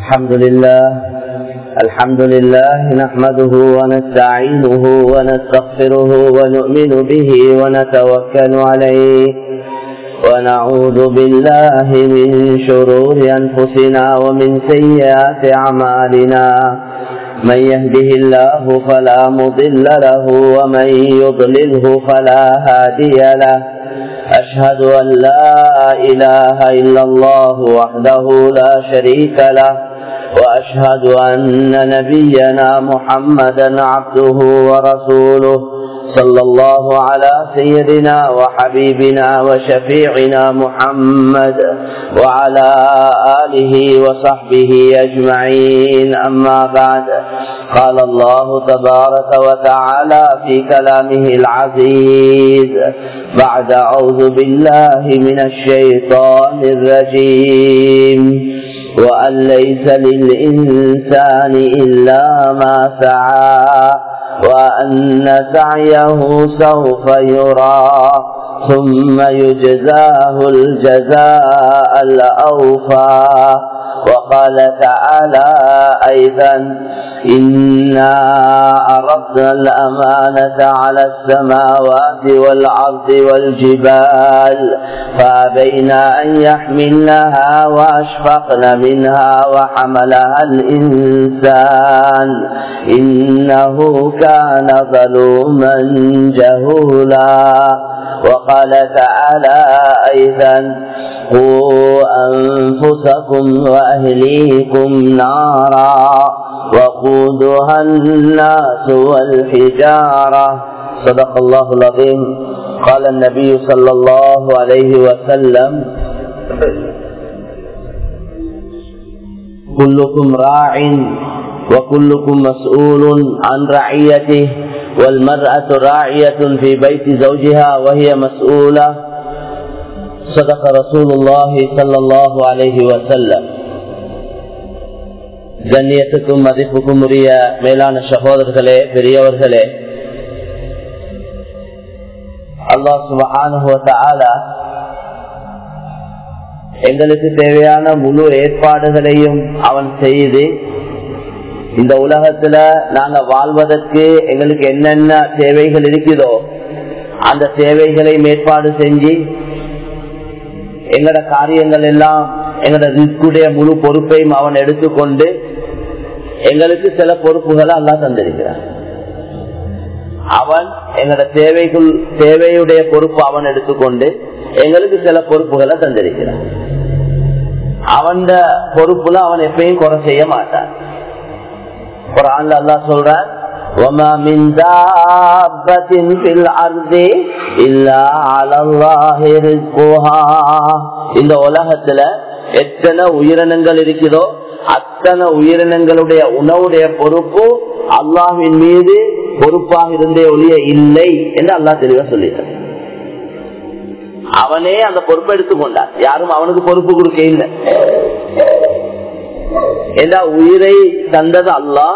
الحمد لله الحمد لله نحمده ونستعينه ونستغفره ونؤمن به ونتوكل عليه ونعوذ بالله من شرور أنفسنا ومن سيئات أعمالنا من يهده الله فلا مضل له ومن يضلله فلا هادي له أشهد أن لا إله إلا الله وحده لا شريك له وأشهد أن نبينا محمدا عبده ورسوله صلى الله على سيدنا وحبيبنا وشفيعنا محمد وعلى آله وصحبه أجمعين أما بعد قال الله تبارك وتعالى في كلامه العزيز بعد أعوذ بالله من الشيطان الرجيم وأن ليس للإنسان إلا ما سعى وأن سعيه سوف يرى ثم يجزاه الجزاء الأوفى وقال تعالى أيضا إنا عرضنا الأمانة على السماوات والأرض والجبال فأبينا أن يحملنها وأشفقن منها وحملها الإنسان إنه كان ظلوما جهولا وقال تعالى أيضا قوا أنفسكم وأهليكم نارا وقودها الناس والحجارة صدق الله العظيم قال النبي صلى الله عليه وسلم كلكم راع وكلكم مسؤول عن رعيته والمرأة راعية في بيت زوجها وهي مسؤولة صدق رسول الله صلى الله عليه وسلم கண்ணியத்துக்கும் மதிப்புக்கும் உரிய மேலான சகோதரர்களே பெரியவர்களே அல்லாஹ் சுபஹானுவ எங்களுக்கு தேவையான முழு ஏற்பாடுகளையும் அவன் செய்து இந்த உலகத்துல நாங்க வாழ்வதற்கு எங்களுக்கு என்னென்ன தேவைகள் இருக்குதோ அந்த தேவைகளை மேற்பாடு செஞ்சு எங்கட காரியங்கள் எல்லாம் எங்கட ரிஸ்குடைய முழு பொறுப்பையும் அவன் எடுத்துக்கொண்டு எங்களுக்கு சில பொறுப்புகளை எல்லாம் தந்திருக்கிறான் அவன் எங்கட தேவைகள் தேவையுடைய பொறுப்பு அவன் எடுத்துக்கொண்டு எங்களுக்கு சில பொறுப்புகளை தந்திருக்கிறான் அவன் பொறுப்புல அவன் எப்பயும் குறை செய்ய மாட்டான் குரான்ல அல்லா சொல்றான் وما من دابة في الأرض إلا على الله رزقها இந்த உலகத்துல எத்தனை உயிரினங்கள் இருக்குதோ அத்தனை உயிரினங்களுடைய உணவுடைய பொறுப்பு அல்லாஹின் மீது பொறுப்பாக இருந்தே ஒழிய இல்லை என்று அல்லாஹ் தெளிவா சொல்லிட்டார் அவனே அந்த பொறுப்பை எடுத்துக்கொண்டார் யாரும் அவனுக்கு பொறுப்பு கொடுக்க இல்லை ஏண்டா உயிரை தந்தது அல்லா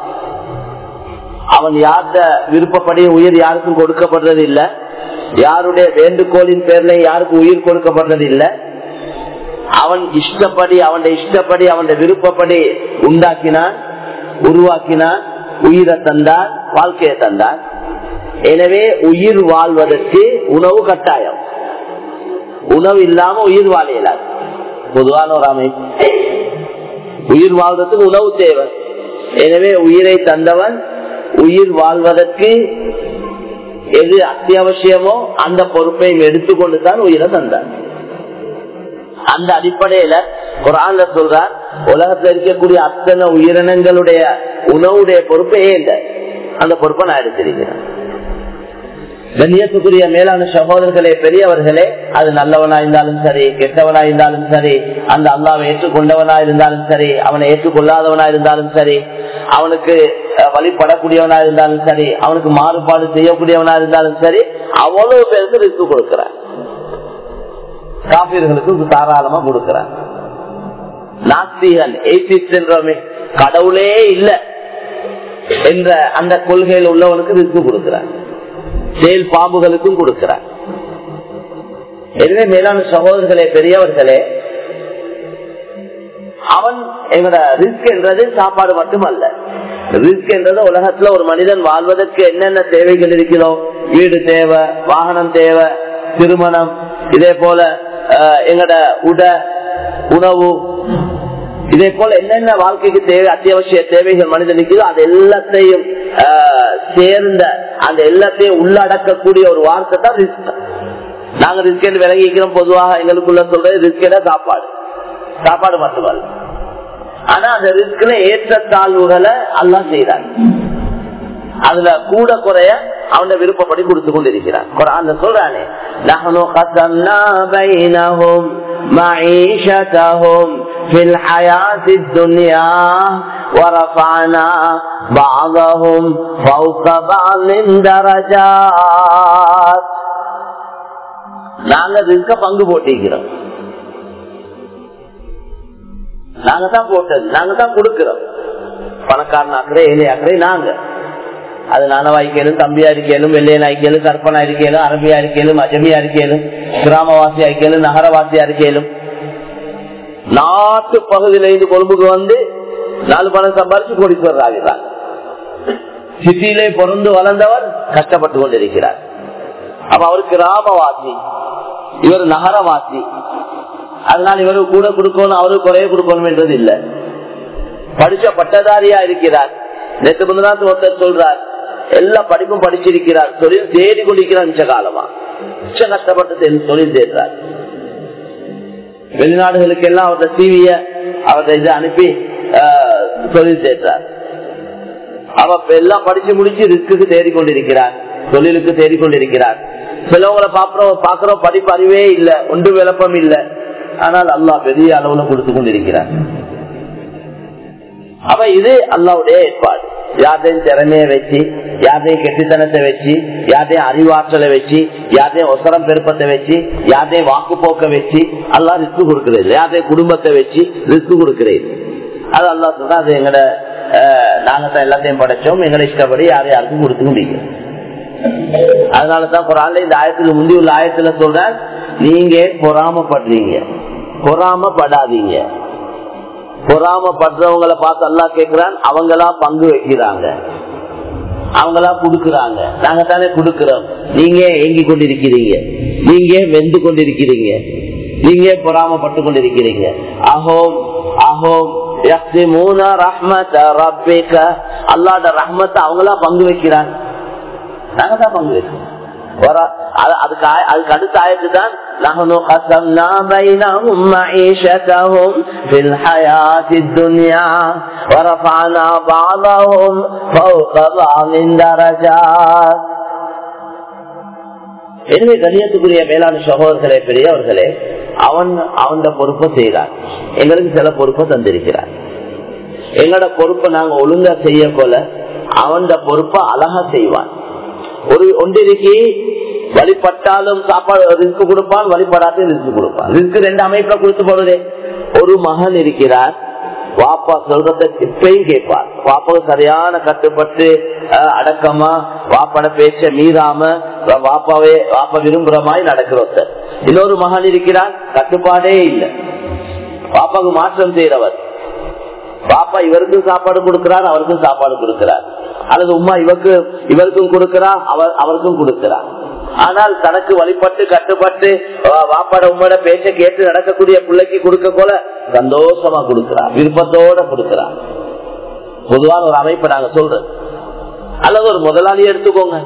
அவன் யார்த விருப்பப்படி உயிர் யாருக்கும் கொடுக்கப்படுறது இல்ல யாருடைய வேண்டுகோளின் பேர்ல யாருக்கும் உயிர் கொடுக்கப்படுறது இல்ல அவன் இஷ்டப்படி அவன் இஷ்டப்படி அவன் விருப்பப்படி உண்டாக்கினான் உருவாக்கினான் உயிரை தந்தார் வாழ்க்கையை தந்தார் எனவே உயிர் வாழ்வதற்கு உணவு கட்டாயம் உணவு இல்லாம உயிர் வாழ இயலாது பொதுவான ஒரு அமைப்பு உயிர் வாழ்றதுக்கு உணவு தேவை எனவே உயிரை தந்தவன் உயிர் வாழ்வதற்கு எது அத்தியாவசியமோ அந்த பொறுப்பையும் எடுத்துக்கொண்டு தான் உயிரை தந்தார் அந்த அடிப்படையில குரான்ல சொல்றார் உலகத்துல இருக்கக்கூடிய அத்தனை உயிரினங்களுடைய உணவுடைய பொறுப்பே இல்லை அந்த பொறுப்பை நான் எடுத்திருக்கிறேன் கண்ணியத்துக்குரிய மேலான சகோதரர்களே பெரியவர்களே அது நல்லவனா இருந்தாலும் சரி கெட்டவனா இருந்தாலும் சரி அந்த அல்லாவை ஏற்றுக்கொண்டவனா இருந்தாலும் சரி அவனை ஏற்றுக்கொள்ளாதவனா இருந்தாலும் சரி அவனுக்கு வழிபடக்கூடியவனா இருந்தாலும் சரி அவனுக்கு மாறுபாடு செய்யக்கூடியவனா இருந்தாலும் சரி அவ்வளவு பேருக்கு ரிஸ்க் கொடுக்கிறான் காப்பீர்களுக்கு தாராளமா கொடுக்கிறான் நாஸ்திகன் என்றோமே கடவுளே இல்ல என்ற அந்த கொள்கையில் உள்ளவனுக்கு ரிஸ்க் கொடுக்கிறான் செயல் பாம்புகளுக்கும் கொடுக்கிறார் எனவே மேலான சகோதரர்களே பெரியவர்களே அவன் எங்களோட ரிஸ்க் என்றது சாப்பாடு மட்டுமல்ல ரிஸ்க் என்றது உலகத்துல ஒரு மனிதன் வாழ்வதற்கு என்னென்ன தேவைகள் இருக்கிறதோ வீடு தேவை வாகனம் தேவை திருமணம் இதே போல அஹ், எங்களோட உட உணவு இதே போல என்னென்ன வாழ்க்கைக்கு தேவை அத்தியாவசிய தேவைகள் மனிதனுக்கு அது எல்லாத்தையும் ஆஹ், சேர்ந்த அந்த எல்லாத்தையும் உள்ளடக்கக்கூடிய ஒரு வார்த்தை தான் ரிஸ்க் நாங்க ரிஸ்க் என்று விளங்கிக்கிறோம் பொதுவாக எங்களுக்குள்ள சொல்றது ரிஸ்க் சாப்பாடு சாப்பாடு மட்டுமல்ல ஆனா அந்த ரிஸ்க்ல ஏற்ற தாழ்வுகளை எல்லாம் செய்யறாங்க அதுல கூட குறைய அவன விருப்பப்படி கொடுத்து கொண்டிருக்கிறான் குரான்ல சொல்றானே நஹனு கஸம்னா பைனஹும் معيشتهم في الحياة الدنيا ورفعنا بعضهم فوق بعض درجات நாங்க ரிஸ்க பங்கு போட்டிருக்கிறோம் நாங்க தான் போட்டது நாங்க தான் கொடுக்கிறோம் பணக்காரன் ஆக்குற ஏழை ஆக்குற நாங்க அது நானவாய்க்கலும் தம்பியா இருக்கலும் வெள்ளையனா இருக்கலும் கற்பனா இருக்கலும் அரபியா இருக்கலும் அஜமியா இருக்கலும் கிராமவாசியா இருக்கலும் நகரவாசியா இருக்கலும் நாட்டு பகுதியில இருந்து கொழும்புக்கு வந்து நாலு பணம் சம்பாரிச்சு கோடீஸ்வரர் ஆகிறார் சிட்டியிலே பிறந்து வளர்ந்தவர் கஷ்டப்பட்டு கொண்டிருக்கிறார் அப்ப அவர் கிராமவாசி இவர் நகரவாசி அதனால் இவருக்கு கூட கொடுக்கணும் அவருக்கு குறைய கொடுக்கணும் என்றது இல்ல படிச்ச பட்டதாரியா இருக்கிறார் நேற்று முந்தநாத்து ஒருத்தர் சொல்றார் எல்லா படிப்பும் படிச்சிருக்கிறார் தொழில் தேடி கொண்டிருக்கிறார் மிச்ச காலமா மிச்ச கஷ்டப்பட்டு தொழில் தேடுறார் வெளிநாடுகளுக்கு எல்லாம் அவருடைய டிவிய அவருடைய இதை அனுப்பி ஆஹ், தொழில் தேடுறார் அவ எல்லாம் படிச்சு முடிச்சு ரிஸ்க்கு தேடிக்கொண்டிருக்கிறார் தொழிலுக்கு தேடிக்கொண்டிருக்கிறார் சிலவங்களை பாக்குறோம் பாக்குறோம் படிப்பு அறிவே இல்ல ஒன்று விளப்பம் இல்ல ஆனால் அல்லாஹ் பெரிய அளவுல கொடுத்து கொண்டிருக்கிறார் அவ இது அல்லாவுடைய ஏற்பாடு யாரையும் திறமைய வச்சு யாரையும் கெட்டித்தனத்தை வச்சு யாரையும் அறிவாற்றலை வச்சு யாரையும் ஒசரம் பெருப்பத்தை வச்சு யாரையும் வாக்கு போக்க வச்சு அல்லா ரிஸ்க் கொடுக்கிறது யாரையும் குடும்பத்தை வச்சு ரிஸ்க் கொடுக்கிறது அது அல்லா சொல்றா அது எங்கட அஹ், நாங்க தான் எல்லாத்தையும் படைச்சோம் எங்களை இஷ்டப்படி யாரும் யாருக்கும் கொடுத்து முடியும் அதனாலதான் குரான்ல இந்த ஆயத்துல முந்தி உள்ள ஆயத்துல சொல்ற நீங்க பொறாமப்படுறீங்க பொறாமப்படாதீங்க பொறாமப்படுறவங்களை பார்த்து அல்லா கேட்கிறான் அவங்களா பங்கு வைக்கிறாங்க அவங்களா குடுக்கறாங்க நாங்க தானே குடுக்கிறோம் நீங்க ஏங்கி கொண்டிருக்கிறீங்க நீங்க வெந்து கொண்டிருக்கிறீங்க நீங்க பொறாமப்பட்டு கொண்டிருக்கிறீங்க அஹோம் அஹோம் அல்லாட ரஹ்மத்தை அவங்களா பங்கு வைக்கிறாங்க நாங்க தான் பங்கு வைக்கிறோம் ஒரு- அது- அதுக்கு ஆய- அதுக்கு அடுத்த ஆயத்து தான் نحن قسمنا بينهم معيشتهم في الحياة الدنيا ورفعنا بعضهم فوق بعض درجات எனவே கண்ணியத்துக்குரிய மேலான சகோதரர்களே பெரியவர்களே அவன் அவன் பொறுப்பை செய்கிறான் எங்களுக்கு சில பொறுப்பை தந்திருக்கிறார் எங்களோட பொறுப்பை நாங்க ஒழுங்கா செய்ய போல அவன் பொறுப்பை அழகா செய்வான் ஒரு ஒன்றிற்கு வழிபட்டாலும் சாப்பாடு ரிஸ்க் கொடுப்பான் வழிபடாத்தையும் ரிஸ்க் கொடுப்பான் ரிஸ்க் ரெண்டு அமைப்புல கொடுத்து போறதே ஒரு மகன் இருக்கிறார் வாப்பா சொல்றத இப்பயும் கேட்பார் வாப்பாவுக்கு சரியான கட்டுப்பட்டு அஹ், அடக்கமா வாப்பாட பேச்ச மீறாம வ- வாப்பாவே வாப்பா விரும்புற மாதிரி நடக்கிற ஒருத்தர். இன்னொரு மகன் இருக்கிறார் கட்டுப்பாடே இல்லை பாப்பாவுக்கு மாற்றம் செய்யறவர் பாப்பா இவருக்கும் சாப்பாடு கொடுக்கிறார் அவருக்கும் சாப்பாடு கொடுக்கிறார் அல்லது உமா இவருக்கு இவருக்கும் கொடுக்கிறா அவர் அவருக்கும் கொடுக்கிறார் ஆனால் தனக்கு வழிபட்டு கட்டுப்பட்டு வா- வாப்பாட உம்மோட பேச்ச கேட்டு நடக்கக்கூடிய பிள்ளைக்கு கொடுக்க போல சந்தோஷமா கொடுக்கிறார் விருப்பத்தோட கொடுக்கிறார் பொதுவான ஒரு அமைப்பை நாங்க சொல்றது அல்லது ஒரு முதலாளியை எடுத்துக்கோங்க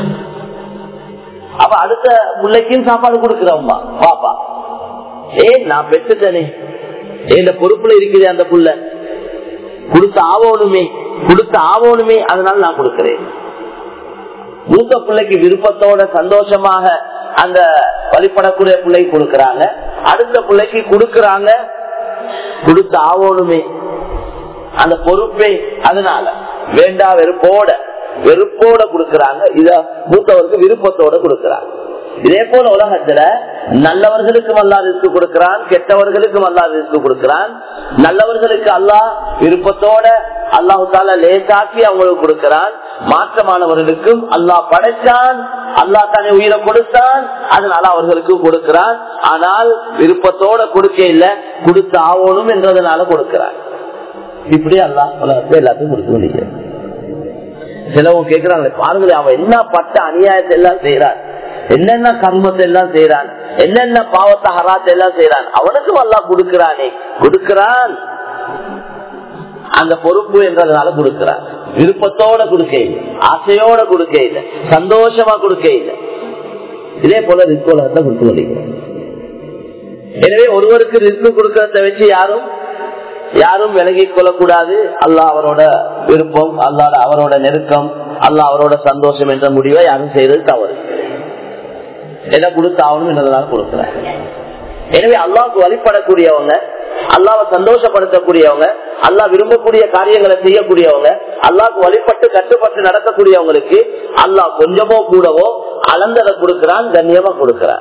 அப்ப அடுத்த பிள்ளைக்கும் சாப்பாடு கொடுக்கிறோம்மா பாப்பா ஏன் நான் பெற்றுட்டனே இந்த பொறுப்புல இருக்குது அந்த புள்ள கொடுத்த ஆவோனுமே கொடுத்த ஆவோனுமே அதனால நான் கொடுக்கிறேன் மூத்த பிள்ளைக்கு விருப்பத்தோட சந்தோஷமாக அந்த வழிபடக்கூடிய பிள்ளை கொடுக்கறாங்க அடுத்த பிள்ளைக்கு கொடுக்கறாங்க கொடுத்த ஆவோனுமே அந்த பொறுப்பை அதனால வேண்டா வெறுப்போட வெறுப்போட கொடுக்கறாங்க இத மூத்தவருக்கு விருப்பத்தோட கொடுக்கறாங்க இதே போல உலகத்துல நல்லவர்களுக்கும் அல்லா ரிஸ்க் கொடுக்கிறான் கெட்டவர்களுக்கும் அல்லா ரிஸ்க் கொடுக்கிறான் நல்லவர்களுக்கு அல்லாஹ் விருப்பத்தோட அல்லாஹு தாலா லேசாக்கி அவங்களுக்கு கொடுக்கிறான் மாற்றமானவர்களுக்கும் அல்லாஹ் படைச்சான் அல்லாஹ் தானே உயிரை கொடுத்தான் அதனால அவர்களுக்கு கொடுக்கிறான் ஆனால் விருப்பத்தோட கொடுக்க இல்ல கொடுத்து ஆகணும் என்றதுனால கொடுக்கிறான் இப்படி அல்லா எல்லாத்தையும் கொடுத்து முடிக்கிறார் சிலவங்க கேட்கிறாங்க பாருங்களேன் அவன் என்ன பட்ட அநியாயத்தை எல்லாம் செய்யறான் என்னென்ன கர்மத்தை எல்லாம் செய்யறான் என்னென்ன பாவத்தை ஹராத்தை எல்லாம் செய்யறான் அவனுக்கும் அல்லா கொடுக்கிறானே கொடுக்கிறான் அந்த பொறுப்பு என்றதுனால கொடுக்கிறான் விருப்பத்தோட கொடுக்க இல்லை ஆசையோட கொடுக்க இல்லை சந்தோஷமா கொடுக்க இல்லை இதே போல ரிஸ்கோலகத்தை கொடுத்து வருகிறோம் எனவே ஒருவருக்கு ரிஸ்க் கொடுக்கறத வச்சு யாரும் யாரும் விலகிக் கொள்ளக்கூடாது அல்லாஹ் அவரோட விருப்பம் அல்லாட அவரோட நெருக்கம் அல்லாஹ் அவரோட சந்தோஷம் என்ற முடிவை யாரும் செய்யறது தவறு எதை கொடுத்தாகணும் என்றதுனால கொடுக்கிறாங்க எனவே அல்லாவுக்கு வழிபடக்கூடியவங்க அல்லாவை சந்தோஷப்படுத்தக்கூடியவங்க அல்லாஹ் விரும்பக்கூடிய காரியங்களை செய்யக்கூடியவங்க அல்லாவுக்கு வழிபட்டு கட்டுப்பட்டு நடக்கக்கூடியவங்களுக்கு அல்லாஹ் கொஞ்சமோ கூடவோ அளந்ததை கொடுக்கிறான் கண்ணியமா கொடுக்கிறான்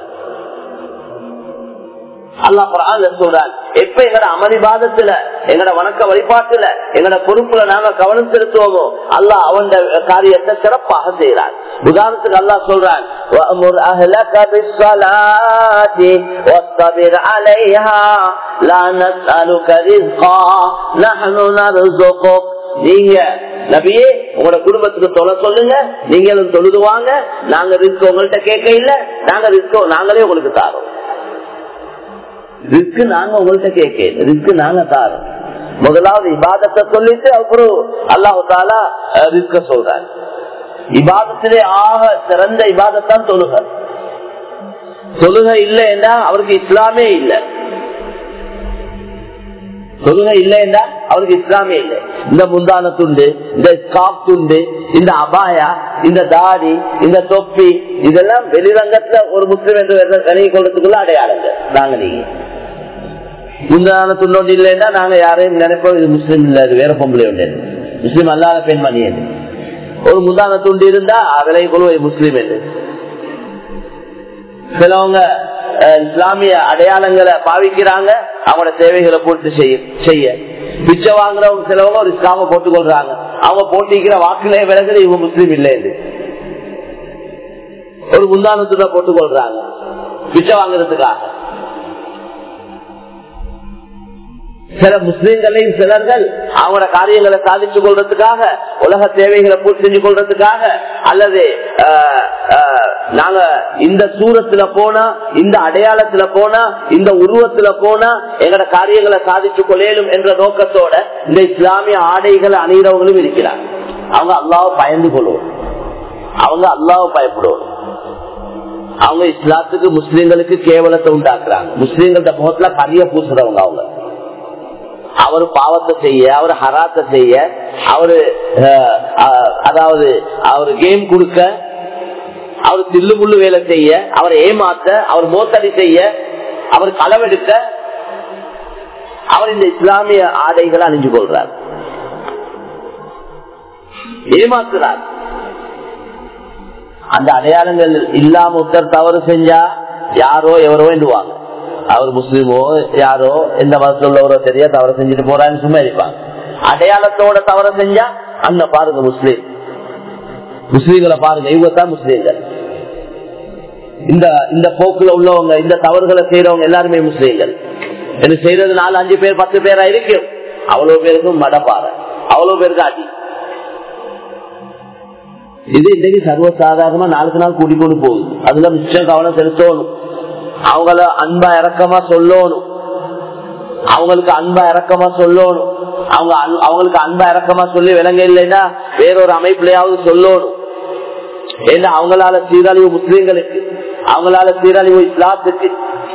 அல்லாஹ் குரான்ல சொல்றான் எப்ப எங்கட அமளிபாதத்துல எங்கட வணக்க வழிபாட்டுல எங்கட பொறுப்புல நாங்க கவனம் செலுத்துவோமோ அல்லாஹ் அவன் காரியத்தை சிறப்பாக செய்யறான் உதாரணத்துக்கு அல்லாஹ் சொல்றான் وَأْمُرْ أَهْلَكَ بِالصَّلَاةِ وَاصْطَبِرْ عَلَيْهَا لَا نَسْأَلُكَ رِزْقًا نَحْنُ نَرْزُقُكَ நீங்க நபியே உங்களோட குடும்பத்துக்கு தொலை சொல்லுங்க நீங்களும் தொழுதுவாங்க நாங்க ரிஸ்க் உங்கள்கிட்ட கேட்க இல்ல நாங்க ரிஸ்க் நாங்களே உங்களுக்கு தாரோம் ரிஸ்க் நாங்க உங்கள்கிட்ட கேட்க ரிஸ்க் நாங்க தாரோம் முதலாவது இபாதத்தை சொல்லிட்டு அப்புறம் அல்லாஹு தாலா ரிஸ்க சொல்றாங்க இபாதத்திலே ஆக சிறந்த இபாதத்தான் தொழுக தொழுகை இல்லைன்னா அவருக்கு இஸ்லாமே இல்லை தொழுகை இல்லைன்னா அவருக்கு இஸ்லாமே இல்லை இந்த முந்தான துண்டு இந்த ஸ்காப் துண்டு இந்த அபாயா இந்த தாடி இந்த தொப்பி இதெல்லாம் வெளிரங்கத்துல ஒரு முஸ்லிம் என்று விலகி கொள்றதுக்குள்ள அடையாளங்க நாங்க நீங்க முந்தான துண்டோண்டு இல்லைன்னா நாங்க யாரையும் நினைப்போம் இது முஸ்லீம் இல்ல இது வேற பொம்பளை உண்டு முஸ்லீம் அல்லாத பெண்மணி என்று ஒரு முந்தான துண்டு இருந்தா விலகி கொள்வது முஸ்லீம் என்று சிலவங்க இஸ்லாமிய அடையாளங்களை பாவிக்கிறாங்க அவங்களோட தேவைகளை பூர்த்தி செய்ய பிச்சை வாங்குறவங்க சிலவங்க ஒரு இஸ்லாம போட்டுக் கொள்றாங்க அவங்க போட்டிக்கிற வாக்குலே விலகுது இவங்க முஸ்லீம் இல்லை ஒரு முந்தானத்துல போட்டுக் கொள்றாங்க பிச்சை வாங்குறதுக்காக சில முஸ்லீம்களையும் சிலர்கள் அவங்களோட காரியங்களை சாதிச்சு கொள்றதுக்காக உலக தேவைகளை பூர்த்தி செஞ்சு கொள்றதுக்காக அல்லது நாங்க இந்த சூரத்துல போனா இந்த அடையாளத்துல போனா இந்த உருவத்துல போனா எங்கட காரியங்களை சாதிச்சு கொள்ளையிலும் என்ற நோக்கத்தோட இந்த இஸ்லாமிய ஆடைகளை அணிகிறவங்களும் இருக்கிறாங்க அவங்க அல்லாவை பயந்து கொள்வோம் அவங்க அல்லாவை பயப்படுவோம் அவங்க இஸ்லாத்துக்கு முஸ்லீம்களுக்கு கேவலத்தை உண்டாக்குறாங்க முஸ்லீம்கள்ட்ட முகத்துல கரிய பூசுறவங்க அவங்க அவர் பாவத்தை செய்ய அவர் ஹராத்தை செய்ய அவரு அதாவது அவர் கேம் கொடுக்க அவர் தில்லு முள்ளு வேலை செய்ய அவர் ஏமாத்த அவர் மோசடி செய்ய அவர் களவெடுக்க அவர் இந்த இஸ்லாமிய ஆடைகளை அணிஞ்சு கொள்றார் ஏமாத்துறார் அந்த அடையாளங்கள் இல்லாம ஒருத்தர் தவறு செஞ்சா யாரோ எவரோ எண்ணுவாங்க அவர் முஸ்லீமோ யாரோ எந்த மதத்தில் உள்ளவரோ தெரிய தவறு செஞ்சுட்டு போறான்னு சும்மா இருப்பாங்க அடையாளத்தோட தவறு செஞ்சா அந்த பாருங்க முஸ்லீம் முஸ்லீம்களை பாருங்க இவங்க தான் முஸ்லீம்கள் இந்த இந்த போக்குல உள்ளவங்க இந்த தவறுகளை செய்யறவங்க எல்லாருமே முஸ்லீம்கள் இது செய்யறது நாலு அஞ்சு பேர் பத்து பேரா இருக்கும் அவ்வளவு பேருக்கும் மடப்பாறை அவ்வளவு பேருக்கு அடி இது இன்னைக்கு சர்வசாதாரணமா நாளுக்கு நாள் கூட்டி கொண்டு போகுது அதுல மிச்சம் கவனம் செலுத்தணும் அவங்கள அன்பா இறக்கமா சொல்லணும் அவங்களுக்கு அன்பா இறக்கமா சொல்லணும் அவங்க அவங்களுக்கு அன்பா இறக்கமா சொல்லி விளங்க இல்லைன்னா வேறொரு அமைப்புலயாவது சொல்லணும் ஏன்னா அவங்களால சீரழிவு முஸ்லீம்களுக்கு அவங்களால சீரழிவு இஸ்லாத்துக்கு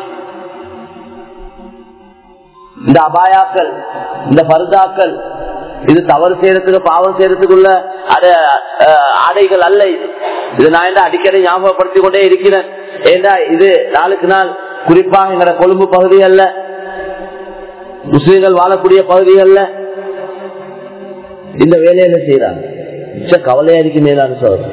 இந்த அபாயாக்கள் இந்த பருதாக்கள் இது தவறு செய்யறதுக்கு பாவம் செய்யறதுக்குள்ள ஆடைகள் அல்ல இது இது நான் என்ன அடிக்கடி ஞாபகப்படுத்திக் கொண்டே இருக்கிறேன் ஏண்டா இது நாளுக்கு நாள் குறிப்பாக எங்கட கொழும்பு பகுதிகள்ல முஸ்லீம்கள் வாழக்கூடிய பகுதிகள்ல இந்த வேலையில செய்யறாங்க மிச்ச கவலையா இருக்கு மேலான சோதனை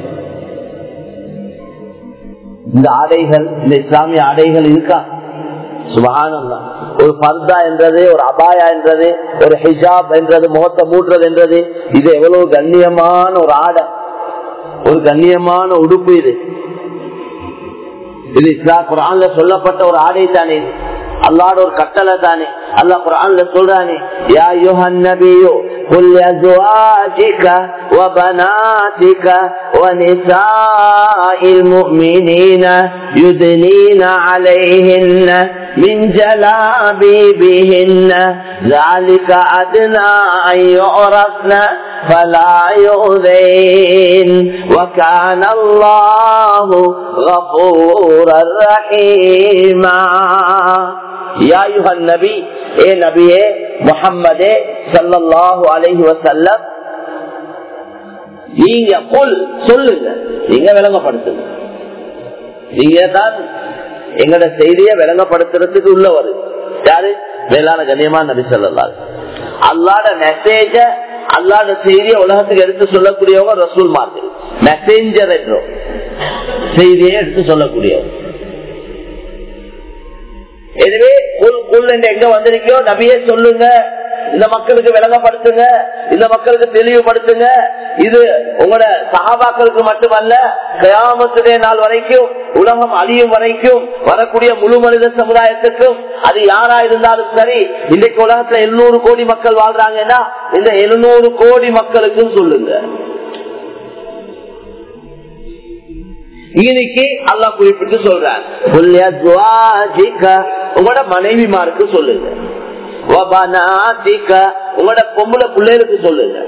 இந்த ஆடைகள் இந்த இஸ்லாமிய ஆடைகள் இருக்கா சுபகானம்தான் ஒரு பர்தா என்றது ஒரு அபாயா என்றது ஒரு ஹிஜாப் என்றது முகத்தை மூடுறது என்றது இது எவ்வளவு கண்ணியமான ஒரு ஆடை ஒரு கண்ணியமான உடுப்பு இது இது இஸ்லா குரான்ல சொல்லப்பட்ட ஒரு ஆடை தானே அல்லாட ஒரு கட்டளை தானே அல்லாஹ் குரான்ல சொல்றானே யா யுஹன் நபியோ قل لأزواجك وبناتك ونساء المؤمنين يدنين عليهن من جلابيبهن ذلك أدنى أن يعرفن فلا يؤذين وكان الله غفورا رحيما يا أيها النبي اے நபியே முஹம்மதே சல்லல்லாஹு அலைஹி வஸல்லம் நீங்க கொல் சொல்லுங்க நீங்க விளங்கப்படுத்துங்க நீங்க தான் எங்கட செய்தியை விளங்கப்படுத்துறதுக்கு உள்ளவர் யாரு மேலான கண்ணியமான நபி சொல்லலாம் அல்லாட மெசேஜ அல்லாட செய்தியை உலகத்துக்கு எடுத்து சொல்லக்கூடியவங்க ரசூல் மாதிரி மெசேஞ்சர் என்றோம் செய்தியை எடுத்து சொல்லக்கூடியவங்க எனவே குல் குல் என்று எங்க வந்திருக்கோ நபியே சொல்லுங்க இந்த மக்களுக்கு விளங்கப்படுத்துங்க இந்த மக்களுக்கு தெளிவுபடுத்துங்க இது உங்களோட சகாபாக்களுக்கு மட்டுமல்ல கயாமத்துடைய நாள் வரைக்கும் உலகம் அழியும் வரைக்கும் வரக்கூடிய முழு மனித சமுதாயத்துக்கும் அது யாரா இருந்தாலும் சரி இன்றைக்கு உலகத்துல எழுநூறு கோடி மக்கள் வாழ்றாங்கன்னா இந்த எழுநூறு கோடி மக்களுக்கும் சொல்லுங்க இன்னைக்கு அல்லா குறிப்பிட்டு சொல்றார் உங்களோட மனைவிமாருக்கு சொல்லுங்க உங்களோட பொம்பளை பிள்ளைகளுக்கு சொல்லுங்க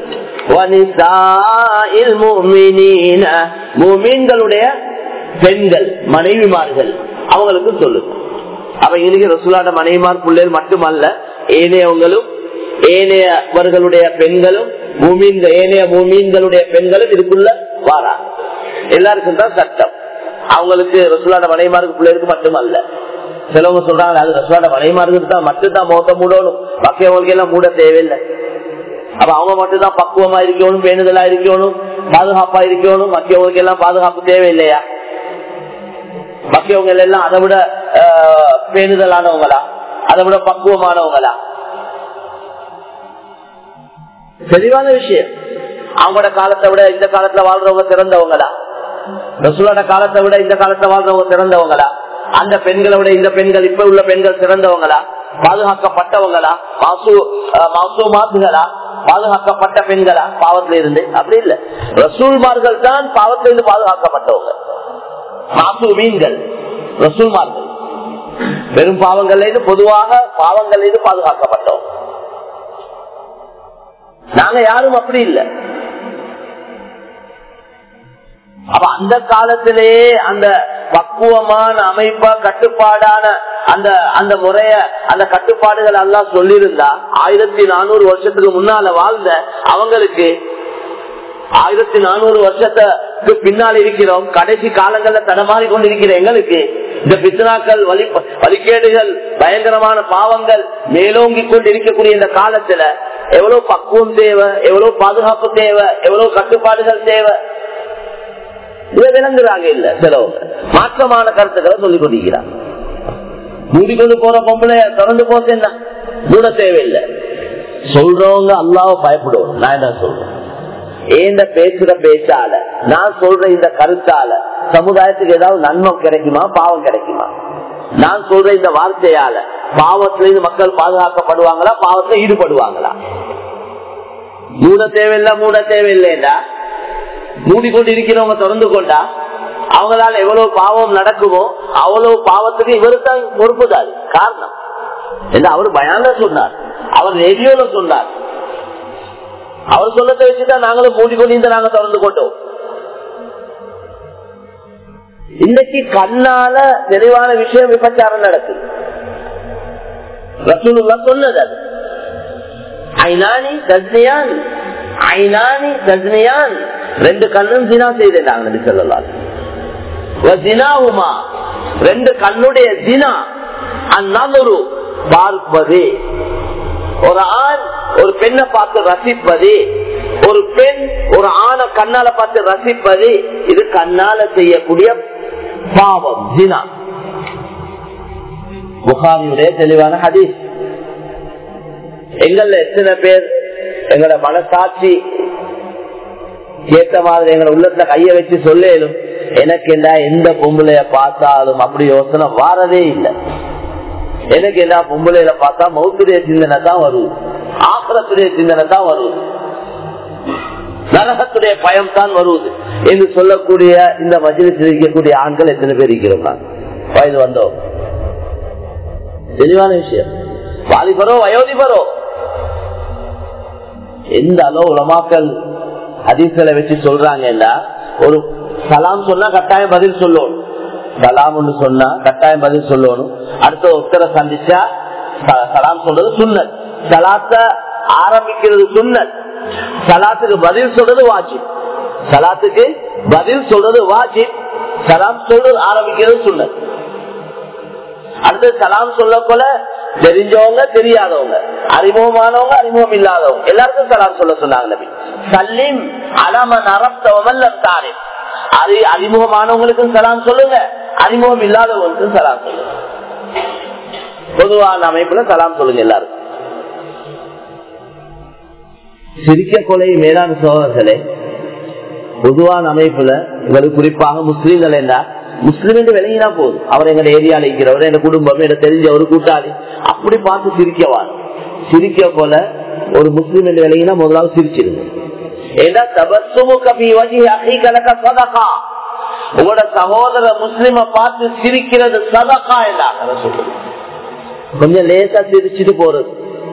பெண்கள் மனைவிமார்கள் அவங்களுக்கு சொல்லுங்க அவ இன்னைக்கு ரசூலாட மனைவிமார் பிள்ளைகள் மட்டுமல்ல ஏனையவங்களும் ஏனையவர்களுடைய பெண்களும் பூமீன்க ஏனைய பூமீன்களுடைய பெண்களும் இதுக்குள்ள வாராங்க எல்லாருக்கும் தான் சட்டம் அவங்களுக்கு ரசூலாட மனைமாருக்கு பிள்ளைகளுக்கு மட்டுமல்ல சிலவங்க சொல்றாங்க அது ரசூலாட மனைமாருக்கு தான் மட்டும்தான் மோத்த மூடணும் பக்கையவங்களுக்கு எல்லாம் மூட தேவையில்லை அப்ப அவங்க மட்டும் தான் பக்குவமா இருக்கணும் பேணுதலா இருக்கணும் பாதுகாப்பா இருக்கணும் மக்கியவங்களுக்கு எல்லாம் பாதுகாப்பு தேவையில்லையா மக்கியவங்க எல்லாம் அதை விட பேணுதலானவங்களா அதை விட பக்குவமானவங்களா தெளிவான விஷயம் அவங்களோட காலத்தை விட இந்த காலத்துல வாழ்றவங்க சிறந்தவங்களா ரசூலோட காலத்தை விட இந்த காலத்துல வாழ்றவங்க சிறந்தவங்களா அந்த பெண்களை விட இந்த பெண்கள் இப்ப உள்ள பெண்கள் சிறந்தவங்களா பாதுகாக்கப்பட்டவங்களா மாசு மாசு மாசுகளா பாதுகாக்கப்பட்ட பெண்களா பாவத்தில இருந்து அப்படி இல்ல ரசூல்மார்கள் தான் பாவத்திலிருந்து பாதுகாக்கப்பட்டவங்க மாசு மீன்கள் ரசூல்மார்கள் பெரும் பாவங்கள்ல இருந்து பொதுவாக பாவங்கள்ல இருந்து பாதுகாக்கப்பட்டவங்க நாங்க யாரும் அப்படி இல்லை அப்ப அந்த காலத்திலேயே அந்த பக்குவமான அமைப்பா கட்டுப்பாடான அந்த அந்த முறைய அந்த கட்டுப்பாடுகள் எல்லாம் சொல்லியிருந்தா ஆயிரத்தி நானூறு வருஷத்துக்கு முன்னால வாழ்ந்த அவங்களுக்கு ஆயிரத்தி நானூறு வருஷத்துக்கு பின்னால் இருக்கிறோம் கடைசி காலங்கள்ல தடமாறி கொண்டிருக்கிற எங்களுக்கு இந்த பித்னாக்கள் வலி வழிகேடுகள் பயங்கரமான பாவங்கள் மேலோங்கி கொண்டு இருக்கக்கூடிய இந்த காலத்துல எவ்வளவு பக்குவம் தேவை எவ்வளவு பாதுகாப்பு தேவை எவ்வளவு கட்டுப்பாடுகள் தேவை இதை விளங்குறாங்க இல்ல சிலவங்க மாற்றமான கருத்துக்களை சொல்லிக் கொண்டிருக்கிறாங்க மூடிக்கொண்டு போற பொம்பளை திறந்து போச்சு என்ன மூட தேவையில்லை சொல்றவங்க அல்லாவ பயப்படுவோம் நான் என்ன சொல்றேன் ஏந்த பேசுற பேச்சால நான் சொல்ற இந்த கருத்தால சமுதாயத்துக்கு ஏதாவது நன்மை கிடைக்குமா பாவம் கிடைக்குமா நான் சொல்ற இந்த வார்த்தையால பாவத்திலிருந்து மக்கள் பாதுகாக்கப்படுவாங்களா பாவத்துல ஈடுபடுவாங்களா மூட தேவையில்லை மூட தேவையில்லைடா மூடிக்கொண்டு இருக்கிறவங்க திறந்து கொண்டா அவங்களால எவ்வளவு பாவம் நடக்குமோ அவ்வளவு பாவத்துக்கு இவரு தான் பொறுப்புதாரு காரணம் என்று அவர் பயான சொன்னார் அவர் ரேடியோல சொன்னார் அவர் சொல்லத்தை வச்சுதான் நாங்களும் மூடிக்கொண்டு நாங்க திறந்து கொண்டோம் இன்னைக்கு கண்ணால தெளிவான விஷயம் விபச்சாரம் நடக்குது ரசூலுல்லா சொன்னது அது ஐநானி தஜ்னியான் ஐநானி தஜ்னியான் ரெண்டு கண்ணும் ஜினா செய்தாங்க நபி சொல்லலாம் ஜினாவுமா ரெண்டு கண்ணுடைய ஜினா அந்நரு பார்ப்பது ஒரு ஆண் ஒரு பெண்ணை பார்த்து ரசிப்பது ஒரு பெண் ஒரு ஆணை கண்ணால பார்த்து ரசிப்பது இது கண்ணால செய்யக்கூடிய பாவம் ஜினா புகாரியுடைய தெளிவான ஹதீஸ் எங்கள்ல எத்தனை பேர் எங்களோட மனசாட்சி ஏத்த மாதிரி எங்களை உள்ளத்துல கைய வச்சு சொல்லும் எனக்கு என்ன எந்த பொம்பளைய பார்த்தாலும் அப்படி யோசனை வாரதே இல்லை எனக்கு என்ன பொம்பளையில பார்த்தா மௌத்துடைய சிந்தனை தான் வரும் ஆக்கிரத்துடைய சிந்தனை தான் வரும் நரகத்துடைய பயம் தான் வருவது என்று சொல்லக்கூடிய இந்த மஜிலிசில் இருக்கக்கூடிய ஆண்கள் எத்தனை பேர் இருக்கிறோம் நான் வயது வந்தோம் தெளிவான விஷயம் வாலிபரோ வயோதிபரோ எந்த அளவு உலமாக்கள் அதிசலை வச்சு சொல்றாங்கன்னா ஒரு சலாம் சொன்னா கட்டாயம் பதில் சொல்லணும் சலாம் ஒண்ணு சொன்னா கட்டாயம் பதில் சொல்லணும் அடுத்த ஒருத்தரை சந்திச்சா ச- சலாம் சொல்றது சுண்ணத் சலாத்த ஆரம்பிக்கிறது சுண்ணத் சலாத்துக்கு பதில் சொல்றது வாஜிப் சலாத்துக்கு பதில் சொல்றது வாஜிப் சலாம் சொல்றது ஆரம்பிக்கிறது சுண்ணத் அடுத்து சலாம் சொல்ல போல தெரிஞ்சவங்க தெரியாதவங்க அறிமுகமானவங்க அறிமுகம் இல்லாதவங்க எல்லாருக்கும் சலாம் சொல்ல சொன்னாங்க நபி சல்லிம் அலம நரப்தவமல்லம் தானே அறி அறிமுகமானவங்களுக்கும் சலாம் சொல்லுங்க அறிமுகம் இல்லாதவங்களுக்கும் சலாம் சொல்லுங்க பொதுவான அமைப்புல சலாம் சொல்லுங்க எல்லாருக்கும் சிரிக்க கொலை மேலான சோதர்களே பொதுவான அமைப்புல இவருக்கு குறிப்பாக முஸ்லீம்கள் என்ன முஸ்லீம் என்று விளங்கினா போதும் அவர் எங்க ஏரியால இருக்கிறவர் எங்க குடும்பம் எனக்கு தெரிஞ்ச ஒரு கூட்டாளி அப்படி பார்த்து சிரிக்கவான் சிரிக்க போல ஒரு முஸ்லீம் என்று விளங்கினா முதலாவது சிரிச்சிருங்க ஏன்னா தபசுமு கபி வகி அகிகலக சதகா உங்களோட சகோதர முஸ்லிம பார்த்து சிரிக்கிறது சதகா என்ன சொல்றது கொஞ்சம் லேசா சிரிச்சுட்டு போறது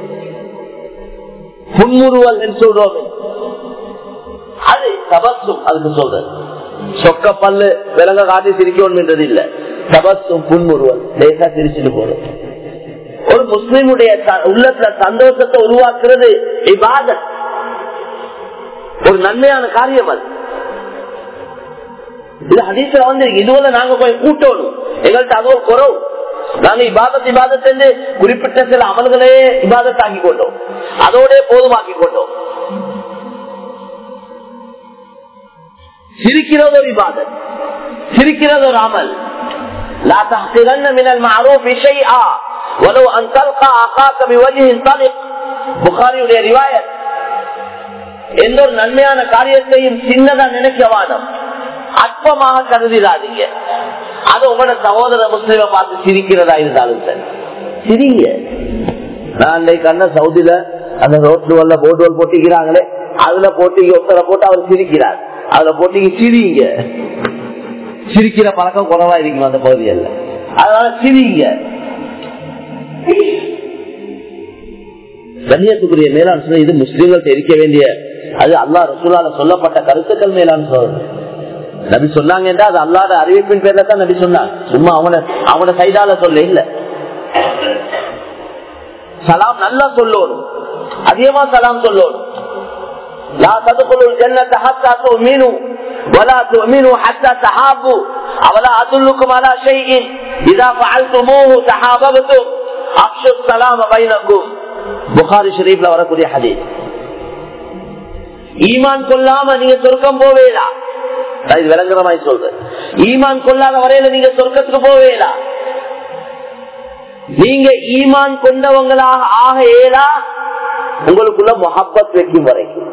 புன்முறுவல் என்று சொல்றோம் அது தபசும் அதுக்கு சொல்றது சொக்க பல்லு விலங்க காட்டி சிரிக்கணும் இல்ல தபசும் புன்முறுவல் லேசா சிரிச்சுட்டு போறது ஒரு முஸ்லிமுடைய ச- உள்ளத்துல சந்தோஷத்தை உருவாக்குறது இபாதத் ஒரு நன்மையான காரியம் அது இது ஹதீஸ்ல வந்து இதுவரை நாங்க போய் கூட்டணும் எங்கள்கிட்ட அது ஒரு குறவு நாங்க இபாதத் இபாதத் என்று குறிப்பிட்ட சில அமல்களே இபாதத் ஆக்கி கொண்டோம் அதோட போதுமாக்கி கொண்டோம் சிரிக்கிறது ஒரு இபாதத் சிரிக்கிறது ஒரு அமல் لا تحقرن من المعروف شيئا ولو ان تلقى اخاك بوجه طلق புகாரியுடைய ரிவாயத் எந்த ஒரு நன்மையான காரியத்தையும் சின்னதா நினைக்க வாதம் அற்பமாக கருதிடாதீங்க அது உங்களோட சகோதர முஸ்லிம பார்த்து சிரிக்கிறதா இருந்தாலும் சரி சிரிங்க நான் அன்னைக்கு அண்ணன் சவுதியில அந்த ரோட்ல வல்ல போர்டுவல் போட்டிக்கிறாங்களே அதுல போட்டி ஒருத்தரை போட்டு அவர் சிரிக்கிறார் அதுல போட்டிக்கு சிரிங்க சிரிக்கிற பழக்கம் குறைவா இருக்கும் அந்த பகுதியில் அதனால சிரிங்க கண்ணியத்துக்குரிய மேலாண் சொல்ல இது முஸ்லீம்கள் தெரிவிக்க வேண்டிய அது அல்லா ரசூலால சொல்லப்பட்ட கருத்துக்கள் மேலாண் சொல்றது நபி சொன்னாங்க என்றா அது அல்லாத அறிவிப்பின் பேர்ல தான் நபி சொன்னாங்க சும்மா அவன அவன சைடால சொல்ல இல்ல சலாம் நல்லா சொல்லணும் அதிகமா சலாம் சொல்லணும் لا تدخلوا الجنة حتى تؤمنوا ولا تؤمنوا حتى تحابوا أولا أدلكم على شيء إذا فعلتموه تحاببتم أفشوا السلام بينكم புகாரி ஷரீப்ல வரக்கூடிய ஹதீஸ் ஈமான் கொள்ளாம நீங்க சொர்க்கம் போவேலா நான் இது விளங்குறமாய் சொல்றேன் ஈமான் கொள்ளாத வரையில நீங்க சொர்க்கத்துக்கு போவேலா நீங்க ஈமான் கொண்டவங்களாக ஆக ஏலா உங்களுக்குள்ள மொஹப்பத் வைக்கும் வரைக்கும்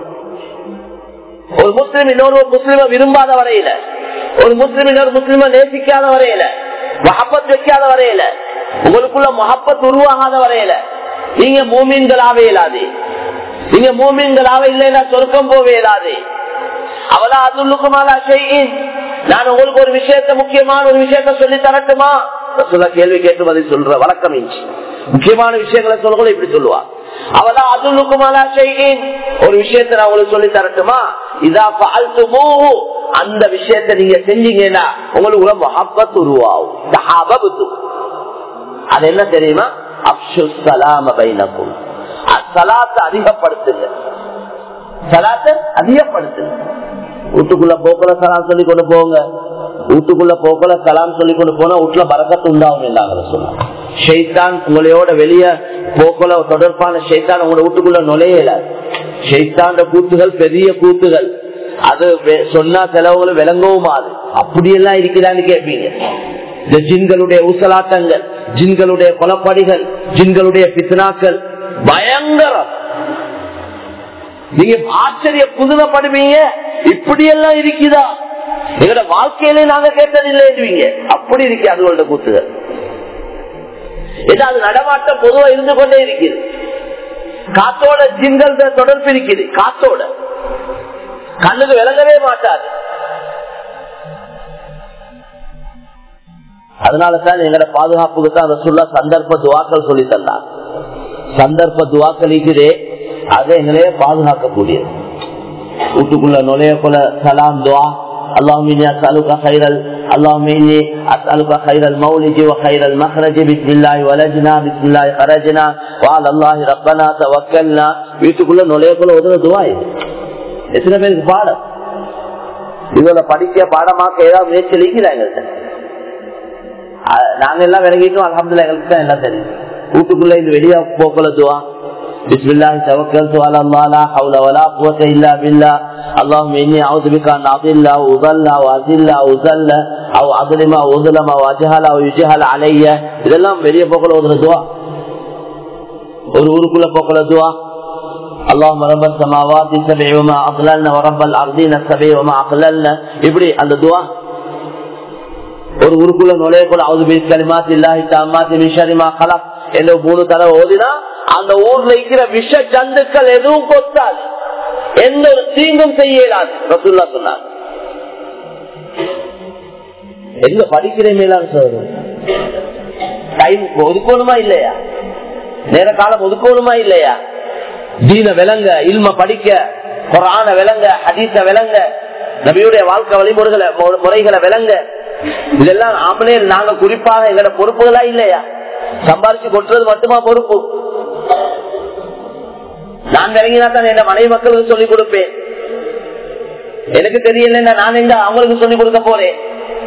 ஒரு முஸ்லிம் இன்னொரு முஸ்லிம விரும்பாத வரையில ஒரு முஸ்லிம் இன்னொரு முஸ்லிம நேசிக்காத வரையில மஹப்பத் வைக்காத வரையில உங்களுக்குள்ள மஹப்பத் உருவாகாத வரையில நீங்க மூமீன்களாவே இயலாது நீங்க மூமீன்களாவே இல்லைன்னா சொர்க்கம் போவே இயலாது அவளா அதுல்லுக்குமாலா செய்யின் நான் உங்களுக்கு ஒரு விஷயத்த முக்கியமான ஒரு விஷயத்த சொல்லி தரட்டுமா சொல்ல கேள்வி கேட்டு பதில் சொல்ற வழக்கம் இஞ்சி முக்கியமான விஷயங்களை சொல்ல இப்படி சொல்லுவா அவளா அதுல்லுக்குமாலா செய்யின் ஒரு விஷயத்த நான் உங்களுக்கு சொல்லி தரட்டுமா இதா பால்த்துமோ அந்த விஷயத்த நீங்க செஞ்சீங்கன்னா உங்களுக்கு மஹப்பத் உருவாகும் சஹாபத்து அது என்ன தெரியுமா அப்சு சலாம பைனக்கும் சலாத்தை அதிகப்படுத்துங்க சலாத்தை அதிகப்படுத்துங்க வீட்டுக்குள்ள போக்கல சலாம் சொல்லி கொண்டு போங்க வீட்டுக்குள்ள போக்கல சலாம் சொல்லி கொண்டு போனா வீட்டுல பறக்கத்து உண்டாகும் இல்லாத சொன்னாங்க ஷெய்தான் உங்களையோட வெளிய போக்கல தொடர்பான ஷெய்தான் உங்களோட வீட்டுக்குள்ள நுழையல ஷெய்தாண்ட கூத்துகள் பெரிய கூத்துகள் அது வெ- சொன்னா செலவுகள் விளங்கவும் ஆது அப்படியெல்லாம் இருக்கிறான்னு கேட்பீங்க இந்த ஜின்களுடைய ஊசலாட்டங்கள் ஜின்களுடைய கொலப்படிகள் ஜின்களுடைய பித்னாக்கள் பயங்கரம் நீங்க ஆச்சரிய புதுமைப்படுவீங்க இப்படியெல்லாம் இருக்குதா எங்களோட வாழ்க்கையிலே நாங்க கேட்டதில்லைன்றீங்க அப்படி இருக்கு அதுகளோட கூத்துகள் ஏதாவது நடமாட்டம் பொதுவா இருந்து கொண்டே இருக்குது காத்தோட ஜின்கள் தொடர்பு இருக்குது காத்தோட கண்ணுக்கு விளங்கவே மாட்டாது அதனாலதான் எங்கட பாதுகாப்புக்கு தான் அதை சொல்ல சந்தர்ப்ப துவாக்கள் சொல்லி தந்தார் சந்தர்ப்ப துவாக்கள் இருக்குதே அதை எங்களையே பாதுகாக்கக்கூடியது வீட்டுக்குள்ள நுழைய போல சலாம் துவா اللهم اني اسالك خير اللهم اني اسالك خير المولد وخير المخرج بسم الله ولجنا بسم الله خرجنا وعلى الله ربنا توكلنا வீட்டுக்குள்ள நுழையக்குள்ள உதவ துவா இது எத்தனை பேருக்கு பாடம் இதுல படிக்க பாடமாக்க ஏதாவது முயற்சி இருக்கிறா எங்கள்கிட்ட நாங்க எல்லாம் விளங்கிட்டோம் அலமதுல எங்களுக்கு தான் எல்லாம் தெரியும் வீட்டுக்குள்ள இந்த வெளியே போக்குல துவா بسم الله توكلت على الله لا حول ولا قوة إلا بالله اللهم إني أعوذ بك أن أضل أو أضل أو أذل أو أذل أو أظلم أو أظلم أو أجهل أو يجهل علي இதெல்லாம் வெளியே போக்குல ஒரு துவா ஒரு ஊருக்குள்ள போக்குல துவா اللهم رب السماوات السبع وما أضللنا ورب الأرضين السبع وما أقللنا இப்படி அந்த துவா ஒரு ஊருக்குள்ள நுழைய கூட அவுது கலிமாத் இல்லாஹி தாமாத்தி மிஷரிமா கலப் என்று மூணு தடவை ஓதினா அந்த ஊர்ல இருக்கிற விஷ ஜந்துக்கள் எதுவும் கொத்தாது எந்த ஒரு தீங்கும் செய்யலாது ரசுல்லா சொன்னார் எங்க படிக்கிறேன் மேலான்னு சொல்றது டைம் ஒதுக்கணுமா இல்லையா நேர காலம் ஒதுக்கணுமா இல்லையா தீன விளங்க இல்ம படிக்க குரான விளங்க ஹதீச விளங்க நபியுடைய வாழ்க்கை வழிமுறைகளை முறைகளை விளங்க இதெல்லாம் ஆம்பளே நாங்க குறிப்பாக எங்களோட பொறுப்புகளா இல்லையா சம்பாரிச்சு கொட்டுறது மட்டுமா பொறுப்பு நான் விளங்கினா தான் என் மனைவி மக்களுக்கு சொல்லிக் கொடுப்பேன் எனக்கு தெரியல நான் எங்க அவங்களுக்கு சொல்லிக் கொடுக்க போறேன்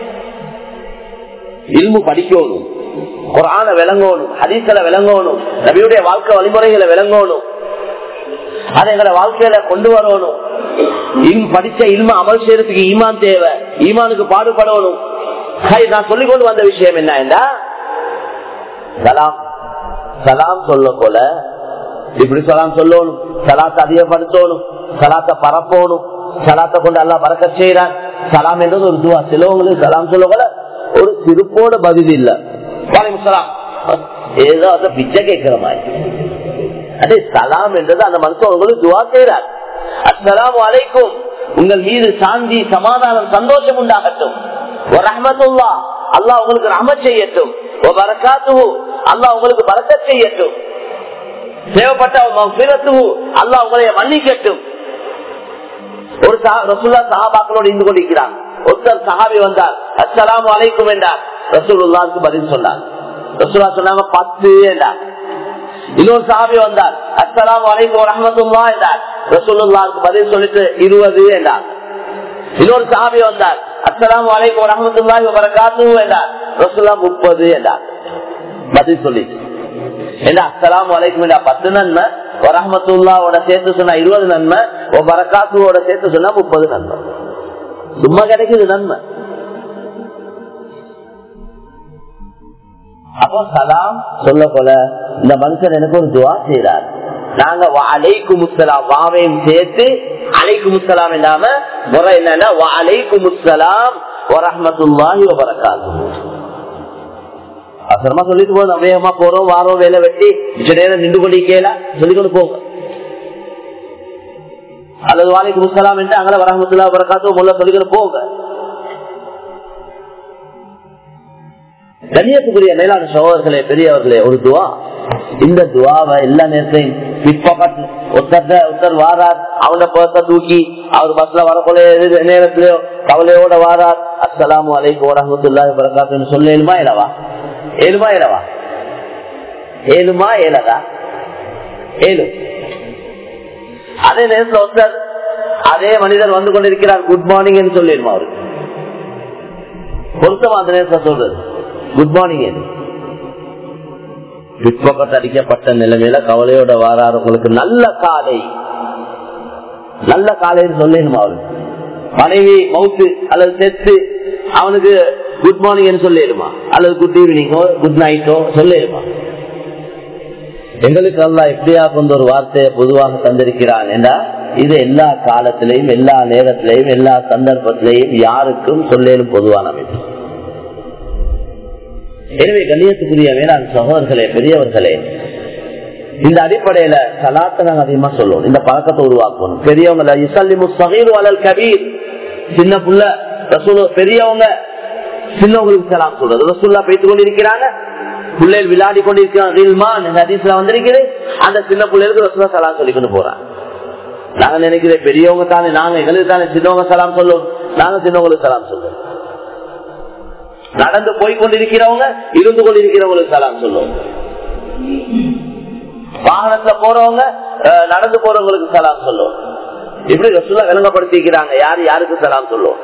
இல்மு படிக்கணும் குரான விளங்கணும் ஹதீசல விளங்கணும் நபியுடைய வாழ்க்கை வழிமுறைகளை விளங்கணும் அதை எங்களை வாழ்க்கையில கொண்டு வரணும் படிச்ச இல்ம அமல் செய்யறதுக்கு ஈமான் தேவை ஈமானுக்கு பாடுபடணும் நான் சொல்லிக் கொண்டு வந்த விஷயம் என்ன சலாம் சலாம் சொல்ல போல இப்படி சலாம் சொல்லணும் சலாத்தை அதிகப்படுத்தணும் சலாத்தை பரப்பணும் சலாத்தை கொண்டு எல்லாம் பறக்க செய்யறான் சலாம் என்றது ஒரு துவா சிலவங்களுக்கு சலாம் சொல்ல போல ஒரு சிரிப்போட பதில் இல்ல சலாம் ஏதோ அதை பிச்சை கேட்கிற மாதிரி அதே சலாம் என்றது அந்த மனுஷன் உங்களுக்கு துவா செய்யறார் அஸ்லாம் அலைக்கும் உங்கள் மீது சாந்தி சமாதானம் சந்தோஷம் உண்டாகட்டும் ரஹமத்துல்லா அல்லாஹ் உங்களுக்கு ரஹமத் செய்யட்டும் அல்லாஹ் உங்களுக்கு பறக்க செய்யட்டும் தேவைப்பட்ட அல்லாஹ் உங்களை மன்னிக்கட்டும் ஒரு ரசுல்லா சஹாபாக்களோடு இருந்து கொண்டிருக்கிறார் ஒருத்தர் சஹாபி வந்தார் அஸ்லாம் அலைக்கும் என்றார் ரசூலுல்லாவுக்கு பதில் சொன்னார் ரசூல்லா சொன்னாங்க பத்து என்றார் இன்னொரு சஹாபி வந்தார் அஸ்லாம் அலைக்கும் ரஹமத்துல்லா என்றார் ரசூலுல்லாவுக்கு பதில் சொல்லிட்டு இருபது என்றார் இன்னொரு சஹாபி வந்தார் அஸ்லாம் வலைக்கும் ரஹமத்துல்லாஹி வரகாத்து என்றார் ரசூல்லா முப்பது என்றார் பதில் சொல்லிட்டு என்ன அஸ்லாம் வலைக்கும் என்றா பத்து நன்மை ரஹமத்துல்லாவோட சேர்த்து சொன்னா இருபது நன்மை வரகாத்துவோட சேர்த்து சொன்னா முப்பது நன்மை சும்மா கிடைக்குது நன்மை அப்போ சலாம் சொல்ல போல இந்த மனுஷன் எனக்கு ஒரு துவா செய்யறார் நாங்க அலைக்கு முஸ்லாம் வாவையும் சேர்த்து அலைக்கு முஸ்லாம் இல்லாம முறை என்னன்னா அலைக்கு முஸ்லாம் வரமத்துல்லாஹி வரகாத்து அவசரமா சொல்லிட்டு போதும் வேகமா போறோம் வாரம் வேலை வெட்டி மிச்ச நேரம் நின்று கொண்டு கேளா சொல்லிக் கொண்டு போங்க அல்லது வாழைக்கு முஸ்லாம் என்று அங்கே வரமத்துல்லா வரகாத்து முல்ல சொல்லிக்கொண்டு போங்க கண்ணியத்துக்குரிய மேலான சகோதரர்களே பெரியவர்களே ஒரு துவா இந்த துவாவை எல்லா நேரத்தையும் பிற்பகட் ஒருத்தர் ஒருத்தர் வாரார் அவன பர்ச தூக்கி அவர் பஸ்ல வரக்கூடிய நேரத்திலயோ கவலையோட வாரார் அஸ்லாம் வலைக்கும் வரமத்துல்லாஹி வரகாத்துன்னு சொல்ல ஏழுமா இலவா ஏழுமா இலவா ஏழுமா ஏழதா ஏழு அதே நேரத்தில் ஒருத்தர் அதே மனிதர் வந்து கொண்டிருக்கிறார் குட் மார்னிங் சொல்லிடுமா அவருக்கு பொருத்தமா அந்த நேரத்தில் சொல்றது குட் மார்னிங் பிற்பகத்து அடிக்கப்பட்ட நிலைமையில கவலையோட வாரார் உங்களுக்கு நல்ல காலை நல்ல காலைன்னு சொல்லணுமா அவருக்கு மனைவி மவுத்து அல்லது செத்து அவனுக்கு குட் மார்னிங் சொல்லிடுமா அல்லது குட் ஈவினிங்கோ குட் நைட்டோ சொல்லிடுமா எங்களுக்கு அல்லா எப்படியா கொண்ட ஒரு வார்த்தையை பொதுவாக தந்திருக்கிறான் என்றா இது எல்லா காலத்திலையும் எல்லா நேரத்திலையும் எல்லா சந்தர்ப்பத்திலையும் யாருக்கும் சொல்லேலும் பொதுவான அமைப்பு எனவே கண்ணியத்துக்குரிய வேளாண் சகோதரர்களே பெரியவர்களே இந்த அடிப்படையில சலாத்தை நாங்க அதிகமா சொல்லுவோம் இந்த பழக்கத்தை உருவாக்கணும் பெரியவங்க இசல்லிமு சகீரு அலல் கபீர் சின்ன புள்ள ரசூல் பெரியவங்க சின்னவங்களுக்கு சலாம் சொல்றது ரசூல்லா பேசிக் கொண்டிருக்கிறாங்க பிள்ளைகள் விளையாடி கொண்டிருக்கிறாங்க வந்திருக்கிறது அந்த சின்ன பிள்ளைகளுக்கு ரசூலா சலாம் சொல்லிக்கொண்டு போறாங்க நாங்க நினைக்கிறேன் பெரியவங்க தானே நாங்க எங்களுக்கு தானே சின்னவங்க சலாம் சொல்லுவோம் நாங்க சின்னவங்களுக்கு சலாம் சொல்லுவோம் நடந்து போய் கொண்டிருக்கிறவங்க இருந்து கொண்டிருக்கிறவங்களுக்கு சலாம் சொல்லுவோம் வாகனத்துல போறவங்க நடந்து போறவங்களுக்கு சலாம் சொல்லுவோம் இப்படி ரசூலா விளங்கப்படுத்திக்கிறாங்க யாரு யாருக்கு சலாம் சொல்லுவோம்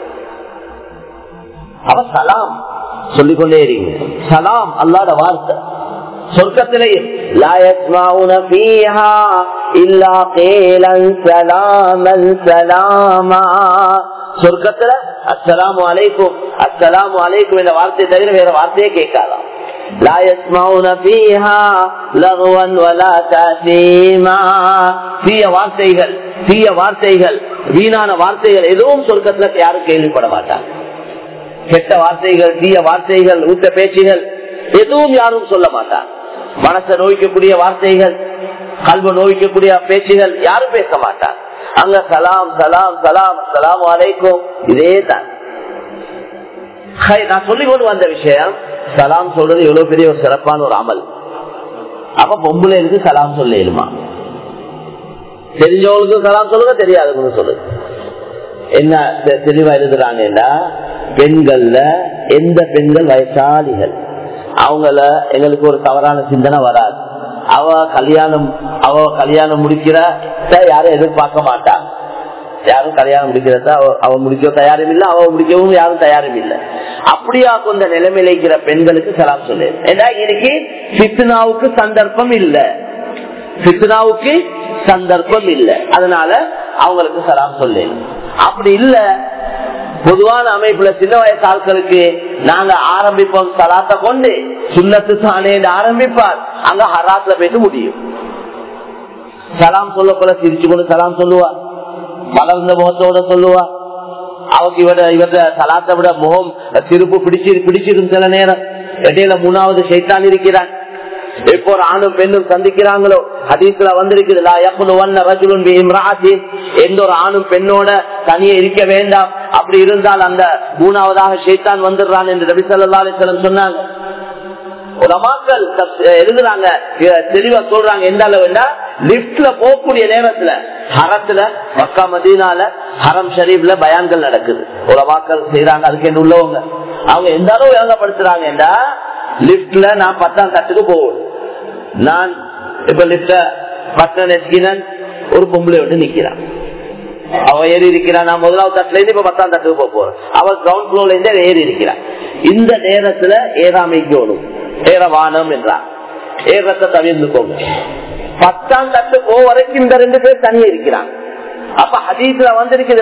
அவ சலாம் சொல்லிக்கொண்டே இருங்க சலாம் அல்லாத வார்த்தை சொர்க்கத்திலேயே சொர்க்கத்துல அஸ்லாம் அலைக்கும் அஸ்லாம் அலைக்கும் என்ற வார்த்தையை தவிர வேற வார்த்தையே கேட்காதாம் لا يسمعون فيها لغوا ولا تأثيما தீய வார்த்தைகள் தீய வார்த்தைகள் வீணான வார்த்தைகள் எதுவும் சொர்க்கத்துல யாரும் கேள்விப்பட மாட்டாங்க கெட்ட வார்த்தைகள் தீய வார்த்தைகள் ஊட்ட பேச்சுகள் எதுவும் யாரும் சொல்ல மாட்டாங்க மனசை நோய்க்கக்கூடிய வார்த்தைகள் கல்வ நோய்க்கக்கூடிய பேச்சுகள் யாரும் பேச மாட்டாங்க அங்க சலாம் சலாம் சலாம் சலாம் வரைக்கும் இதே தான் நான் சொல்லிக் கொண்டு வந்த விஷயம் சலாம் சொல்றது எவ்வளவு பெரிய ஒரு சிறப்பான ஒரு அமல் அப்ப பொம்பளைக்கு சலாம் சொல்ல இயலுமா தெரிஞ்சவங்களுக்கு சலாம் சொல்லுங்க தெரியாதவங்களுக்கு சொல்லுங்க என்ன தெளிவா எழுதுறாங்கன்னா பெண்கள்ல எந்த பெண்கள் வயசாளிகள் அவங்கள எங்களுக்கு ஒரு தவறான சிந்தனை வராது அவ கல்யாணம் அவ கல்யாணம் முடிக்கிற யாரும் எதிர்பார்க்க மாட்டான் யாரும் கல்யாணம் முடிக்கிறத அவ முடிக்க தயாரும் இல்லை அவ முடிக்கவும் யாரும் தயாரும் இல்லை அப்படியா கொண்ட நிலைமையில இருக்கிற பெண்களுக்கு சலாம் சொல்லு ஏன்னா இன்னைக்கு பித்னாவுக்கு சந்தர்ப்பம் இல்லை பித்னாவுக்கு சந்தர்ப்பம் இல்லை அதனால அவங்களுக்கு சலாம் சொல்லு அப்படி இல்ல பொதுவான அமைப்புல சின்ன வயசு ஆட்களுக்கு நாங்க ஆரம்பிப்போம் சலாத்தை கொண்டு சுண்ணத்து தானே ஆரம்பிப்பார் அங்க ஹராத்துல போயிட்டு முடியும் சலாம் சொல்ல போல சிரிச்சு கொண்டு சலாம் சொல்லுவா வளர்ந்த முகத்தோட சொல்லுவா அவங்க இவட இவர சலாத்தை விட முகம் திருப்பு பிடிச்சி பிடிச்சிடும் சில நேரம் இடையில மூணாவது சைத்தான் இருக்கிறான் எப்போ ஒரு ஆணும் பெண்ணும் சந்திக்கிறாங்களோ ஹதீஸ்ல வந்திருக்குது எந்த ஒரு ஆணும் பெண்ணோட தனியே இருக்க வேண்டாம் அப்படி இருந்தால் அந்த மூணாவதாக ஷேத்தான் வந்துடுறான் என்று ரபி சல்லா அலிஸ்லம் சொன்னாங்க உலமாக்கள் எழுதுறாங்க தெளிவா சொல்றாங்க எந்த அளவுன்னா லிப்ட்ல போகக்கூடிய நேரத்துல ஹரத்துல மக்கா மதீனால ஹரம் ஷரீப்ல பயான்கள் நடக்குது உலமாக்கள் செய்யறாங்க அதுக்கு என்ன உள்ளவங்க அவங்க எந்த அளவு விளங்கப்படுத்துறாங்கன்னா லிப்ட்ல நான் பத்தாம் தட்டுக்கு போகணும் நான் இப்ப லிப்ட பட்டன் எஸ்கினன் ஒரு பொம்பளை விட்டு நிக்கிறான் அவ ஏறி இருக்கிறான் நான் முதலாவது தட்டுல இருந்து இப்ப பத்தாம் தட்டுக்கு போக போறேன் அவ கிரவுண்ட் ஃப்ளோர்ல இருந்து ஏறி இருக்கிறான் இந்த நேரத்துல ஏறாமைக்கணும் ஏறவானம் என்றார் ஏறத்தை தவிர்ந்துக்கோங்க பத்தாம் தட்டு போ வரைக்கும் இந்த ரெண்டு பேர் தனியே இருக்கிறாங்க அப்ப ஹதீஸ்ல வந்திருக்குது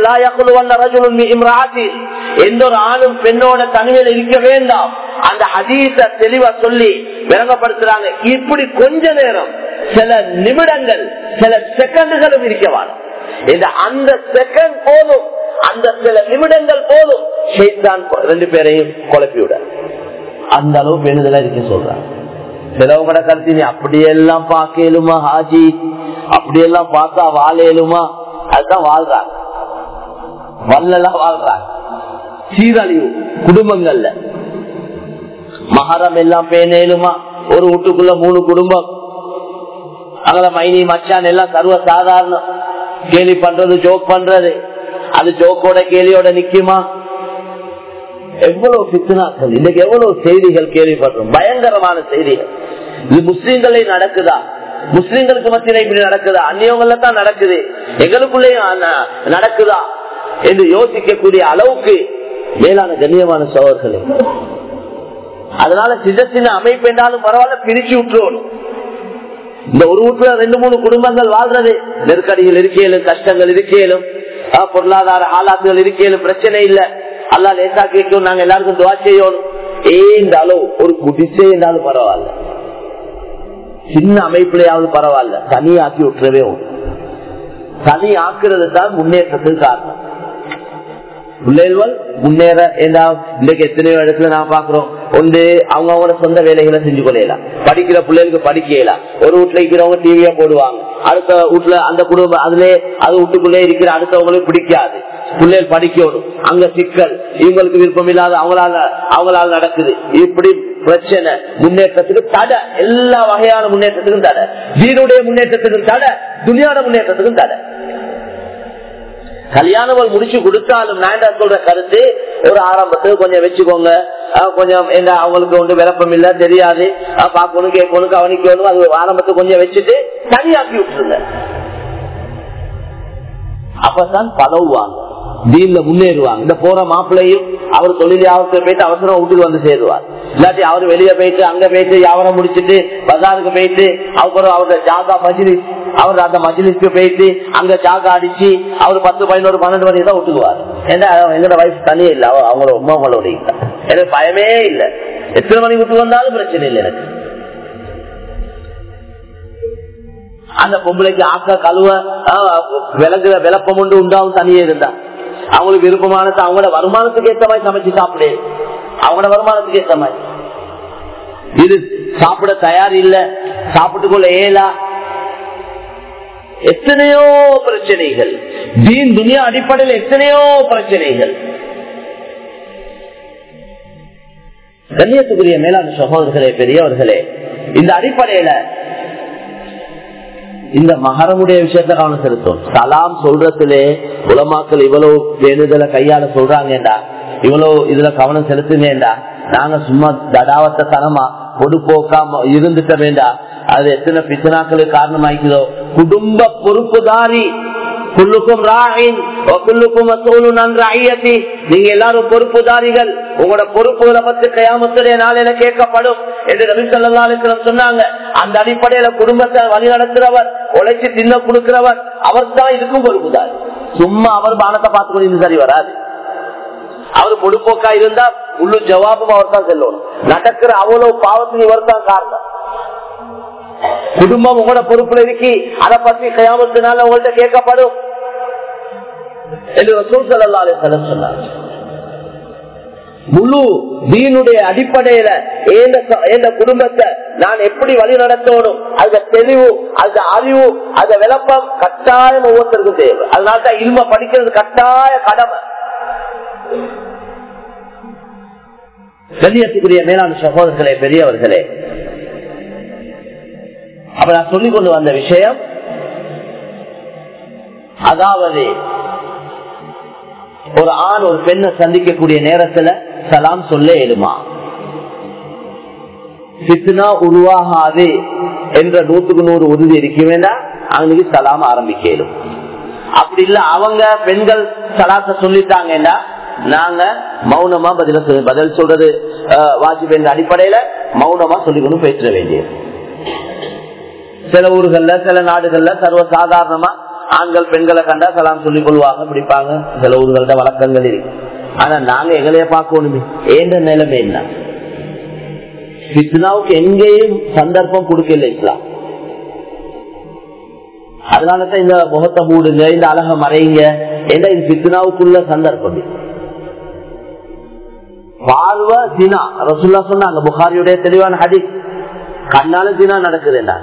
எந்த ஒரு ஆணும் பெண்ணோட தனிமையில் இருக்க வேண்டாம் அந்த ஹதீஸ தெளிவா சொல்லி விளங்கப்படுத்துறாங்க இப்படி கொஞ்ச நேரம் சில நிமிடங்கள் சில செகண்டுகளும் இருக்க வேணும் இந்த அந்த செகண்ட் போதும் அந்த சில நிமிடங்கள் போதும் ரெண்டு பேரையும் குழப்பிவிட அந்த அளவு பெண்ணுதலா இருக்க சொல்றாங்க சிலவங்களோட கருத்து நீ அப்படியெல்லாம் பார்க்கலுமா ஹாஜி அப்படியெல்லாம் பார்த்தா வாழையலுமா அதுதான் வாழ்றாங்க வல்லெல்லாம் வாழ்றாங்க சீரழிவு குடும்பங்கள்ல மகரம் எல்லாம் பேனேலுமா ஒரு வீட்டுக்குள்ள மூணு குடும்பம் அங்கே மைனி மச்சான் எல்லாம் சர்வ சாதாரணம் கேலி பண்றது ஜோக் பண்றது அது ஜோக்கோட கேலியோட நிக்குமா எவ்வளவு பித்னாக்கள் இன்னைக்கு எவ்வளவு செய்திகள் கேள்விப்படுறோம் பயங்கரமான செய்திகள் இது முஸ்லீம்களே நடக்குதா முஸ்லீம்களுக்கு மத்தியில இப்படி நடக்குதா அந்நியவங்கள தான் நடக்குது எங்களுக்குள்ளேயும் நடக்குதா என்று யோசிக்கக்கூடிய அளவுக்கு மேலான கண்ணியமான சோழர்களே அதனால சின்ன சின்ன அமைப்பு என்றாலும் பரவாயில்ல பிரிச்சு விட்டுருவோம் இந்த ஒரு வீட்டுல ரெண்டு மூணு குடும்பங்கள் வாழ்றது நெருக்கடிகள் இருக்கேலும் கஷ்டங்கள் இருக்கேலும் பொருளாதார ஆளாக்குகள் இருக்கேலும் பிரச்சனை இல்ல அல்லா லேசா கேட்கும் நாங்க எல்லாருக்கும் துவா செய்யணும் ஏ இந்த அளவு ஒரு குடிசே இருந்தாலும் பரவாயில்ல சின்ன அமைப்புலயாவது பரவாயில்ல தனி ஆக்கி விட்டுறவே உண்டு தனி ஆக்குறது தான் முன்னேற்றத்துக்கு காரணம் பிள்ளைகள் முன்னேற இன்னைக்கு எத்தனையோ இடத்துல நான் பாக்குறோம் ஒன்று அவங்க அவங்களோட சொந்த வேலைகளை செஞ்சு கொள்ளலாம் படிக்கிற பிள்ளைகளுக்கு படிக்கலாம் ஒரு வீட்டுல இருக்கிறவங்க டிவியா போடுவாங்க அடுத்த வீட்டுல அந்த குடும்பம் அதுல அது வீட்டுக்குள்ளே இருக்கிற அடுத்தவங்களுக்கு பிடிக்காது பிள்ளைகள் படிக்கணும் அங்க சிக்கல் இவங்களுக்கு விருப்பம் இல்லாத அவங்களால அவங்களால நடக்குது இப்படி பிரச்சனை முன்னேற்றத்துக்கு தடை எல்லா வகையான முன்னேற்றத்துக்கும் தடை வீடுடைய முன்னேற்றத்துக்கும் தடை துணியான முன்னேற்றத்துக்கும் தடை கல்யாணம் முடிச்சு கொடுத்தாலும் நான் சொல்ற கருத்து ஒரு ஆரம்பத்துக்கு கொஞ்சம் வச்சுக்கோங்க கொஞ்சம் என்ன அவங்களுக்கு ஒன்று விளப்பம் இல்ல தெரியாது பார்க்கணும் கேட்கணும் கவனிக்கணும் அது ஆரம்பத்துக்கு கொஞ்சம் வச்சுட்டு தனியாக்கி விட்டுருங்க அப்பதான் பதவுவாங்க தீன்ல முன்னேறுவாங்க இந்த போற மாப்பிள்ளையும் அவர் தொழில் யாவரத்துக்கு போயிட்டு அவசரம் வீட்டுக்கு வந்து சேருவார் இல்லாட்டி அவர் வெளியே போயிட்டு அங்க போயிட்டு யாவரம் முடிச்சுட்டு பஜாருக்கு போயிட்டு அப்புறம் அவரோட ஜாகா மஜிலிஸ் அவர் அந்த மஜிலிஸ்க்கு போயிட்டு அங்க ஜாகா அடிச்சு அவர் பத்து பதினோரு பன்னெண்டு மணி தான் விட்டுக்குவார் ஏன்னா எங்களோட வயசு தனியே இல்லை அவங்களோட உமா அவங்களோட இல்லை எனக்கு பயமே இல்லை எத்தனை மணி விட்டு வந்தாலும் பிரச்சனை இல்லை எனக்கு அந்த பொம்பளைக்கு ஆக்க கழுவ விளங்குற விளப்பம் உண்டு உண்டாவும் தனியே இருந்தா அவங்களுக்கு விருப்பமானது அவங்களோட வருமானத்துக்கு ஏற்ற மாதிரி சமைச்சு சாப்பிடு அவங்களோட வருமானத்துக்கு ஏற்ற மாதிரி இது சாப்பிட தயார் இல்ல சாப்பிட்டு கொள்ள ஏலா எத்தனையோ பிரச்சனைகள் தீன் துனியா அடிப்படையில் எத்தனையோ பிரச்சனைகள் கண்ணியத்துக்குரிய மேலாண் சகோதரர்களே பெரியவர்களே இந்த அடிப்படையில இந்த மகரமுடைய விஷயத்த கவனம் செலுத்தும் சலாம் சொல்றதுலே உலமாக்கள் இவ்வளவு வேணுதல கையால சொல்றாங்கடா இவ்வளவு இதுல கவனம் செலுத்துங்கடா நாங்க சும்மா தடாவத்த தனமா பொடுப்போக்காம இருந்துட்ட வேண்டாம் அது எத்தனை பிச்சனாக்களுக்கு காரணமாக்கிறதோ குடும்ப பொறுப்புதாரி குள்ளுக்கும் ராயின் குள்ளுக்கும் நீங்க எல்லாரும் பொறுப்புதாரிகள் உங்களோட பொறுப்புகளை பத்தி கயாமத்துடைய நாளையில கேட்கப்படும் என்று ரவி சொல்லலாம் சொன்னாங்க அந்த அடிப்படையில குடும்பத்தை வழி நடத்துறவர் உழைச்சு தின்ன கொடுக்கிறவர் அவர் தான் இதுக்கும் பொறுப்புதாரி சும்மா அவர் பானத்தை பார்த்துக்கொண்டு சரி வராது அவர் பொடுப்போக்கா இருந்தா உள்ளு ஜவாபும் அவர் தான் செல்லணும் நடக்கிற அவ்வளவு பாவத்துக்கு இவர் தான் காரணம் குடும்பம் உங்களோட பொறுப்புல இருக்கி அதை பத்தி கயாமத்தினால உங்கள்கிட்ட கேட்கப்படும் என்று ரசூல் ஸல்லல்லாஹு அலைஹி வஸல்லம் சொன்னார் முழு தீனுடைய அடிப்படையில எந்த குடும்பத்தை நான் எப்படி வழி நடத்தணும் அந்த தெளிவு அந்த அறிவு அந்த விளப்பம் கட்டாயம் ஒவ்வொருத்தருக்கும் தேவை அதனால்தான் இல்ம படிக்கிறது கட்டாய கடமை கண்ணியத்துக்குரிய மேலாண் சகோதரர்களே பெரியவர்களே அப்ப நான் சொல்லிக் கொண்டு வந்த விஷயம் அதாவது ஒரு ஆண் ஒரு பெண்ணை சந்திக்கக்கூடிய நேரத்துல சலாம் சொல்ல எழுமா சித்னா உருவாகாது என்ற நூத்துக்கு நூறு உறுதி இருக்க வேண்டாம் அவங்களுக்கு சலாம் ஆரம்பிக்கலும் அப்படி இல்ல அவங்க பெண்கள் சலாத்த சொல்லிட்டாங்கன்னா நாங்க மௌனமா பதில பதில் சொல்றது வாஜிப் என்ற அடிப்படையில மௌனமா சொல்லிக்கொண்டு பேச வேண்டியது சில ஊர்கள்ல சில நாடுகள்ல சர்வ சாதாரணமா ஆண்கள் பெண்களை கண்டா சலாம் சொல்லிக் கொள்வாங்க பிடிப்பாங்க சில ஊர்கள்ட வழக்கங்கள் இருக்கு ஆனா நாங்க எங்களைய பார்க்கணுமே ஏந்த நிலைமை என்ன பித்னாவுக்கு எங்கேயும் சந்தர்ப்பம் கொடுக்கல இஸ்லாம் அதனாலதான் இந்த முகத்தை மூடுங்க இந்த அழக மறைங்க என்ற இது பித்னாவுக்குள்ள சந்தர்ப்பம் பார்வ தினா ரசுல்லா சொன்னாங்க புகாரியுடைய தெளிவான ஹடி கண்ணால தினா நடக்குதுன்னா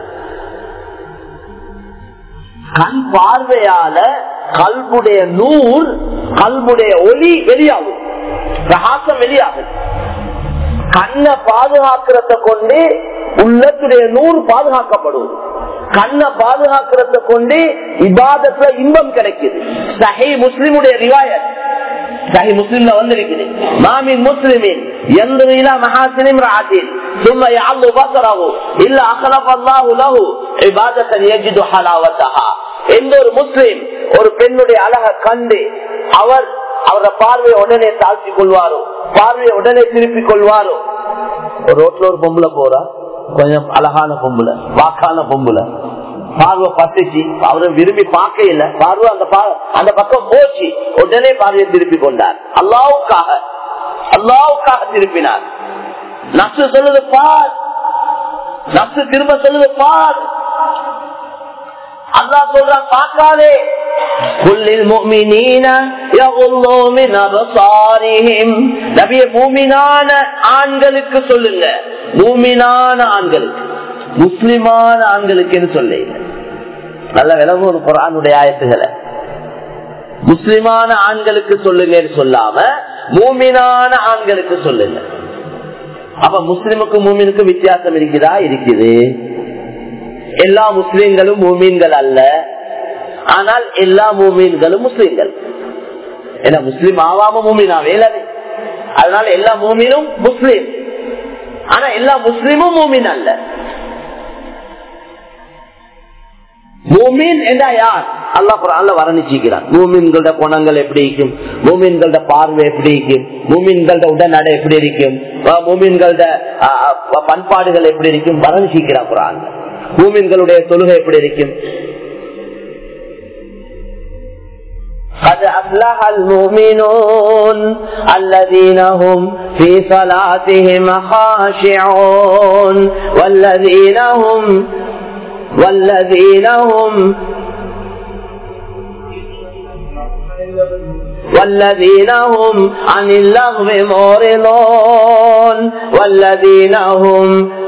கண் பார்வையால கல்புடைய நூல் கல்புடைய ஒளி வெளியாகும் பிரகாசம் வெளியாகும் கண்ணை பாதுகாக்கிறத கொண்டு உள்ளத்துடைய நூறு பாதுகாக்கப்படும் கண்ணை பாதுகாக்கிறத கொண்டு இபாதத்துல இன்பம் கிடைக்குது சஹி முஸ்லிமுடைய ரிவாயத் சஹி முஸ்லிம்ல வந்திருக்குது மாமின் முஸ்லிமின் ينظر الى محاسن امرأة ثم يعض بصره الا اخلف الله له عبادة يجد حلاوتها எந்த ஒரு முஸ்லிம் ஒரு பெண்ணுடைய அழக கண்டு அவர் அவர பார்வையை உடனே தாழ்த்தி கொள்வாரோ பார்வையை உடனே திருப்பிக் கொள்வாரோ ஒரு ரோட்ல ஒரு பொம்புல போறா கொஞ்சம் அழகான பொம்புல வாக்கான பொம்புல பார்வை பட்டுச்சு அவரை விரும்பி பார்க்க இல்ல பார்வை அந்த அந்த பக்கம் போச்சு உடனே பார்வையை திருப்பி கொண்டார் அல்லாவுக்காக அல்லாவுக்காக திருப்பினார் நசு சொல்லுது பார் நசு திரும்ப சொல்லுது பார் அல்லா சொல்றான் பார்க்காதே குல்லில் முஃமினீன யகுல்லூ மின் அப்சாரிஹிம் நபியே மூமினான ஆண்களுக்கு சொல்லுங்க மூமினான ஆண்களுக்கு முஸ்லிமான ஆண்களுக்கு சொல்ல நல்ல விலகும் ஒரு குரானுடைய ஆயத்துகளை முஸ்லிமான ஆண்களுக்கு சொல்லுங்கன்னு சொல்லாம மூமினான ஆண்களுக்கு சொல்லுங்க அப்ப முஸ்லிமுக்கு மூமினுக்கு வித்தியாசம் இருக்குதா இருக்குது எல்லா முஸ்லிம்களும் மூமீன்கள் அல்ல ஆனால் எல்லா மூமீன்களும் முஸ்லிம்கள் ஏன்னா முஸ்லிம் ஆவாம மூமினாவே இல்லவே அதனால எல்லா மூமினும் முஸ்லிம் ஆனா எல்லா முஸ்லிமும் மூமின் அல்ல மூமின் என்றா யார் அல்லா குரான்ல வர்ணிச்சிக்கிறான் மூமின்களோட குணங்கள் எப்படி இருக்கும் மூமின்களோட பார்வை எப்படி இருக்கும் மூமின்களோட உடல்நடை எப்படி இருக்கும் மூமின்களோட பண்பாடுகள் எப்படி இருக்கும் வர்ணிச்சிக்கிறான் குரான் மூமின்களுடைய தொழுகை எப்படி இருக்கும் قد أفلح المؤمنون الذين هم في صلاتهم خاشعون والذين هم والذين هم والذين هم عن اللغو معرضون والذين هم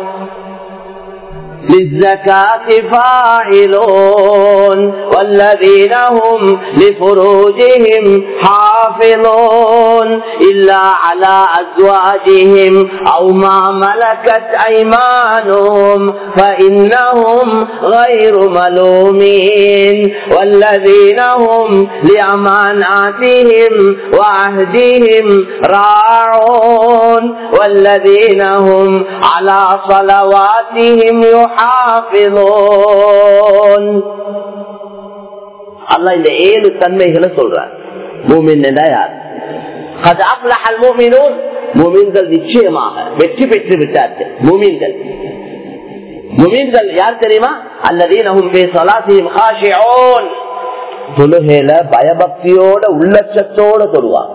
للزكاة فاعلون والذين هم لفروجهم حافظون إلا على أزواجهم أو ما ملكت أيمانهم فإنهم غير ملومين والذين هم لأماناتهم وعهدهم راعون والذين هم على صلواتهم يحافظون அல்ல இந்த ஏழு தன்மைகளை சொல்றார் மூமின் யார் மூமின்கள் நிச்சயமாக வெற்றி பெற்று விட்டார்கள் மூமின்கள் முமீன்கள் யார் தெரியுமா அல்லது தொழுகையில பயபக்தியோட உள்ளச்சத்தோட தொழுவாங்க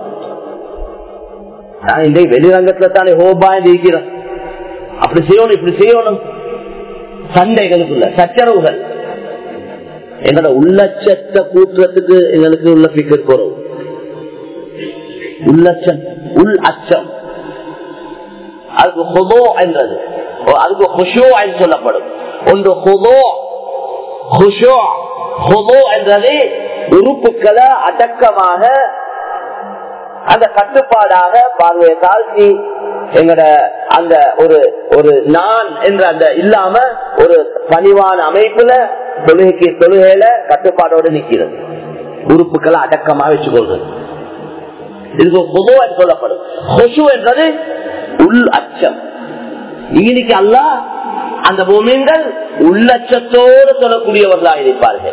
நான் இன்றைக்கு வெளிரங்கத்துல தானே ஹோபா இருக்கிறோம் அப்படி செய்யணும் இப்படி செய்யணும் சண்டைகளுக்குள்ள சச்சரவுகள் எங்களோட உள்ளச்சத்தை கூட்டுறதுக்கு எங்களுக்கு உள்ள பிக்கர் குறவு உள்ளச்சம் உள் அச்சம் அதுக்கு ஹொதோ என்றது அதுக்கு ஹுஷோ என்று சொல்லப்படும் ஒன்று ஹொதோ ஹுஷோ ஹொதோ என்றது உறுப்புகளை அடக்கமாக அந்த கட்டுப்பாடாக பார்வையை தாழ்த்தி எங்கட அந்த ஒரு ஒரு நான் என்ற அந்த இல்லாம ஒரு பணிவான அமைப்புல தொழுகைக்கு தொழுகையில கட்டுப்பாடோடு நிக்கிறது உறுப்புகளை அடக்கமா வச்சுக்கொள்றது இதுக்கு பொதுவா சொல்லப்படும் கொசு என்றது உள் அச்சம் இன்னைக்கு அல்ல அந்த பூமியங்கள் உள்ளச்சத்தோடு சொல்லக்கூடியவர்களாக இருப்பார்கள்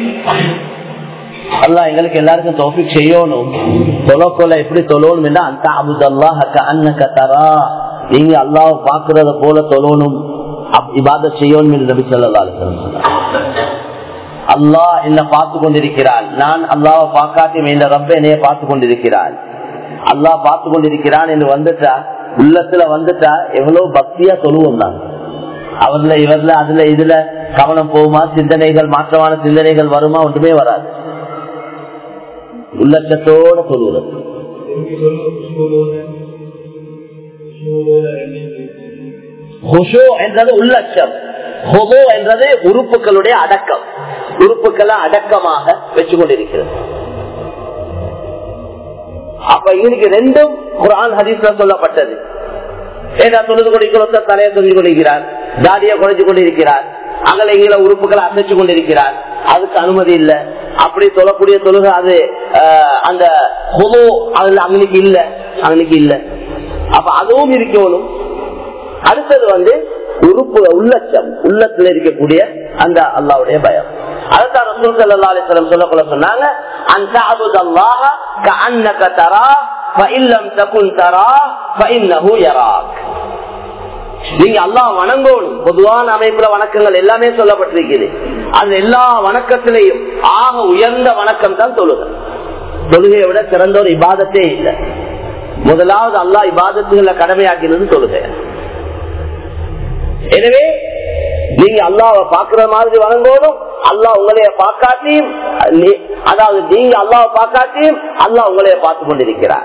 அல்லா எங்களுக்கு எல்லாருக்கும் தோஃபிக் செய்யணும் தொலை கொலை எப்படி தொழணும் என்றா அந்த அபுதல்லாஹக்க அன்னக்க தரா நீங்க அல்லாவை பாக்குறத போல தொழணும் இபாத செய்யணும் என்று நபி சொல்லா அல்லாஹ் என்ன பார்த்து கொண்டிருக்கிறான் நான் அல்லாவை பார்க்காட்டி இந்த ரப்ப என்னைய பார்த்து கொண்டிருக்கிறான் அல்லாஹ் பார்த்து கொண்டிருக்கிறான் என்று வந்துட்டா உள்ளத்துல வந்துட்டா எவ்வளவு பக்தியா சொல்லுவோம் நான் அவர்ல இவர்ல அதுல இதுல கவனம் போகுமா சிந்தனைகள் மாற்றமான சிந்தனைகள் வருமா ஒன்றுமே வராது உள்ளச்சத்தோட சொல்லுவது என்றது உள்ளச்சம் ஹொதோ என்றது உறுப்புகளுடைய அடக்கம் உறுப்புகளை அடக்கமாக வச்சு கொண்டிருக்கிறது அப்ப இன்னைக்கு ரெண்டும் குரான் ஹதீஸ்ல சொல்லப்பட்டது ஏதா தொழுது கொண்டிருக்கிறோம் தலையை சொல்லி கொண்டிருக்கிறார் தாடியை குறைஞ்சு கொண்டிருக்கிறார் அகல இங்கில உறுப்புகளை அசைச்சு கொண்டிருக்கிறார் அதுக்கு அனுமதி இல்ல அப்படி சொல்லக்கூடிய தொழுகை அது அந்த பொது அதுல அன்னைக்கு இல்ல அன்னைக்கு இல்ல அப்ப அதுவும் இருக்கணும் அடுத்தது வந்து உறுப்பு உள்ளச்சம் உள்ளத்துல இருக்கக்கூடிய அந்த அல்லாவுடைய பயம் அதுதான் ரசூல் சல்லா அலிஸ்லம் சொல்லக்குள்ள சொன்னாங்க அந்த அபுத் அல்லாஹ கஅன்னக தரா ஃபஇல்லம் தகுன் தரா ஃபஇன்னஹு யராக் நீங்க அல்லாஹ் வணங்கணும் பொதுவான அமைப்புல வணக்கங்கள் எல்லாமே சொல்லப்பட்டிருக்குது அந்த எல்லா வணக்கத்திலையும் ஆக உயர்ந்த வணக்கம் தான் தொழுகை தொழுகையை விட சிறந்த ஒரு இபாதத்தே இல்லை முதலாவது அல்லாஹ் இபாதத்துகளை கடமையாக்கினது தொழுகை எனவே நீங்க அல்லாவை பாக்குற மாதிரி வணங்கணும் அல்லாஹ் உங்களைய பார்க்காட்டியும் நீ- அதாவது நீங்க அல்லாஹ் பார்க்காட்டியும் அல்லாஹ் உங்களைய பார்த்து கொண்டிருக்கிறார்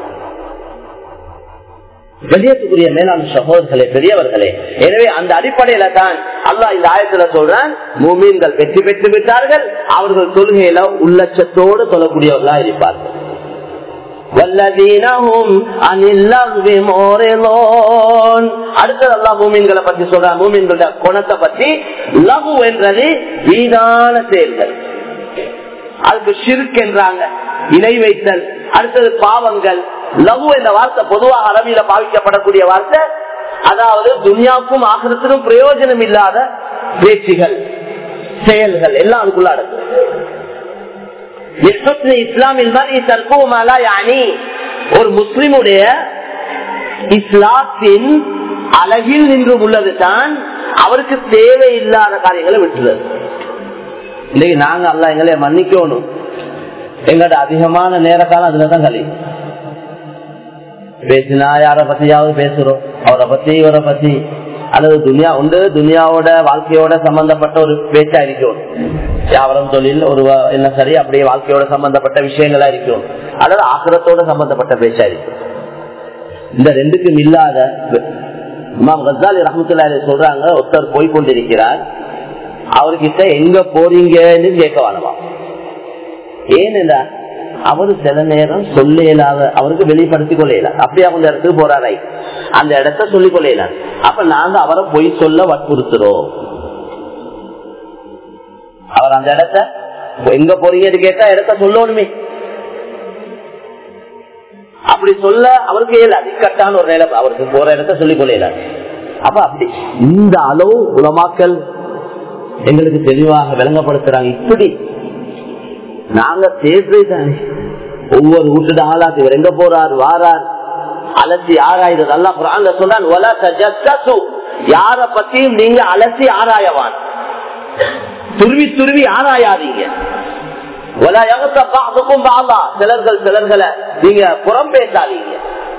வெளியேற்றக்கூடிய மேலாண் சகோதரர்களே பெரியவர்களே எனவே அந்த அடிப்படையில தான் அல்லாஹ் இந்த ஆயத்துல சொல்றான் மூமீன்கள் வெற்றி பெற்று விட்டார்கள் அவர்கள் தொழுகையில உள்ளச்சத்தோடு சொல்லக்கூடியவர்களா இருப்பார்கள் والذين هم عن اللغو معرضون அடுத்தது அல்லாஹ் மூமின்களை பத்தி சொல்றான் மூமின்களுடைய குணத்தை பத்தி லகு என்றது வீணான செயல்கள் அதுக்கு ஷிர்க் என்றாங்க இணை வைத்தல் அடுத்தது பாவங்கள் லகு என்ற வார்த்தை பொதுவாக அரபியில பாவிக்கப்படக்கூடிய வார்த்தை அதாவது துனியாவுக்கும் ஆகிரத்திலும் பிரயோஜனம் இல்லாத பேச்சுகள் செயல்கள் எல்லாம் அதுக்குள்ள அடங்கும் இஸ்லாமில் ஒரு முஸ்லிமுடைய இஸ்லாத்தின் அழகில் நின்று உள்ளது தான் அவருக்கு தேவையில்லாத காரியங்களை விட்டுறது இன்னைக்கு நாங்க அல்ல எங்களை மன்னிக்கணும் எங்களோட அதிகமான நேர காலம் அதுலதான் கழி பேசினா யார பத்தியாவது பேசுறோம் அவரை பத்தி இவரை பத்தி அல்லது துனியா உண்டு துனியாவோட வாழ்க்கையோட சம்பந்தப்பட்ட ஒரு பேச்சா இருக்கும் வியாபாரம் தொழில் ஒரு வ- என்ன சரி அப்படியே வாழ்க்கையோட சம்பந்தப்பட்ட விஷயங்களா இருக்கும் அல்லது ஆக்கிரத்தோட சம்பந்தப்பட்ட பேச்சா இருக்கும் இந்த ரெண்டுக்கும் இல்லாத இமாம் கசாலி ரஹமத்துல்லாஹி சொல்றாங்க ஒருத்தர் போய் கொண்டிருக்கிறார் அவர்கிட்ட எங்க போறீங்கன்னு கேட்க வேணாமா ஏனென்றா அவரு சில நேரம் சொல்ல இயலாத அவருக்கு வெளிப்படுத்திக் கொள்ள இயலாது அப்படி அவங்க இடத்துக்கு போறாராய் அந்த இடத்த சொல்லிக் கொள்ள இயலாது அப்ப நாங்க அவரை பொய் சொல்ல வற்புறுத்துறோம் அவர் அந்த இடத்த எங்க போறீங்கன்னு கேட்டா இடத்த சொல்லணுமே அப்படி சொல்ல அவருக்கு இயலாது இக்கட்டான ஒரு நிலை அவருக்கு போற இடத்த சொல்லிக் கொள்ள இயலாது அப்ப அப்படி இந்த அளவு உலமாக்கல் எங்களுக்கு தெளிவாக விளங்கப்படுத்துறாங்க இப்படி நாங்க தேர்தல் தானே ஒவ்வொரு வீட்டு ஆளாத்து இவர் எங்க போறார் வாரார் அலசி ஆராயுறது அல்லா குரான்ல சொல்றான் "வலா தஜஸ்ஸசு." யார பத்தியும் நீங்க அலசி ஆராயவான் துருவி துருவி ஆராயாதீங்க "வலா யக்தப் பஅதுக்கும் பஅதா." சிலர்கள் சிலர்களை நீங்க புறம் பேசாதீங்க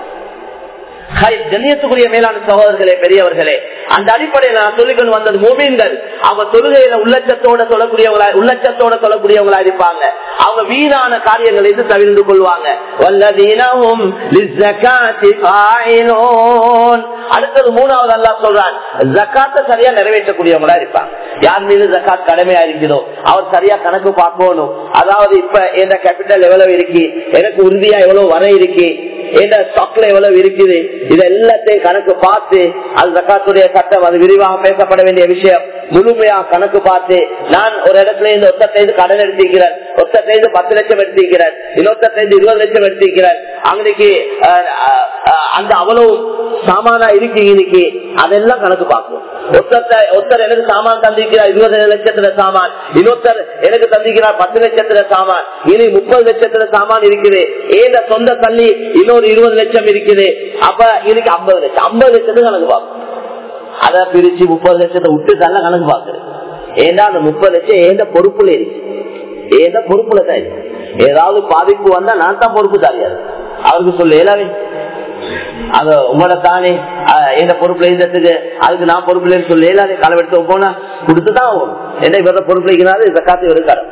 ஹை, கண்ணியத்துக்குரிய மேலான சகோதரர்களே பெரியவர்களே அந்த அடிப்படையில் நான் சொல்லிக்கொண்டு வந்தது மூமீன்கள் அவங்க தொழுகையில உள்ளச்சத்தோட சொல்லக்கூடியவங்களா உள்ளச்சத்தோட சொல்லக்கூடியவங்களா இருப்பாங்க அவங்க வீணான காரியங்களை இருந்து தவிர்த்து கொள்வாங்க வல்லதீனஹும் லிஸ்ஸகாத்தி ஃபாயிலூன். அடுத்தது மூணாவது அல்லாஹ் சொல்றான் ஜக்காத்தை சரியா நிறைவேற்றக்கூடியவங்களா இருப்பாங்க யார் மீது ஜக்காத் கடமையா இருக்குதோ அவர் சரியா கணக்கு பார்க்கணும் அதாவது இப்ப எந்த கேபிட்டல் எவ்வளவு இருக்கு எனக்கு உறுதியா எவ்வளவு வர இருக்கு எந்த ஸ்டாக்ல எவ்வளவு இருக்குது இது எல்லாத்தையும் கணக்கு பார்த்து அது ஜக்காத்துடைய சட்டம் அது விரிவாக பேசப்பட வேண்டிய விஷயம் முழுமையா கணக்கு பார்த்து நான் ஒரு இடத்துல இருந்து ஒத்தத்தைந்து கடன் எடுத்திருக்கிறேன் ஒத்தத்தைந்து பத்து லட்சம் எடுத்திருக்கிறேன் இன்னொத்தத்தைந்து இருபது லட்சம் எடுத்திருக்கிறேன் அன்னைக்கு அஹ், அஹ், அஹ், அந்த அவ்வளவு சாமானா இருக்கு இன்னைக்கு அதெல்லாம் கணக்கு பார்க்கணும் ஒருத்தர் ஒருத்தர் எனக்கு சாமான் தந்திருக்கிறார் இருபது லட்சத்துல சாமான் இன்னொருத்தர் எனக்கு தந்திருக்கிறார் பத்து லட்சத்துல சாமான் இனி முப்பது லட்சத்துல சாமான் இருக்குது ஏத சொந்த தள்ளி இன்னொரு இருபது லட்சம் இருக்குது அப்ப இன்னைக்கு ஐம்பது லட்சம் ஐம்பது லட்சத்துக்கு கணக்கு பார்க்கணும் அதை பிரிச்சு முப்பது லட்சத்தை விட்டு தள்ள கணக்கு பாக்குறேன் ஏன்னா அந்த முப்பது லட்சம் ஏந்த பொறுப்புல இருக்கு ஏந்த பொறுப்புல தான் இருக்கு ஏதாவது பாதிப்பு வந்தா நான் தான் பொறுப்பு தாரியாது அவருக்கு சொல்ல இயலாவே அது உங்களோட தானே எந்த பொறுப்புல இருந்ததுக்கு அதுக்கு நான் பொறுப்புல சொல்ல இயலாது களவெடுத்து போனா கொடுத்துதான் ஆகணும் என்ன இவர பொறுப்புல இருக்கிறாரு ஜக்காத்து இவரு கடன்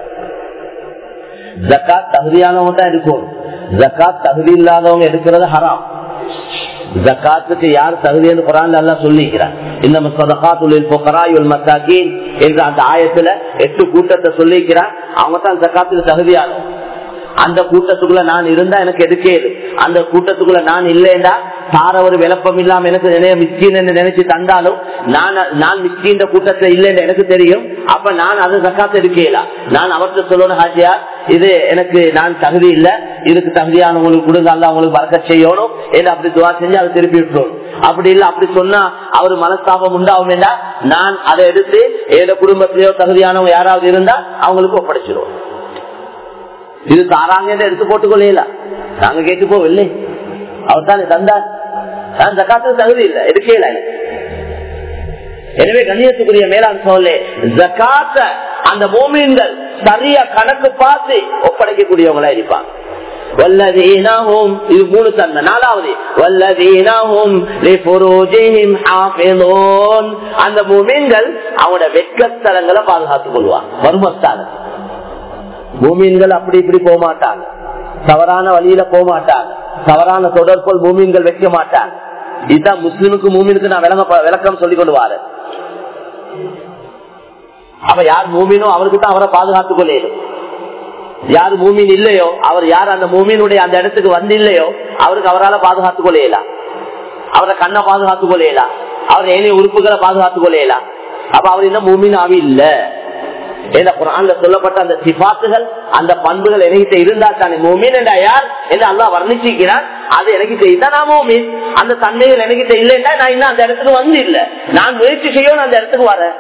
ஜக்காத் தகுதியானவங்க தான் இருக்கும் ஜக்காத் தகுதி இல்லாதவங்க எடுக்கிறது ஹராம் ஜக்காத்துக்கு யார் தகுதி என்று குரான் எல்லாம் சொல்லிக்கிறார் இந்த சதகாத்துலில் பொக்கராயுல் மசாக்கீன் என்ற அந்த ஆயத்துல எட்டு கூட்டத்தை சொல்லிக்கிறார் அவங்க தான் ஜக்காத்துக்கு தகுதியானவங்க அந்த கூட்டத்துக்குள்ள நான் இருந்தா எனக்கு எடுக்கேது அந்த கூட்டத்துக்குள்ள நான் இல்லைண்டா தார ஒரு விளப்பம் இல்லாம எனக்கு நினைய மிஸ்கின் என்று நினைச்சு தந்தாலும் நான் நான் மிஸ்கின்ற கூட்டத்துல இல்லைன்னு எனக்கு தெரியும் அப்ப நான் அது ஜக்காத்து எடுக்கலாம் நான் அவர்கிட்ட சொல்லணும் ஹாஜியா இது எனக்கு நான் தகுதி இல்ல இதுக்கு தகுதியானவங்களுக்கு கொடுங்க அல்ல அவங்களுக்கு வரக்க செய்யணும் என்று அப்படி துவா செஞ்சு அதை திருப்பி விட்டுரும் அப்படி இல்ல அப்படி சொன்னா அவர் மனஸ்தாபம் உண்டாகும் என்றா நான் அதை எடுத்து ஏதோ குடும்பத்திலேயோ தகுதியானவங்க யாராவது இருந்தா அவங்களுக்கு ஒப்படைச்சிடுவோம் இது தாராங்க எடுத்து போட்டுக் கொள்ளல நாங்க கேட்டு போவில்லை அவர் தானே தந்தார் நான் ஜக்காத்து தகுதி இல்லை எடுக்கல எனக்கு எனவே கண்ணியத்துக்குரிய மேலாண் சொல்லே ஜக்காத்த அந்த மோமீன்கள் சரியா கணக்கு பார்த்து ஒப்படைக்கக்கூடியவங்களா இருப்பாங்க வல்லதீனஹும் இது மூணு தன்மை நாலாவது வல்லதீனஹும் லிஃபுரூஜிஹிம் ஹாஃபிலூன் அந்த மூமின்கள் அவனோட வெட்கஸ்தலங்களை பாதுகாத்துக் கொள்வான் மர்மஸ்தானம் பூமீன்கள் அப்படி இப்படி போக மாட்டாங்க தவறான வழியில போக மாட்டாங்க தவறான தொடர்புகள் பூமீன்கள் வைக்க மாட்டாங்க இதுதான் முஸ்லிமுக்கு மூமினுக்கு நான் விளங்க விளக்கம் சொல்லிக் கொண்டு வாரேன் அவ யார் மூமினோ அவருக்கு தான் அவரை பாதுகாத்துக் கொள்ளையிடும் யார் மூமின் இல்லையோ அவர் யார் அந்த மூமினுடைய அந்த இடத்துக்கு வந்து இல்லையோ அவருக்கு அவரால் பாதுகாத்துக் கொள்ளையலாம் அவரை கண்ணை பாதுகாத்துக் கொள்ளையலாம் அவர் ஏனைய உறுப்புகளை பாதுகாத்துக் கொள்ளையலாம் அப்ப அவர் இன்னும் மூமின் ஆவி இல்ல ஏன்னா குரான்ல சொல்லப்பட்ட அந்த சிபாத்துகள் அந்த பண்புகள் என்கிட்ட இருந்தா தானே மூமின் என்றா யார் என்று அல்லா வர்ணிச்சிருக்கிறார் அது எனக்கு செய்தா நான் மூமின் அந்த தன்மைகள் என்கிட்ட இல்லைன்னா நான் இன்னும் அந்த இடத்துக்கு வந்து இல்ல நான் முயற்சி செய்யணும் அந்த இடத்துக்கு வரேன்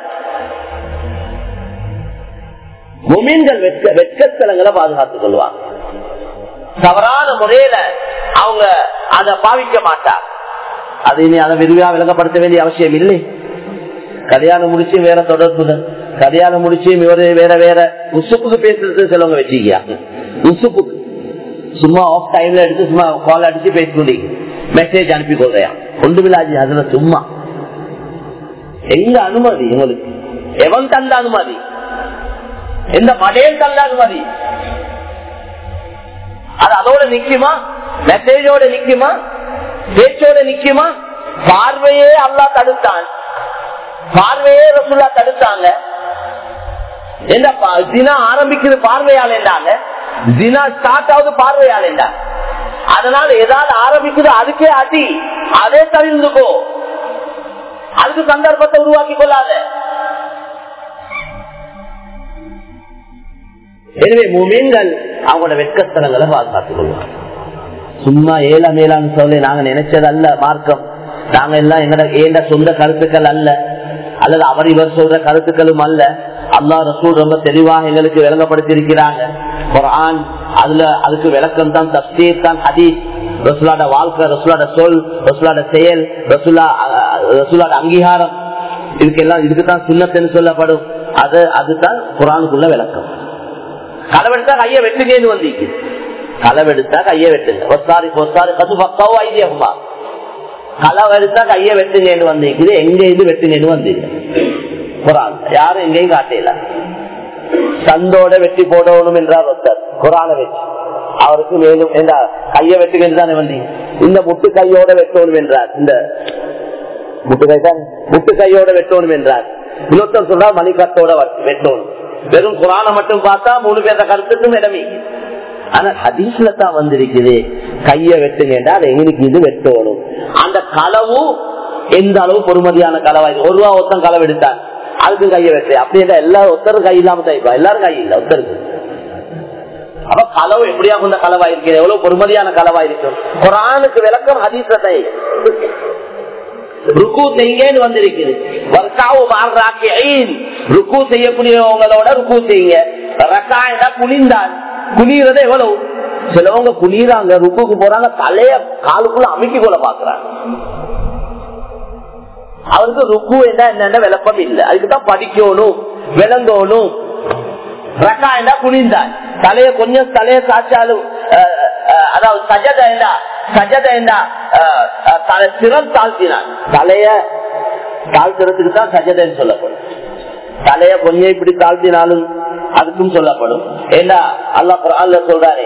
முமீன்கள் வெட்க வெட்கத்தலங்களை பாதுகாத்துக் கொள்வாங்க தவறான முறையில அவங்க அதை பாவிக்க மாட்டார் அது இனி அதை விரிவா விளங்கப்படுத்த வேண்டிய அவசியம் இல்லை கல்யாணம் முடிச்சு வேற தொடர்புகள் கல்யாணம் முடிச்சு இவரு வேற வேற உசுப்புக்கு பேசுறது சிலவங்க வச்சுக்கியா உசுப்புக்கு சும்மா ஆஃப் டைம்ல எடுத்து சும்மா கால் அடிச்சு பேசிக்கொண்டு மெசேஜ் அனுப்பி கொள்றையா ஒன்றுமில்லாஜி அதுல சும்மா எங்க அனுமதி உங்களுக்கு எவன் தந்த அனுமதி எந்த மடையன் தந்த அனுமதி அது அதோட நிக்குமா மெசேஜோட நிக்குமா பேச்சோட நிக்குமா பார்வையே அல்லா தடுத்தான் பார்வையே ரசுல்லா தடுத்தாங்க என்ன தினா ஆரம்பிக்கிறது பார்வையால் என்றாங்க தினா ஸ்டார்ட் ஆகுது பார்வையால் என்றாங்க அதனால ஏதாவது ஆரம்பிக்குது அதுக்கே அடி அதே தவிர்ந்துக்கோ அதுக்கு சந்தர்ப்பத்தை உருவாக்கி கொள்ளாத எனவே மூமீன்கள் அவங்களோட வெட்கத்தனங்களை பாதுகாத்துக் கொள்வாங்க சும்மா ஏழ மேலான்னு சொல்லி நாங்க நினைச்சது அல்ல மார்க்கம் நாங்க எல்லாம் எங்கட ஏண்ட சொந்த கருத்துக்கள் அல்ல அல்லது அவர் இவர் சொல்ற கருத்துக்களும் அல்ல அல்லா ரசூல் ரொம்ப தெளிவாக எங்களுக்கு விளங்கப்படுத்தி இருக்கிறாங்க குரான் அதுல அதுக்கு விளக்கம் தான் தப்சீர் தான் ஹதீஸ் ரசுலாட வாழ்க்கை ரசுலாட சொல் ரசுலாட செயல் ரசுலா ரசுலாட அங்கீகாரம் இதுக்கெல்லாம் இதுக்குதான் சுண்ணத்துன்னு சொல்லப்படும் அது அதுதான் குரானுக்குள்ள விளக்கம் களவெடுத்தா கைய வெட்டுங்கன்னு வந்தீங்க களவெடுத்தா கைய வெட்டுங்க ஒசாரி ஒசாரி கது பக்காவோ ஐடியாகுமா களவெடுத்தா கைய வெட்டுங்கன்னு வந்தீங்க எங்க இருந்து வெட்டுங்கன்னு வந்தீங்க குரான் யாரும் எங்கேயும் காட்டல சந்தோட வெட்டி போடணும் என்றார் ஒருத்தர் குரான வச்சு அவருக்கு மேலும் என்ன கைய வெட்டுங்க தானே வந்தீங்க இந்த முட்டு கையோட வெட்டணும் என்றார் இந்த முட்டு கை தான் முட்டு கையோட வெட்டணும் என்றார் இன்னொருத்தர் சொல்றா மணிக்கட்டோட வெட்டணும் வெறும் குரான மட்டும் பார்த்தா மூணு பேர கருத்துக்கும் இடமே ஆனா ஹதீஸ்ல தான் வந்திருக்குது கைய வெட்டுங்கடா அது எங்களுக்கு இது வெட்டணும் அந்த களவு எந்த அளவு பொறுமதியான களவாய் ஒரு ரூபா ஒருத்தன் களவு எடுத்தான் அதுக்கு கைய வெட்டு அப்படி எல்லா ஒருத்தரும் கை இல்லாம தைப்பா எல்லாரும் கை இல்ல ஒருத்தருக்கு அப்ப களவு எப்படியா கொண்ட களவா இருக்கிறது எவ்வளவு பொறுமதியான களவா இருக்கும் குரானுக்கு விளக்கம் ஹதீசத்தை ருக்கு செய்யுங்கன்னு வந்திருக்குது ருக்கு செய்யக்கூடியவங்களோட ருக்கு செய்யுங்க ரக்காயடா குனிந்தான் குனிறது எவ்வளவு சிலவங்க குனிறாங்க ருக்குக்கு போறாங்க தலைய காலுக்குள்ள அமைக்கி கொள்ள பாக்குறாங்க அவருக்கு ருக்கு என்ன என்னென்ன விளப்பம் இல்லை அதுக்குதான் படிக்கணும் விளங்கணும் ரக்காயண்டா குனிந்தான் தலைய கொஞ்சம் தலைய சாச்சாலும் அதாவது சஜத என்றா சஜத என்றா சிறம் தாழ்த்தினான் தலைய தாழ்த்துறதுக்கு தான் சஜதன்னு சொல்லப்படும் தலைய கொஞ்சம் இப்படி தாழ்த்தினாலும் அதுக்கும் சொல்லப்படும் ஏன்னா அல்லா குரான்ல சொல்றாரு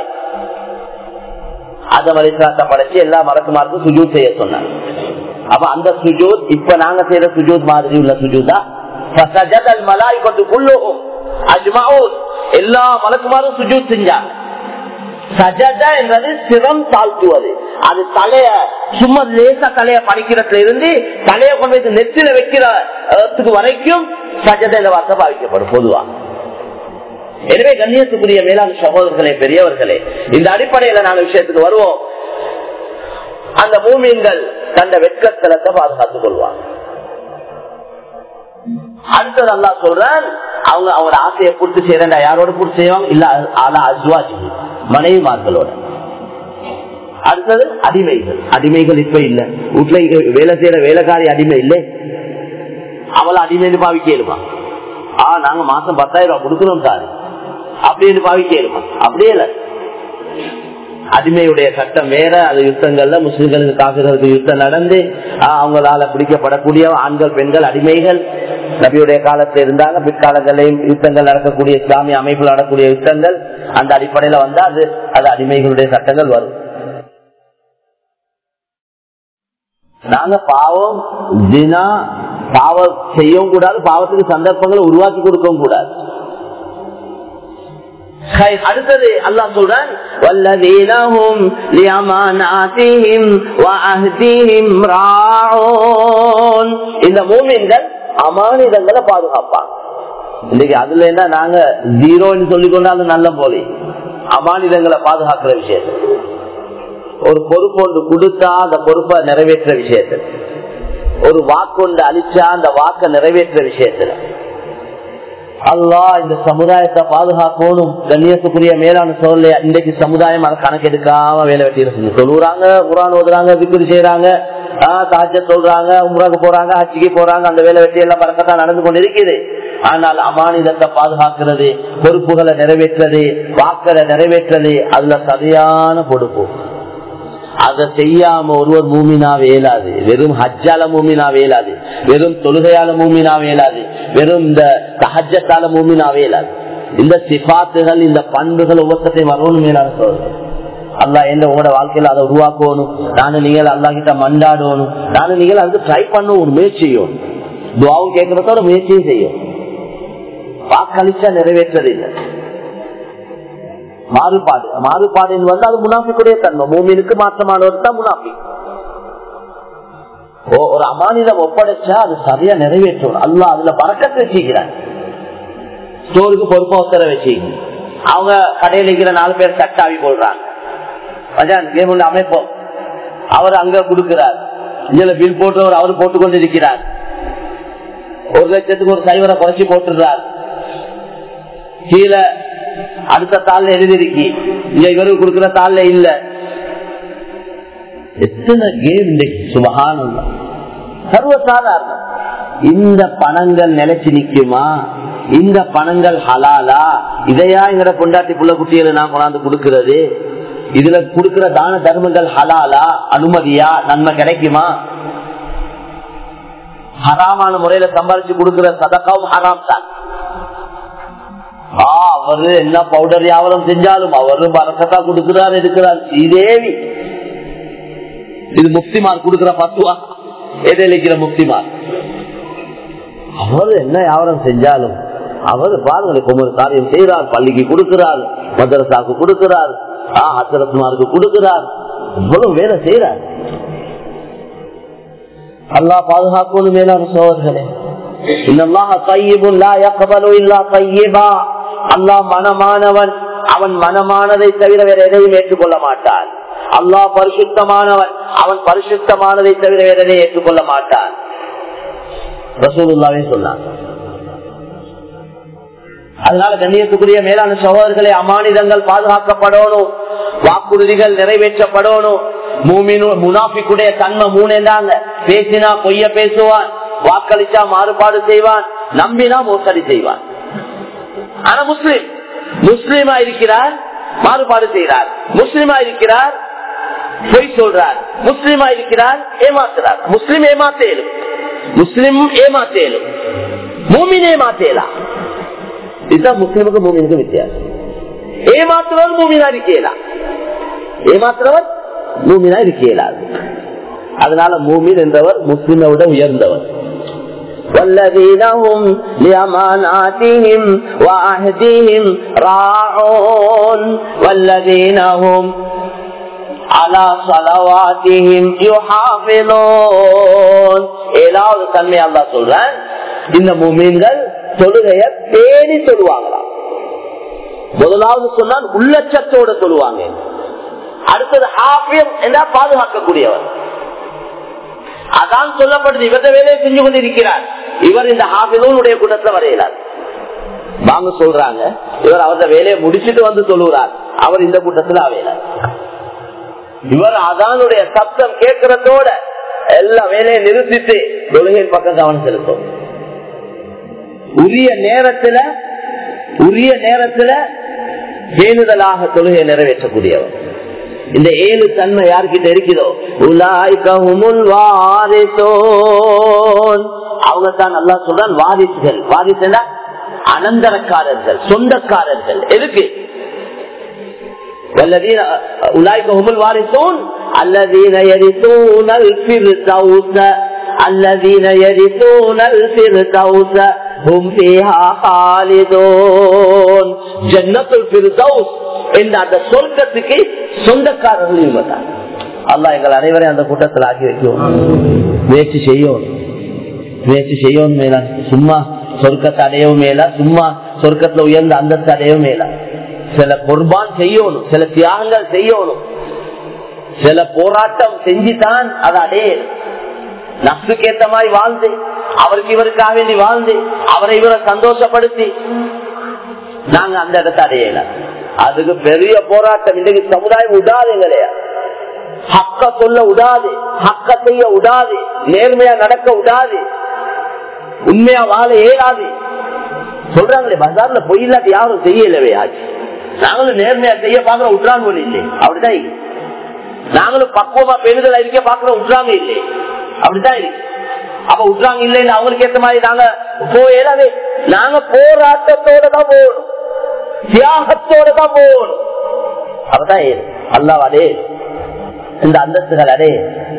அத மலிசாத்த படைச்சு எல்லா மறக்குமாருக்கும் சுஜூத் செய்ய சொன்னாங்க அப்ப அந்த சுஜூத் இப்ப நாங்க செய்யற சுஜூத் மாதிரி உள்ள சுஜூதா மலாய் கொண்டு குள்ளுகும் அஜ்மாவும் எல்லா மலக்குமாரும் சுஜூத் செஞ்சாங்க சஜதா என்பது சிரம் தாழ்த்துவது அது தலைய சும்மா லேசா தலைய படிக்கிறதுல இருந்து தலைய கொண்டு போய் நெத்தில வைக்கிறதுக்கு வரைக்கும் சஜதா இந்த வார்த்தை பாதிக்கப்படும் பொதுவா எனவே கண்ணியத்துக்குரிய மேலாண் சகோதரர்களே பெரியவர்களே இந்த அடிப்படையில நாங்க விஷயத்துக்கு வருவோம் அந்த பூமியன்கள் தந்த வெட்கத்தலத்தை பாதுகாத்துக் கொள்வாங்க அடுத்தது அல்லா சொல்றான் அவங்க அவங்களோட ஆசையை பூர்த்தி செய்யறா யாரோட பூர்த்தி செய்வாங்க இல்ல ஆலா அஜ்வாஜி மனைவிமார்களோட அடுத்தது அடிமைகள் அடிமைகள் இப்ப இல்ல வீட்டுல வேலை செய்யற வேலைக்காரி அடிமை இல்லை அவளை அடிமைன்னு பாவிக்கலுமா ஆ நாங்க மாசம் பத்தாயிரம் ரூபாய் கொடுக்கணும் சார் அப்படின்னு பாவிக்கலுமா அப்படியே இல்ல அடிமையுடைய சட்டம் வேற அது யுத்தங்கள்ல முஸ்லிம்களுக்கு காப்பிர்களுக்கு யுத்தம் நடந்து ஆஹ், அவங்களால பிடிக்கப்படக்கூடிய ஆண்கள் பெண்கள் அடிமைகள் நபியுடைய காலத்தில் இருந்தாங்க பிற்காலங்களையும் யுத்தங்கள் நடக்கக்கூடிய இஸ்லாமிய அமைப்பில் நடக்கக்கூடிய யுத்தங்கள் அந்த அடிப்படையில வந்தா அது அது அடிமைகளுடைய சட்டங்கள் வரும் நாங்க பாவம் தினா பாவம் செய்யவும் கூடாது பாவத்துக்கு சந்தர்ப்பங்களை உருவாக்கி கொடுக்கவும் கூடாது ஹை, அடுத்தது அல்லாஹ் சொல்றான் وَالَّذِينَ هُمْ لِأَمَانَاتِهِمْ وَعَهْدِهِمْ رَاعُونَ இந்த மூமின்கள் அமானிதங்களை பாதுகாப்பாங்க இன்னைக்கு அதுல என்ன நாங்க ஜீரோன்னு சொல்லி கொண்டாலும் நல்ல போலி அமானிதங்களை பாதுகாக்கிற விஷயத்தை ஒரு பொறுப்பு ஒன்று கொடுத்தா அந்த பொறுப்பை நிறைவேற்ற விஷயத்துல ஒரு வாக்கொண்டு அழிச்சா அந்த வாக்க நிறைவேற்ற விஷயத்துல அல்லாஹ் இந்த சமுதாயத்தை பாதுகாக்கணும் கண்ணியத்துக்குரிய மேலான சோழ இன்றைக்கு சமுதாயம் அதை கணக்கெடுக்காம வேலை வெட்டி சொல்லுறாங்க குரான் ஓதுறாங்க விக்குறி செய்யறாங்க தாஜ சொல்றாங்க உம்ராக்கு போறாங்க ஹஜ்ஜிக்கு போறாங்க அந்த வேலை வெட்டி எல்லாம் பறக்கத்தான் நடந்து கொண்டு இருக்குது ஆனால் அமானிதத்தை பாதுகாக்கிறது பொறுப்புகளை நிறைவேற்றது வாக்களை நிறைவேற்றது அதுல சரியான பொறுப்பு அதை செய்யாம ஒருவர் மூமினா வேலாது வெறும் ஹஜ்ஜால மூமினா வேலாது வெறும் தொழுகையால மூமினா வேலாது வெறும் இந்த சஹஜத்தால மூமினா வேலாது இந்த சிபாத்துகள் இந்த பண்புகள் ஒவ்வொருத்தையும் வரணும் மேலான சொல்றேன் அல்லா என்ன உங்களோட வாழ்க்கையில அதை உருவாக்கணும் நானும் நீங்கள் அல்லா கிட்ட மண்டாடணும் நானும் நீங்கள் அதுக்கு ட்ரை பண்ணணும் முயற்சி செய்யணும் துவாவும் கேட்கறதோட முயற்சியும் செய்யும் வாக்களிச்சா நிறைவேற்றது இல்லை மாறுபாடு மாறுபாடு வந்து அது முனாஃபிக்குடைய தன்மை மூமினுக்கு மாற்றமானவர் தான் முனாஃபி ஒரு அமானிதம் ஒப்படைச்சா அது சரியா நிறைவேற்றணும் அல்ல அதுல பறக்கத்தை வச்சுக்கிறான் ஸ்டோருக்கு பொறுப்பா உத்தர வச்சு அவங்க கடையில் இருக்கிற நாலு பேர் சட்டாவி போடுறாங்க கேம் அமைப்போம் அவர் அங்க கொடுக்கிறார் இதுல பில் போட்டவர் அவர் போட்டுக் கொண்டிருக்கிறார் ஒரு லட்சத்துக்கு ஒரு சைவரை குறைச்சி போட்டுறார் கீழே அடுத்த தாள்ல எழுதிருக்கி இங்க இவருக்கு கொடுக்கிற தாள்ல இல்ல எத்தனை கேம் இன்னைக்கு சுபகானம் சர்வசாதாரணம் இந்த பணங்கள் நிலைச்சு நிக்குமா இந்த பணங்கள் ஹலாலா இதையா எங்கட பொண்டாட்டி புள்ள குட்டிகளை நான் கொண்டாந்து கொடுக்கிறது இதுல கொடுக்கிற தான தர்மங்கள் ஹலாலா அனுமதியா நன்மை கிடைக்குமா ஹராமான முறையில சம்பாதிச்சு கொடுக்கிற சதக்காவும் ஹராம் தான் அவரு என்ன பவுடர் வியாபாரம் செஞ்சாலும் அவரு வரக்கத்தா கொடுக்கிறார் இருக்கிறார் ஸ்ரீதேவி இது முக்திமார் கொடுக்கிற பத்துவா எதிர்க்கிற முக்திமார் அவர் என்ன வியாபாரம் செஞ்சாலும் அவர் பாருங்களுக்கு ஒவ்வொரு காரியம் செய்யறார் பள்ளிக்கு கொடுக்கிறார் மதரசாக்கு கொடுக்கிறார் அசரத்மாருக்கு கொடுக்கிறார் இவ்வளவு வேலை செய்யறார் அல்லா பாதுகாக்கணும் மேலான சோதர்களே அல்லா மனமானவன் அவன் மனமானதை தவிர வேற எதையும் ஏற்றுக்கொள்ள மாட்டான் அல்லாஹ் பரிசுத்தமானவன் அவன் பரிசுத்தமானதை தவிர வேற எதையும் ஏற்றுக்கொள்ள மாட்டான் ரசூலுல்லாவே சொன்னான் அதனால கண்ணியத்துக்குரிய மேலான சகோதரர்களை அமானிதங்கள் பாதுகாக்கப்படணும் வாக்குறுதிகள் நிறைவேற்றப்படணும் முனாபிக்குடைய தன்மை மூணேந்தாங்க பேசினா பொய்ய பேசுவான் வாக்களிச்சா மாறுபாடு செய்வான் நம்பினா மோசடி செய்வான் ஆனா முஸ்லிம் முஸ்லிமா இருக்கிறார் மாறுபாடு செய்கிறார் முஸ்லிமா இருக்கிறார் பொய் சொல்றார் முஸ்லிமா இருக்கிறார் ஏமாத்துறார் முஸ்லிம் ஏமாத்தேலும் முஸ்லிம் ஏமாத்தேலும் மூமின் ஏமாத்தேலாம் இதுதான் முஸ்லிமுக்கு மூமினுக்கு வித்தியாசம் ஏமாத்துறவர் மூமினா இருக்கலாம் ஏமாத்துறவர் மூமினா இருக்கலாம் அதனால மூமின் என்றவர் முஸ்லிமை விட உயர்ந்தவர் والذين هم لأماناتهم وعهدهم راعون والذين هم على صلواتهم يحافظون ஏழாவது தன்மை அல்லா சொல்றேன் இந்த மூமீன்கள் தொழுகைய பேணி தொழுவாங்களாம் முதலாவது சொன்னால் உள்ளச்சத்தோட தொழுவாங்க அடுத்தது ஹாஃபியம் என்றா பாதுகாக்கக்கூடியவர் அதான் சொல்லப்படுது இவரது வேலையை செஞ்சு கொண்டிருக்கிறார் இவர் இந்த ஹாஃபிதனுடைய கூட்டத்தில் வரையிறார் வாங்க சொல்றாங்க இவர் அவரது வேலையை முடிச்சுட்டு வந்து சொல்லுகிறார் அவர் இந்த கூட்டத்தில் அவையிறார் இவர் அதானுடைய சப்தம் கேட்கறதோட எல்லா வேலையை நிறுத்திட்டு தொழுகையின் பக்கம் கவனம் செலுத்தும் உரிய நேரத்துல உரிய நேரத்துல பேணுதலாக தொழுகையை நிறைவேற்றக்கூடியவர் இந்த ஏழு தன்மை யாருக்கிட்ட இருக்குதோ உலாய்கமுல் வாரிசோன் அவங்க தான் நல்லா சொல்றான் வாரிசுகள் வாரிசுனா அனந்தரக்காரர்கள் சொந்தக்காரர்கள் எதுக்கு والذين أولئك هم الوارثون الذين يرثون الفردوس الذين يرثون الفردوس هم فيها خالدون جنة الفردوس என்ற அந்த சொர்க்கத்துக்கு சொந்தக்காரர்கள் இவங்க தான் அல்லாஹ் எங்கள் அனைவரையும் அந்த கூட்டத்தில் ஆக்கி வைக்கும் முயற்சி செய்யணும் முயற்சி செய்யவும் மேலா சும்மா சொர்க்கத்தை அடையவும் மேலா சும்மா சொர்க்கத்துல உயர்ந்த அந்தஸ்து அடையவும் மேலா சில குர்பான் செய்யணும் சில தியாகங்கள் செய்யணும் சில போராட்டம் செஞ்சுதான் அதை அடையணும் நப்சுக்கு ஏத்த மாதிரி வாழ்ந்து அவருக்கு இவருக்காக வேண்டி வாழ்ந்து அவரை இவரை சந்தோஷப்படுத்தி நாங்க அந்த இடத்தை அடையல அதுக்கு பெரிய போராட்டம் இன்றைக்கு சமுதாயம் விடாது எங்களையா ஹக்க சொல்ல விடாது ஹக்க செய்ய விடாது நேர்மையா நடக்க விடாது உண்மையா வாழ இயலாது சொல்றாங்களே பஜார்ல பொய் இல்லாட்டி யாரும் செய்யலவே ஆச்சு நாங்களும் நேர்மையா செய்ய பாக்குற விட்டுறாங்க இல்லை அப்படிதான் இருக்கு. நாங்களும் பக்குவமா பெண்கள் இருக்க பாக்குற விட்டுறாங்க இல்லை அப்படிதான் இருக்கு அப்ப விட்டுறாங்க இல்லைன்னு அவங்களுக்கு ஏத்த மாதிரி நாங்க போயிடாவே நாங்க போராட்டத்தோட தான் போகணும் தியாகத்தோட தான் போகணும் அப்பதான் அல்லாஹ் அடே இந்த அந்தஸ்துகள் அடே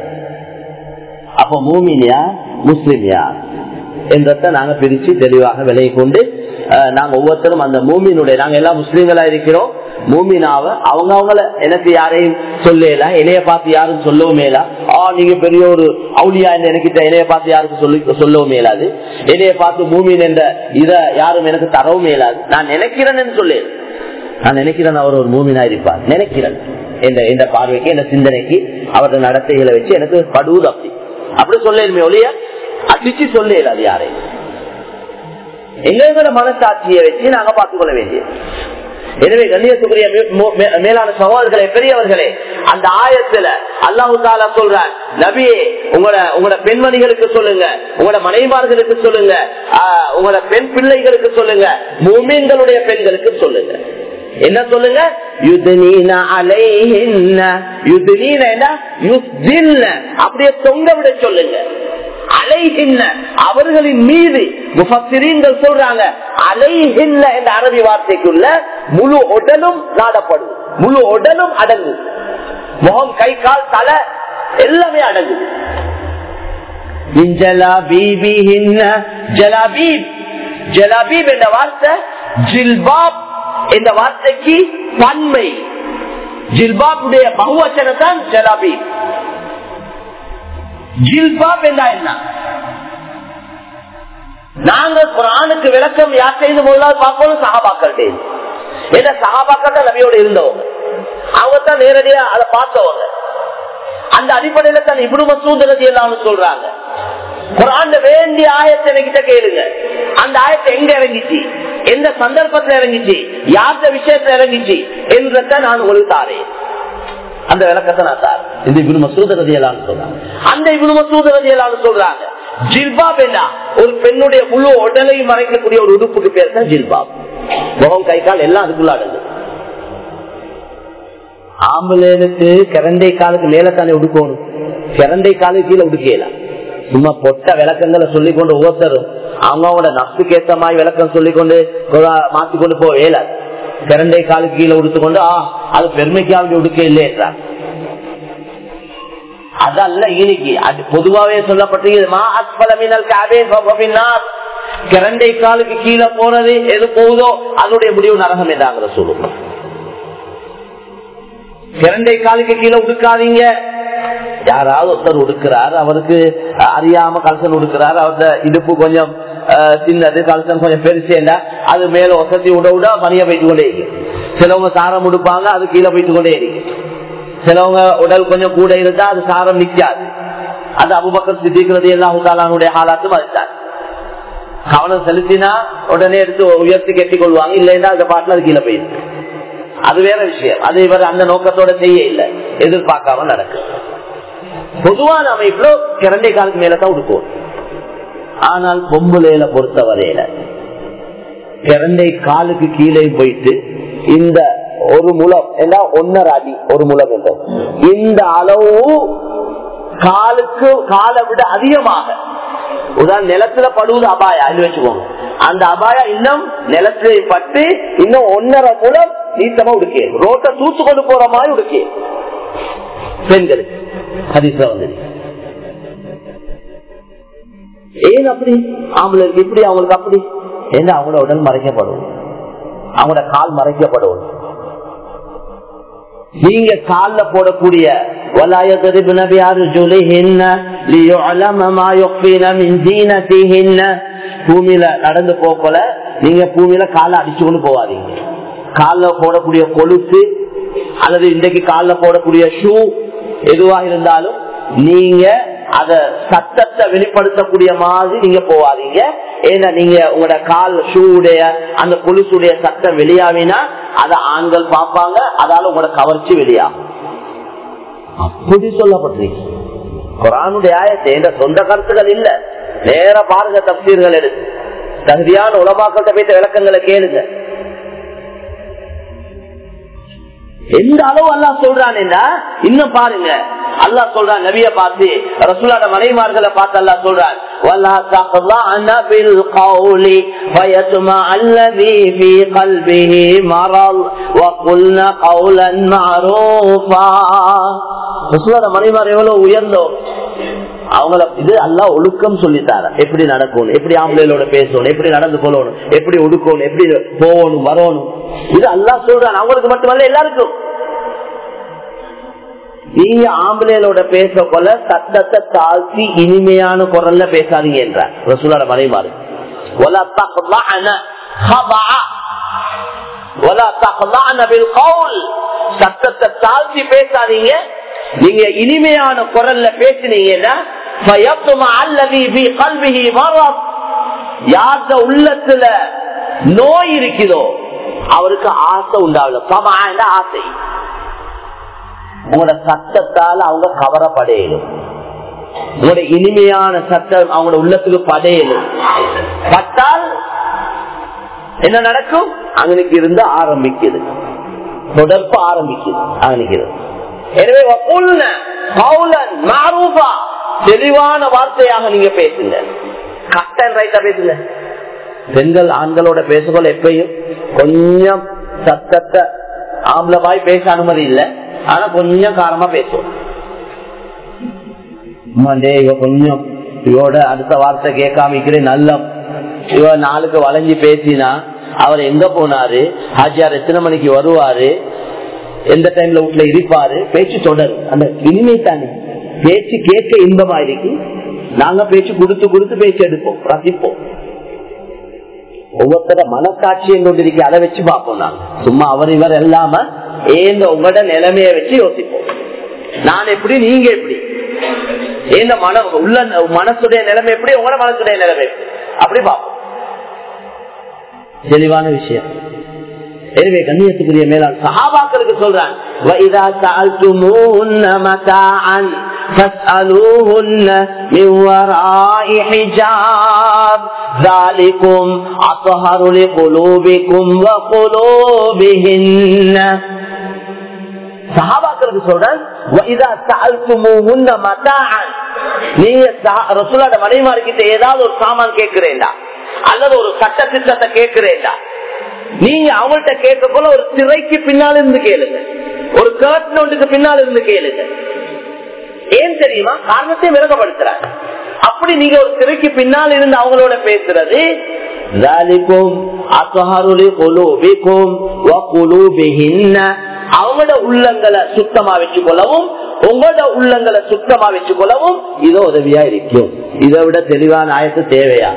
அப்ப மூமின் யார் முஸ்லிம் யார் என்றத நாங்க பிரிச்சு தெளிவாக விலையை கொண்டு அஹ், நாங்க ஒவ்வொருத்தரும் அந்த மூமினுடைய நாங்க எல்லாம் முஸ்லீம்களா இருக்கிறோம் மூமினாவ அவங்க அவங்கள எனக்கு யாரையும் சொல்லல என்னைய பார்த்து யாரும் சொல்லவும் மேலா ஆ நீங்க பெரிய ஒரு அவுளியா என்ன எனக்கிட்ட என்னைய பார்த்து யாருக்கும் சொல்லி சொல்லவும் மேலாது என்னைய பார்த்து மூமின் என்ற இத யாரும் எனக்கு தரவும் மேலாது நான் நினைக்கிறேன்னு சொல்லு நான் நினைக்கிறேன் அவர் ஒரு மூமினா இருப்பார் நினைக்கிறேன் என்ற இந்த பார்வைக்கு இந்த சிந்தனைக்கு அவரது நடத்தைகளை வச்சு எனக்கு படுவது அப்படி அப்படி சொல்லுமே ஒழிய அடிச்சு சொல்ல அது யாரையும் எங்களோட மனசாட்சியை வச்சு நாங்க பார்த்துக் கொள்ள வேண்டியது எனவே கண்ணியத்துக்குரிய மே- மோ- மே- மேலான சகோதரர்களே பெரியவர்களே அந்த ஆயத்துல அல்லாஹு தாலா சொல்றார் நபியே உங்களோட உங்களோட பெண்மணிகளுக்கு சொல்லுங்க உங்களோட மனைவார்களுக்கு சொல்லுங்க ஆஹ், உங்களோட பெண் பிள்ளைகளுக்கு சொல்லுங்க மூமீன்களுடைய பெண்களுக்கு சொல்லுங்க என்ன சொல்லுங்க யுத்னீன அலைஹின்ன யுத்னீன என்ன? யுஸ்தின்ன. அப்படியே தொங்க விட சொல்லுங்க அலைஹின்ன அவர்களின் மீது முஃபஸ்ஸிரீன்கள் சொல்றாங்க அலைஹின்ன என்ற அரபி வார்த்தைக்குள்ள முழு உடலும் நாடப்படும் முழு உடலும் அடங்கும் முகம் கை கால் தலை எல்லாமே அடங்கும் மின் ஜலாபீபிஹின்ன. ஜலாபீப் ஜலாபீப் என்ற வார்த்தை ஜில்பாப் என்ற வார்த்தைக்கு பன்மை ஜில்பாபுடைய பகுவச்சனை தான் ஜலாபீப் ஜில்பாப் என்றா என்ன நாங்க குரானுக்கு விளக்கம் யார் செய்து முதலாவது பார்க்கணும் சகாபாக்கள் ஏன்னா சகாபாக்கள் தான் நபியோட இருந்தவங்க அவங்க தான் நேரடியா அதை பார்த்தவங்க அந்த அடிப்படையில தான் இப்னு மசூத் ரலியல்லாஹு சொல்றாங்க குரான் வேண்டிய ஆயத்தை என்கிட்ட கேளுங்க அந்த ஆயத்தை எங்க இறங்கிச்சு எந்த சந்தர்ப்பத்துல இறங்கிச்சு யார்த விஷயத்துல இறங்கிச்சு என்றத நான் உங்களுக்கு தாரேன் அந்த விளக்கத்தை நான் தார் இந்த இப்னு மசூத் ரலியல்லாஹு சொல்றாங்க அந்த இப்னு மசூத் ரலியல்லாஹு சொல்றாங்க ஜில்பாப் என்ன ஒரு பெண்ணுடைய முழு உடலையும் மறைக்கக்கூடிய ஒரு உடுப்புக்கு பேர் தான் ஜில்பாப் முகம் கை கால் எல்லாம் அதுக்குள்ள அடங்கு ஆம்பளைக்கு கிரண்டை காலுக்கு மேல தானே உடுக்கணும் கிரண்டை காலுக்கு கீழே உடுக்கலாம் சும்மா பொட்ட விளக்கங்களை சொல்லிக் கொண்டு ஒவ்வொருத்தரும் அவங்களோட நப்சுக்கு ஏத்த மாதிரி விளக்கம் சொல்லிக்கொண்டு மாத்தி கொண்டு போக இயலாது கிரண்டை காலுக்கு கீழே உடுத்துக்கொண்டு ஆ அது பெருமைக்காக உடுக்க இல்லைன்றாங்க அதல்ல இன்னைக்கு அது பொதுவாவே சொல்லப்பட்டது மா அஸ்பலமினல் காவே பின்னார் கிரண்டை காலுக்கு கீழே போறது எது போகுதோ அதனுடைய முடிவு நரகம் எதாங்கிற சொல்லுங்க கிரண்டை காலுக்கு கீழே உடுக்காதீங்க யாராவது ஒருத்தர் உடுக்கிறார் அவருக்கு அறியாம கல்சன் உடுக்கிறார் அவரோட இடுப்பு கொஞ்சம் அஹ், சின்னது கல்சன் கொஞ்சம் பெருசேண்டா அது மேல வசதி விட விட பனிய போயிட்டு கொண்டே இருக்கு சிலவங்க சாரம் உடுப்பாங்க அது கீழே போயிட்டு கொண்டே இருக்கு சிலவங்க உடல் கொஞ்சம் கூட இருந்தா அது சாரம் நிக்காது அது அபுபக்கர் சித்திக்கிறது எல்லாம் உதாலானுடைய ஹாலாத்து மதித்தார் கவனம் செலுத்தினா உடனே எடுத்து உயர்த்தி கட்டி கொள்வாங்க இல்லைன்னா அந்த பாட்டுல அது கீழே போயிருக்கு அது வேற விஷயம் அது இவர் அந்த நோக்கத்தோட செய்ய இல்லை எதிர்பார்க்காம நடக்கும் பொதுவான அமைப்புல கிரண்டை காலுக்கு மேலதான் உடுக்குவோம் ஆனால் பொம்புலையில பொறுத்த வரையில கிரண்டை காலுக்கு கீழே போயிட்டு இந்த ஒரு முலம் என்ன ஒன்னரை அடி ஒரு முலம் என்ற இந்த அளவு காலுக்கு காலை விட அதிகமாக உதாரணம் நிலத்துல படுவது அபாயா அது வச்சுக்கோங்க அந்த அபாயா இன்னும் நிலத்திலே பட்டு இன்னும் ஒன்னரை முலம் நீட்டமா உடுக்கே ரோட்டை தூத்து கொண்டு போற மாதிரி உடுக்கே பெண்களுக்கு ஹதீஸ்ல வந்து ஏன் அப்படி அவங்களுக்கு இப்படி அவங்களுக்கு அப்படி என்ன அவங்களோட உடல் மறைக்கப்படும் அவங்களோட கால் மறைக்கப்படும் நீங்க கால்ல போடக்கூடிய ولا يضربن بأرجلهن ليعلم ما يخفين من زينتهن பூமியில நடந்து போல நீங்க பூமியில காலை அடிச்சு கொண்டு போவாதீங்க கால்ல போடக்கூடிய கொலுசு அல்லது இன்றைக்கு கால்ல போடக்கூடிய ஷூ எதுவா இருந்தாலும் நீங்க அத சத்தத்தை வெளிப்படுத்தக்கூடிய மாதிரி நீங்க போவாதீங்க ஏன்னா நீங்க உங்களோட கால் ஷூடைய அந்த கொலுசுடைய சத்தம் வெளியாவினா அதை ஆண்கள் பார்ப்பாங்க அதால உங்களோட கவர்ச்சி வெளியாகும் அப்படி சொல்லப்பட்டிருக்கு குரானுடைய ஆயத்தை என்ற சொந்த கருத்துகள் இல்ல நேர பாருங்க தப்சீர்கள் எடுத்து தகுதியான உலமாக்கள்கிட்ட போயிட்ட விளக்கங்களை கேளுங்க எந்த அளவு அல்லா சொல்றான் இன்னும் பாருங்க அல்லா சொல்றான் நபிய பார்த்து ரசூலாட மனைமார்களை பார்த்து அல்லா சொல்றான் وَلَا تَخْضَعْنَ بِالْقَوْلِ فَيَطْمَعَ الَّذِي فِي قَلْبِهِ مَرَضٌ وَقُلْنَ قَوْلًا مَعْرُوفًا ரசூலாட மனைமார் எவ்வளவு உயர்ந்தோம் அவங்கள இது அல்லா ஒழுக்கம் சொல்லித்தார எப்படி நடக்கணும் எப்படி ஆம்பளைகளோட பேசணும் எப்படி நடந்து கொள்ளணும் எப்படி ஒடுக்கணும் எப்படி போகணும் வரணும் இது அல்லா சொல்றான் அவங்களுக்கு மட்டுமல்ல எல்லாருக்கும் நீங்க ஆம்பளைகளோட பேச கொள்ள சத்தத்தை தாழ்த்தி இனிமையான குரல்ல பேசாதீங்க என்றார் ரசூலோட மனைமாறு சத்தத்தை தாழ்த்தி பேசாதீங்க நீங்க இனிமையான குரல்ல பேசினீங்கன்னா யார்த உள்ளத்துல நோய் இருக்குதோ அவருக்கு ஆசை உண்டாவில்ல சமான ஆசை உங்களோட சத்தத்தால் அவங்க கவரப்படையலும் உங்களோட இனிமையான சத்தம் அவங்களோட உள்ளத்துக்கு படையலும் பட்டால் என்ன நடக்கும் அங்கனுக்கு இருந்து ஆரம்பிக்குது தொடர்பு ஆரம்பிக்குது அங்கனுக்கு எனவே தெளிவான வார்த்தையாக நீங்க பேசுங்க கட்டன் ரைட்டா பேசுங்க பெண்கள் ஆண்களோட பேசுகள் எப்பயும் கொஞ்சம் சத்தத்தை ஆம்பளை பாய் பேச அனுமதி இல்லை ஆனா கொஞ்சம் காரமா பேசுவோம் இவ கொஞ்சம் இவோட அடுத்த வார்த்தை கேட்காமிக்கிறேன் நல்ல இவ நாளுக்கு வளைஞ்சு பேசினா அவர் எங்க போனாரு ஹாஜியார் எத்தனை மணிக்கு வருவாரு எந்த டைம்ல வீட்டுல இருப்பாரு பேச்சு தொடரும் அந்த இனிமை தானே பேச்சு கேட்க இன்பமா இருக்கு நாங்க பேச்சு கொடுத்து கொடுத்து பேச்சு எடுப்போம் ரசிப்போம் ஒவ்வொருத்தர மனசாட்சியை கொண்டிருக்க அதை வச்சு பார்ப்போம் நாங்க சும்மா அவர் இவர் இல்லாம ஏந்த உங்களோட நிலைமைய வச்சு யோசிப்போம் நான் எப்படி நீங்க எப்படி ஏந்த மன உள்ள மனசுடைய நிலைமை எப்படி உங்களோட மனசுடைய நிலைமை எப்படி அப்படி பார்ப்போம் தெளிவான விஷயம் எனவே கண்ணியத்துக்குரிய மேலாள் சஹாபாக்களுக்கு சொல்றான் وَإِذَا سَأَلْتُمُوهُنَّ مَتَاعًا فَاسْأَلُوهُنَّ مِنْ وَرَاءِ حِجَابٍ ذَلِكُمْ أَطْهَرُ لِقُلُوبِكُمْ وَقُلُوبِهِنَّ சஹாபாக்களுக்கு சொல்றேன் நீங்க ரசூலோட மனைமார்கிட்ட ஏதாவது ஒரு சாமான் கேட்கிறேன்டா அல்லது ஒரு சட்ட திட்டத்தை கேட்கிறேன்டா நீங்க அவங்கள்ட்ட கேட்க போல ஒரு திரைக்கு பின்னால் இருந்து கேளுங்க ஒரு கர்டன் ஒன்றுக்கு பின்னால் இருந்து கேளுங்க ஏன் தெரியுமா காரணத்தை விளக்கப்படுத்துறாங்க அப்படி நீங்க ஒரு திரைக்கு பின்னால் இருந்து அவங்களோட பேசுறது அவங்களோட உள்ளங்களை சுத்தமா வச்சுக்கொள்ளவும் உங்களோட உள்ளங்களை சுத்தமா வச்சுக்கொள்ளவும் இதோ உதவியா இருக்கும் இதை விட தெளிவான ஆயத்து தேவையா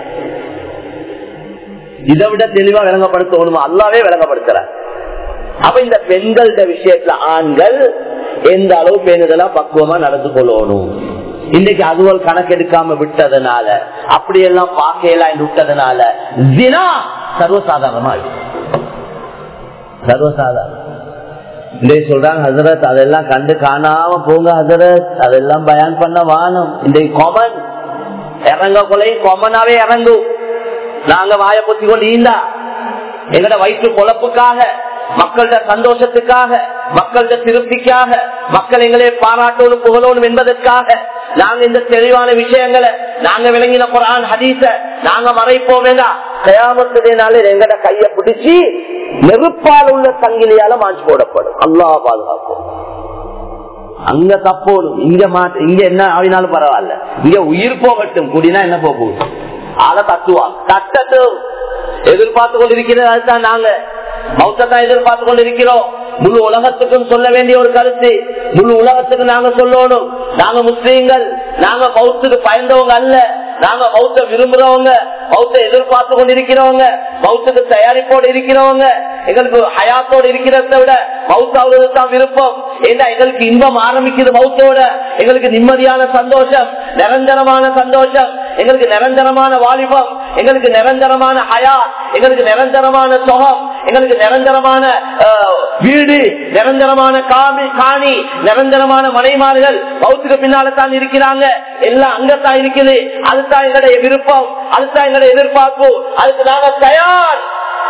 இதை விட தெளிவா விளங்கப்படுத்தணுமா அல்லாவே விளங்கப்படுத்துற அப்ப இந்த பெண்கள விஷயத்துல ஆண்கள் எந்த அளவு பேணுதலா பக்குவமா நடந்து கொள்ளணும் இன்னைக்கு அதுவல் கணக்கெடுக்காம விட்டதுனால அப்படியெல்லாம் பாக்கையெல்லாம் விட்டதுனால தினா சர்வசாதாரணமா சர்வசாதாரணம் இன்றைக்கு சொல்றாங்க ஹசரத் அதெல்லாம் கண்டு காணாம போங்க ஹசரத் அதெல்லாம் பயன் பண்ண வானம் இன்றைக்கு கொமன் இறங்க கொலை கொமனாவே இறங்கும் நாங்க வாய பொத்தி கொண்டு ஈந்தா எங்கட வயிற்று பொழப்புக்காக மக்களோட சந்தோஷத்துக்காக மக்களோட திருப்திக்காக மக்கள் எங்களே பாராட்டணும் புகழணும் என்பதற்காக நாங்க இந்த தெளிவான விஷயங்களை நாங்க விளங்கின குரான் ஹதீச நாங்க மறைப்போம் வேண்டாம் கயாமத்துனால எங்கட கைய பிடிச்சி நெருப்பால் உள்ள சங்கிலியால மாற்றி போடப்படும் அல்லா பாதுகாப்போம் அங்க தப்போடும் இங்க மாட்டு இங்க என்ன ஆவினாலும் பரவாயில்ல இங்க உயிர் போகட்டும் கூடினா என்ன போகும் ஆளை தட்டுவா தட்டட்டும் எதிர்பார்த்து கொண்டிருக்கிறது அதுதான் நாங்க மௌத்தத்தான் எதிர்பார்த்து கொண்டிருக்கிறோம் முழு உலகத்துக்கும் சொல்ல வேண்டிய ஒரு கருத்து முழு உலகத்துக்கு நாங்க சொல்லணும் நாங்க முஸ்லீம்கள் நாங்க மௌத்துக்கு பயந்தவங்க அல்ல நாங்க மௌத்த விரும்புறவங்க மௌத்த எதிர்பார்த்து கொண்டிருக்கிறவங்க மௌத்துக்கு தயாரிப்போடு இருக்கிறவங்க எங்களுக்கு ஹயாத்தோடு இருக்கிறத விட மௌத்தாவது தான் விருப்பம் ஏன்னா எங்களுக்கு இன்பம் ஆரம்பிக்குது மௌத்தோட எங்களுக்கு நிம்மதியான சந்தோஷம் நிரந்தரமான சந்தோஷம் எங்களுக்கு நிரந்தரமான வாலிபம் எங்களுக்கு நிரந்தரமான ஹயா எங்களுக்கு நிரந்தரமான சுகம் எங்களுக்கு நிரந்தரமான வீடு நிரந்தரமான காமி காணி நிரந்தரமான மனைமார்கள் மௌத்துக்கு பின்னால தான் இருக்கிறாங்க எல்லாம் அங்கத்தான் இருக்குது அதுதான் எங்களுடைய விருப்பம் அதுதான் எங்களுடைய எதிர்பார்ப்பு அதுக்கு நாங்க தயார்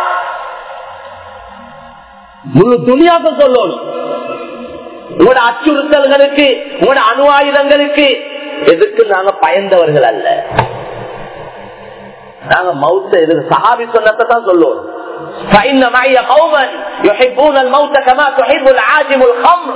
முழு துணியாக சொல்லணும் உங்களோட அச்சுறுத்தல்களுக்கு உங்களோட அணு ஆயுதங்களுக்கு எதுக்கு நாங்க பயந்தவர்கள் அல்ல நாங்க மௌத்த எதிர்க்கு சஹாபி சொன்னதை தான் சொல்லுவோம் فإن معي قوما يحبون الموت كما تحب العاجم الخمر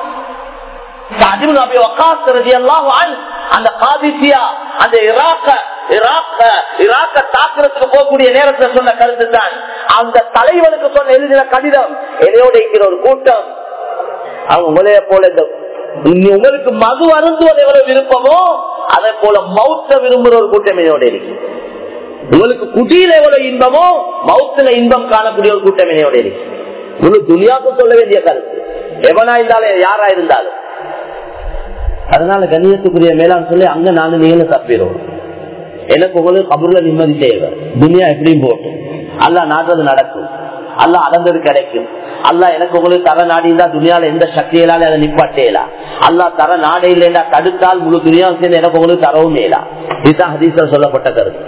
அந்த காதிசியா அந்த இராக்க இராக்க இராக்க தாக்குறதுக்கு போகக்கூடிய நேரத்தில் சொன்ன கருத்து தான் அந்த தலைவனுக்கு சொன்ன எழுதின கடிதம் என்னையோட இருக்கிற ஒரு கூட்டம் அவங்க உங்களைய போல இந்த உங்களுக்கு மது அருந்துவது எவ்வளவு விருப்பமோ அதே போல மௌத்த விரும்புற ஒரு கூட்டம் என்னோட இருக்கு உங்களுக்கு குடியில எவ்வளவு இன்பமோ மௌத்துல இன்பம் காணக்கூடிய ஒரு கூட்டம் என்னோட இருக்கு முழு துணியாக்கும் சொல்ல வேண்டிய கருத்து எவனா இருந்தாலும் யாரா இருந்தாலும் அதனால கண்ணியத்துக்குரிய மேலான்னு சொல்லி அங்க நானும் நீங்களும் தப்பிடும் எனக்கு உங்களுக்கு கபூர்ல நிம்மதி தேவை துனியா எப்படியும் போட்டும் அல்ல நாடுறது நடக்கும் அல்ல அளந்தது கிடைக்கும் அல்லா எனக்கு உங்களுக்கு தர நாடி இருந்தா துணியால எந்த சக்தியிலால அதை நிப்பாட்டேலா அல்லா தர நாடே இல்லைன்னா தடுத்தால் முழு துணியா சேர்ந்து எனக்கு உங்களுக்கு தரவும் மேலா இதுதான் ஹதீசர் சொல்லப்பட்ட கருத்து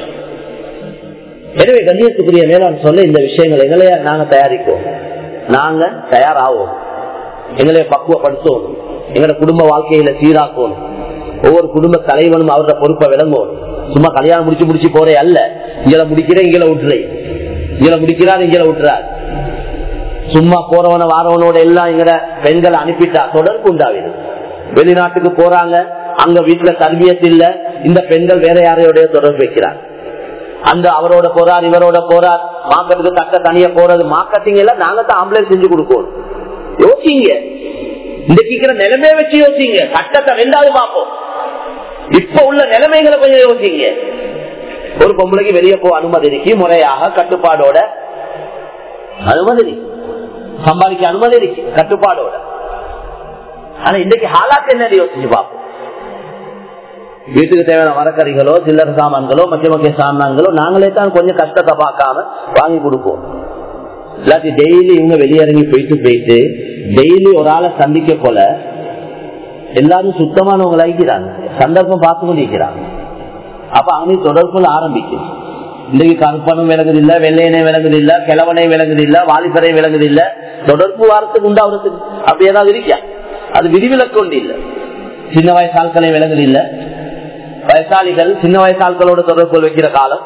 எனவே கண்ணியத்துக்குரிய மேலாண் சொல்ல இந்த விஷயங்கள் எங்களைய நாங்க தயாரிப்போம் நாங்க தயாராவோம் எங்களைய பக்குவப்படுத்தணும் எங்களோட குடும்ப வாழ்க்கையில சீராக்கணும் ஒவ்வொரு குடும்ப தலைவனும் அவரோட பொறுப்பை விளங்கணும் சும்மா கல்யாணம் முடிச்சு முடிச்சு போறே அல்ல இங்களை முடிக்கிறேன் இங்களை விட்டுறேன் இங்களை முடிக்கிறார் இங்களை விட்டுறார் சும்மா போறவன வாரவனோட எல்லாம் எங்கட பெண்களை அனுப்பிட்டா தொடர்பு உண்டாவிடும் வெளிநாட்டுக்கு போறாங்க அங்க வீட்டுல தர்பியத்து இல்ல இந்த பெண்கள் வேற யாரையோட தொடர்பு வைக்கிறார் அந்த அவரோட போறார் இவரோட போறார் மார்க்கெட்டுக்கு தக்க தனியா போறது மார்க்கெட்டிங் எல்லாம் நாங்க தான் ஆம்புலன்ஸ் செஞ்சு கொடுக்கணும் யோசிங்க இந்த நிலைமையை வச்சு யோசிங்க சட்டத்தை ரெண்டாவது பார்ப்போம் இப்ப உள்ள நிலைமைகளை கொஞ்சம் யோசிங்க ஒரு பொம்பளைக்கு வெளியே போ அனுமதி இருக்கு முறையாக கட்டுப்பாடோட அனுமதி இருக்கு சம்பாதிக்க அனுமதி இருக்கு கட்டுப்பாடோட ஆனா இன்னைக்கு ஹாலாக்கு என்ன யோசிச்சு பார்ப்போம் வீட்டுக்கு தேவையான மரக்கறிகளோ சில்லற சாமான்களோ மத்திய மக்கிய சாமான்களோ நாங்களே தான் கொஞ்சம் கஷ்டத்தை பார்க்காம வாங்கி கொடுப்போம் இல்லாட்டி டெய்லி இவங்க வெளியிறங்கி போயிட்டு போயிட்டு டெய்லி ஒரு ஆளை சந்திக்க போல எல்லாரும் சுத்தமானவங்க ஆகிக்கிறாங்க சந்தர்ப்பம் பார்த்து கொண்டிருக்கிறாங்க அப்ப அவங்க தொடர்புல ஆரம்பிக்கும் இன்றைக்கு கருப்பனும் விளங்குது இல்ல வெள்ளையனே விளங்குது இல்ல கிழவனை விளங்குது இல்ல வாலிபரை விளங்குது இல்ல தொடர்பு வாரத்துக்கு உண்டாவதுக்கு அப்படி ஏதாவது இருக்கா அது விதிவிலக்கு ஒன்று இல்ல சின்ன வயசு ஆட்களை விளங்குது இல்ல வயசாளிகள் சின்ன வயசு ஆட்களோட தொடர்பு வைக்கிற காலம்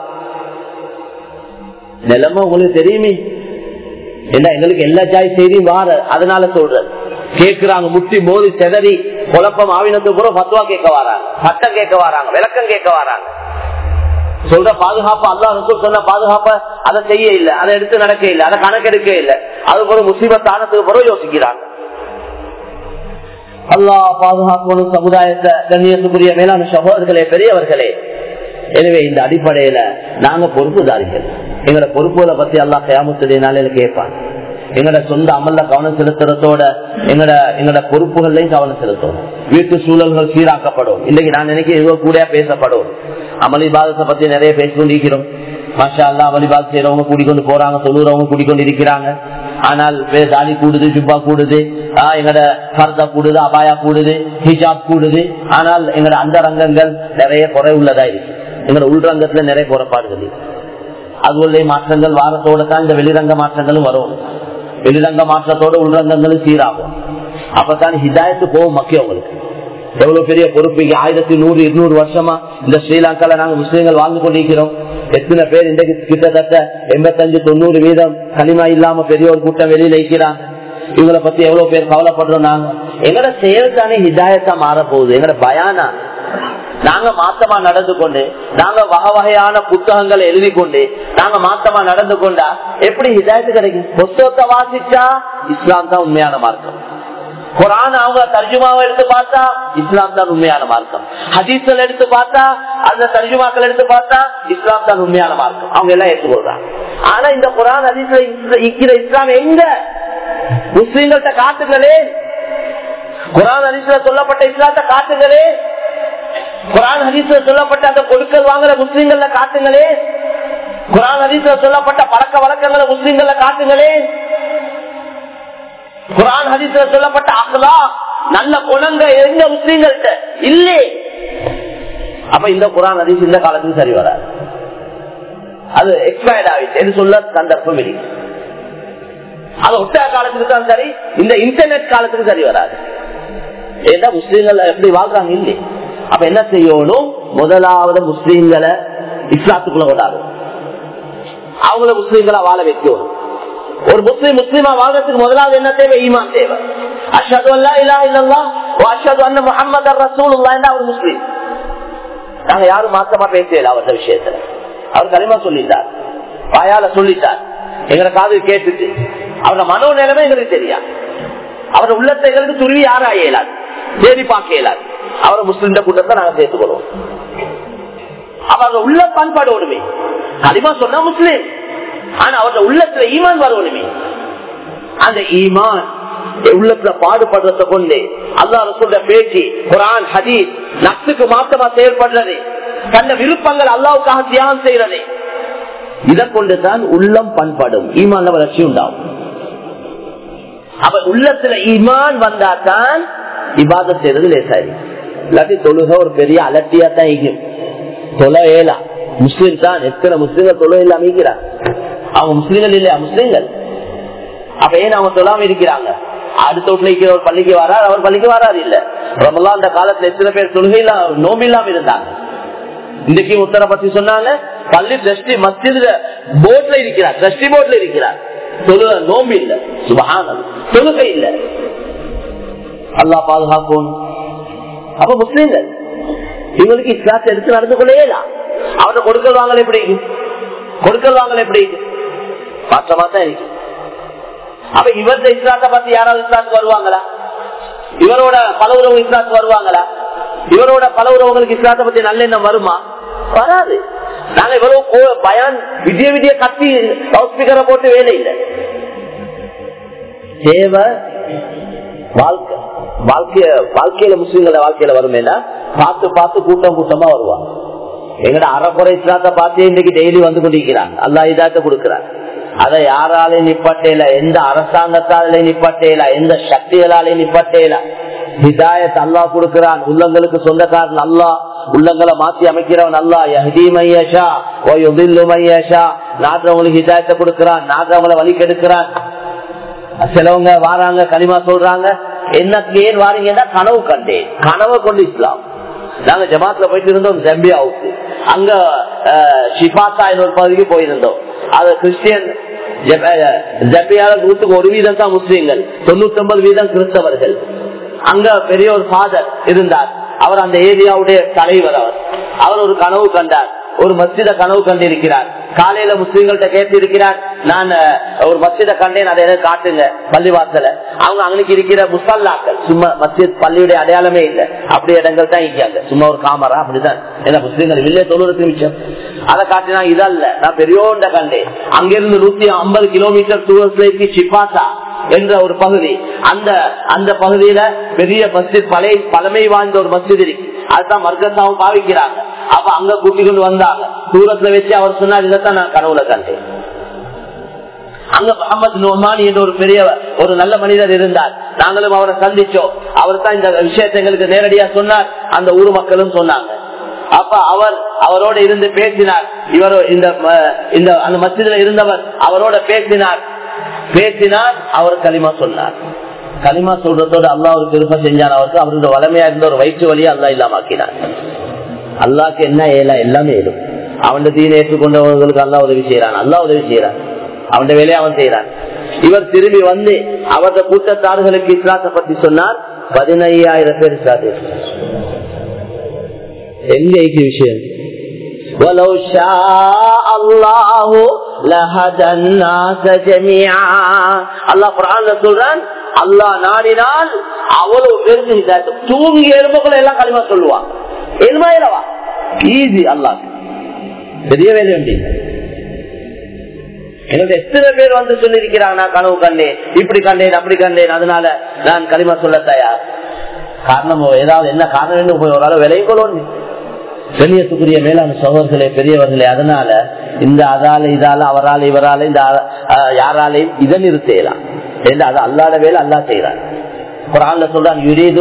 நிலைமை உங்களுக்கு தெரியுமே என்ன எங்களுக்கு எல்லா ஜாய் செய்தியும் வார அதனால சொல்றது கேக்குறாங்க முட்டி மோதி செதறி குழப்பம் ஆவினத்துக்கு கூட பத்துவா கேட்க வராங்க சட்டம் கேட்க வராங்க விளக்கம் கேட்க வராங்க சொல்ற பாதுகாப்பு அல்லா ரசூல் சொன்ன பாதுகாப்ப அதை செய்ய இல்ல அதை எடுத்து நடக்க இல்ல அதை கணக்கெடுக்க இல்ல அது ஒரு முசீபத்தானத்துக்கு பிறகு யோசிக்கிறாங்க அல்லா பாதுகாக்கணும் சமுதாயத்தை கண்ணியத்துக்குரிய மேலான சகோதரர்களே பெரியவர்களே எனவே இந்த அடிப்படையில நாங்க பொறுப்புதாரிகள் எங்களோட பொறுப்புகளை பத்தி அல்லா கயாமத்துடைய நாளையில கேட்பாங்க எங்கட சொந்த அமல்ல கவனம் செலுத்துறதோட எங்கட எங்கட பொறுப்புகள்லையும் கவனம் செலுத்தும் வீட்டு சூழல்கள் சீராக்கப்படும் இன்னைக்கு நான் நினைக்கிறேன் இவ்வளவு கூட பேசப்படும் அமளி பாதத்தை பத்தி நிறைய பேசிக்கொண்டிருக்கிறோம் மாஷா அல்லா அமளிபாத் செய்யறவங்க கூட்டிக்கொண்டு போறாங்க தொழுறவங்க கூட்டிக்கொண்டு இருக்கிறாங்க ஆனால் தாலி கூடுது ஜுப்பா கூடுது எங்கட பர்தா கூடுது அபாயா கூடுது ஹிஜாப் கூடுது ஆனால் எங்கட அந்த ரங்கங்கள் நிறைய குறை உள்ளதா இருக்கு எங்கட உள்ரங்கத்துல நிறைய குறைபாடுகள் இருக்கு அதுவுள்ள மாற்றங்கள் வாரத்தோட தான் இந்த வெளிரங்க மாற்றங்களும் வரும் வெளிரங்க மாற்றத்தோட உள்ரங்கங்களும் சீராகும் அப்பதான் ஹிதாயத்து போகும் மக்கள் உங்களுக்கு எவ்வளவு பெரிய பொறுப்பு ஆயிரத்தி நூறு இருநூறு வருஷமா இந்த ஸ்ரீலங்கால நாங்க முஸ்லீம்கள் வாழ்ந்து கொண்டிருக்கிறோம் எத்தனை பேர் இன்றைக்கு கிட்டத்தட்ட எண்பத்தஞ்சு தொண்ணூறு வீதம் கனிமா இல்லாம பெரிய ஒரு கூட்டம் வெளியில இருக்கிறாங்க இவங்களை பத்தி எவ்வளவு பேர் கவலைப்படுறோம் நாங்க எங்கட செயல் தானே ஹிதாயத்தா மாற போகுது எங்கட பயானா நாங்க மாத்தமா நடந்து கொண்டு நாங்க வகை வகையான புத்தகங்களை எழுதி கொண்டு நாங்க மாத்தமா நடந்து கொண்டா எப்படி ஹிதாயத்து கிடைக்கும் புத்தகத்தை வாசிச்சா இஸ்லாம் தான் உண்மையான மார்க்கம் குரான் அவங்க தர்ஜுமாவை எடுத்து பார்த்தா இஸ்லாம் தான் உண்மையான மார்க்கம் ஹதீஸ்கள் எடுத்து பார்த்தா அந்த தர்ஜுமாக்கள் எடுத்து பார்த்தா இஸ்லாம் தான் உண்மையான மார்க்கம் அவங்க எல்லாம் ஏற்றுக்கொள்றாங்க ஆனா இந்த குரான் ஹதீஸ்ல இருக்கிற இஸ்லாம் எங்க முஸ்லீம்கள்ட்ட காட்டுங்களே குரான் ஹதீஸ்ல சொல்லப்பட்ட இஸ்லாத்தை காட்டுங்களே குரான் ஹதீஸ்ல சொல்லப்பட்ட அந்த கொடுக்கல் வாங்குற முஸ்லீம்கள்ல காட்டுங்களே குரான் ஹதீஸ்ல சொல்லப்பட்ட பழக்க வழக்கங்களை முஸ்லீம்கள்ல காட்டுங்களே குரான் ஹதீஸ்ல சொல்லப்பட்ட அகலா நல்ல குணங்க எங்க முஸ்லீம்கள்ட்ட இல்லே அப்ப இந்த குரான் ஹதீஸ் இந்த காலத்துக்கு சரி வராது அது எக்ஸ்பயர்ட் ஆயிடுச்சு என்று சொல்ல சந்தர்ப்பம் இல்லை அது ஒட்ட காலத்துக்கு தான் சரி இந்த இன்டர்நெட் காலத்துக்கு சரி வராது ஏன்னா முஸ்லீம்கள் எப்படி வாழ்றாங்க இல்லை அப்ப என்ன செய்யணும் முதலாவது முஸ்லீம்களை இஸ்லாத்துக்குள்ள கொண்டாடும் அவங்கள முஸ்லீம்களா வாழ வைக்கணும் ஒரு முஸ்லீம் முஸ்லீமா வாழ்றதுக்கு முதலாவது என்ன தேவை ஈமான் தேவை அஷது அல்லா இல்லா இல்லல்லா அஷது அண்ண முகமது ரசூல் அவர் முஸ்லீம் நாங்க யாரும் மாத்தமா பேசல அவர்த விஷயத்துல அவர் களிமா சொல்லிட்டார் வாயால சொல்லிட்டார் எங்களை காது கேட்டுட்டு அவரோட மனோ நிலைமை எங்களுக்கு தெரியா அவரோட உள்ளத்தை எங்களுக்கு துருவி யாரும் இயலாது தேடி பார்க்க இயலாது அவரை முஸ்லிம் கூட்டத்தை நாங்க சேர்த்துக்கொள்வோம் அவங்க உள்ள பண்பாடு ஒடுமே களிமா சொன்னா முஸ்லீம் ஆனா அவரோட உள்ளத்துல ஈமான் வரணுமே அந்த ஈமான் உள்ளத்துல பாடுபடுறத கொண்டு அல்லாஹ் சொல்ற பேச்சு குரான் ஹதீஸ் நப்சுக்கு மாத்தமா செயல்படுறது தன்ன விருப்பங்கள் அல்லாவுக்காக தியாகம் செய்யறது இதை கொண்டுதான் உள்ளம் பண்படும் ஈமான் வளர்ச்சி உண்டாகும் அவ உள்ளத்துல ஈமான் வந்தாதான் இபாத செய்யறது லேசாயி இல்லாட்டி தொழுக ஒரு பெரிய அலட்டியா தான் ஈகும் தொலை ஏலா முஸ்லீம் தான் எத்தனை முஸ்லீம்கள் தொலை இல்லாம ஈக்கிறாங்க அவங்க முஸ்லீம்கள் இல்லையா முஸ்லீம்கள் அப்ப ஏன் அவங்க சொல்லாம இருக்கிறாங்க அடுத்த வீட்டுல இருக்கிற ஒரு பள்ளிக்கு வராது அவர் பள்ளிக்கு வராது இல்ல ரொம்ப அந்த காலத்துல எத்தனை பேர் தொழுகை இல்லாம நோம்பு இல்லாம இருந்தாங்க இன்றைக்கு உத்தர பத்தி சொன்னாங்க பள்ளி டிரஸ்டி மத்தியில போட்ல இருக்கிறார் டிரஸ்டி போட்ல இருக்கிறார் தொழுக நோம்பு இல்ல சுபகான தொழுகை இல்ல அல்லா பாதுகாக்கும் அப்ப முஸ்லீம்கள் இவங்களுக்கு இஸ்லாத்தை எடுத்து நடந்து கொள்ளேலாம் அவரை கொடுக்கல் வாங்கல எப்படி கொடுக்கல் வாங்கல எப்படி மாற்றமா தான் இருக்கு அப்ப இவரது இஸ்லாத்தை பத்தி யாராவது இஸ்லாத்துக்கு வருவாங்களா இவரோட பல உறவு இஸ்லாத்துக்கு வருவாங்களா இவரோட பல உறவுகளுக்கு இஸ்லாத்தை பத்தி நல்ல எண்ணம் வருமா வராது நாங்க இவ்வளவு பயான் விஜய விஜய கத்தி ஸ்பீக்கரை போட்டு வேலை இல்லை தேவை வாழ்க்கை வாழ்க்கைய வாழ்க்கையில முஸ்லீம்கள வாழ்க்கையில வருமேனா பார்த்து பார்த்து கூட்டம் கூட்டமா வருவாங்க எங்கட அறக்குறை இஸ்லாத்தை பார்த்து இன்னைக்கு டெய்லி வந்து கொண்டிருக்கிறாங்க அல்லா இதாத்த கொடுக்கிறாங்க அதை யாராலையும் நிப்பட்டேல எந்த அரசாங்கத்தாலே நிப்பட்டேல எந்த சக்திகளாலே நிப்பட்டேல ஹிதாயத் அல்லா கொடுக்கிறான் உள்ளங்களுக்கு சொந்தக்காரன் அல்லா உள்ளங்களை மாத்தி அமைக்கிறவன் அல்லா யஹ்தி மையஷா ஓ யுதில்லு மையஷா நாட்டுறவங்களுக்கு ஹிதாயத்தை கொடுக்கிறான் நாட்டுறவங்களை வழி கெடுக்கிறான் சிலவங்க வாராங்க களிமா சொல்றாங்க என்ன ஏன் வாரீங்கன்னா கனவு கண்டேன் கனவை கொண்டு இஸ்லாம் நாங்க ஜமாத்துல போயிட்டு இருந்தோம் ஜம்பியாவுக்கு அங்க ஷிபாசா ஒரு பகுதிக்கு போயிருந்தோம் அது கிறிஸ்டியன் ஜப்பியால நூத்துக்கு ஒரு வீதம் தான் முஸ்லீம்கள் தொண்ணூத்தி ஒன்பது வீதம் கிறிஸ்தவர்கள் அங்க பெரிய ஒரு ஃபாதர் இருந்தார் அவர் அந்த ஏரியாவுடைய தலைவர் அவர் அவர் ஒரு கனவு கண்டார் ஒரு மஸ்ஜித கனவு கண்டிருக்கிறார் காலையில முஸ்லீம்கள்ட்ட கேட்டு இருக்கிறார் நான் ஒரு மஸ்ஜித கண்டேன் அதை எனக்கு காட்டுங்க பள்ளிவாசல அவங்க அன்னைக்கு இருக்கிற முசல்லாக்கள் சும்மா மஸ்ஜித் பள்ளியுடைய அடையாளமே இல்லை அப்படி இடங்கள் தான் இருக்காங்க சும்மா ஒரு காமரா அப்படிதான் ஏன்னா முஸ்லீம்கள் இல்லையே தொழுறதுக்கு மிச்சம் அதை காட்டினா இதல்ல நான் பெரியோண்ட கண்டேன் அங்கிருந்து நூத்தி ஐம்பது கிலோமீட்டர் தூரத்துல சிப்பாசா என்ற ஒரு பகுதி அந்த அந்த பகுதியில பெரிய மஸ்ஜித் பழைய பழமை வாய்ந்த ஒரு மஸ்ஜித் இருக்கு அதுதான் மர்கசாவும் பாவிக்கிறாங்க அப்ப அங்க கூட்டி கொண்டு வந்தாங்க தூரத்துல வச்சு அவர் சொன்னார் இதைத்தான் நான் கனவுல கண்டேன் அங்க முகமது நோமானி என்ற ஒரு பெரிய ஒரு நல்ல மனிதர் இருந்தார் நாங்களும் அவரை சந்திச்சோம் அவர் தான் இந்த விஷயத்தை எங்களுக்கு நேரடியா சொன்னார் அந்த ஊர் மக்களும் சொன்னாங்க அப்ப அவர் அவரோட இருந்து பேசினார் இவர் இந்த இந்த அந்த மசிதில இருந்தவர் அவரோட பேசினார் பேசினார் அவர் களிமா சொன்னார் களிமா சொல்றதோடு அல்லாஹ் ஒரு திருப்ப செஞ்சான் அவருக்கு அவருடைய வளமையா இருந்த ஒரு வயிற்று வழியை அல்லா இல்லாமக்கினார் அல்லாக்கு என்ன ஏலா எல்லாமே ஏதும் அவன் தீனை ஏற்றுக்கொண்டவர்களுக்கு அல்லா உதவி செய்யறான் அல்லா உதவி செய்யறான் அவன் வேலையை அவன் செய்யறான் இவர் திரும்பி வந்து அவரது கூட்டத்தார்களுக்கு இஸ்லாத்தை பத்தி சொன்னார் பதினையாயிரம் பேர் இஸ்லாத்தை எங்க விஷயம் ولو شاء الله لهدى الناس جميعا الله قرآن சொல்றான் அல்லாஹ் நாடினால் அவ்வளவு பேருக்கு ஹிதாயத் தூங்கி எலும்புகளை எல்லாம் களிமா சொல்லுவாங்க எலுமா இல்லவா ஈஸி அல்லாஹ் பெரிய வேலை வேண்டி எனக்கு எத்தனை பேர் வந்து சொல்லியிருக்கிறாங்க நான் கனவு கண்டேன் இப்படி கண்டேன் அப்படி கண்டேன் அதனால நான் களிமா சொல்ல தயார் காரணம் ஏதாவது என்ன காரணம் போய் ஒரு அளவு விலையும் கொள்ளணும் கண்ணியத்துக்குரிய மேலான சோழர்களே பெரியவர்களே அதனால இந்த அதால இதால அவரால் இவரால இந்த யாராலையும் இதை நிறுத்தலாம் அது அல்லாத வேலை அல்லா செய்யறான் குரான்ல சொல்றான்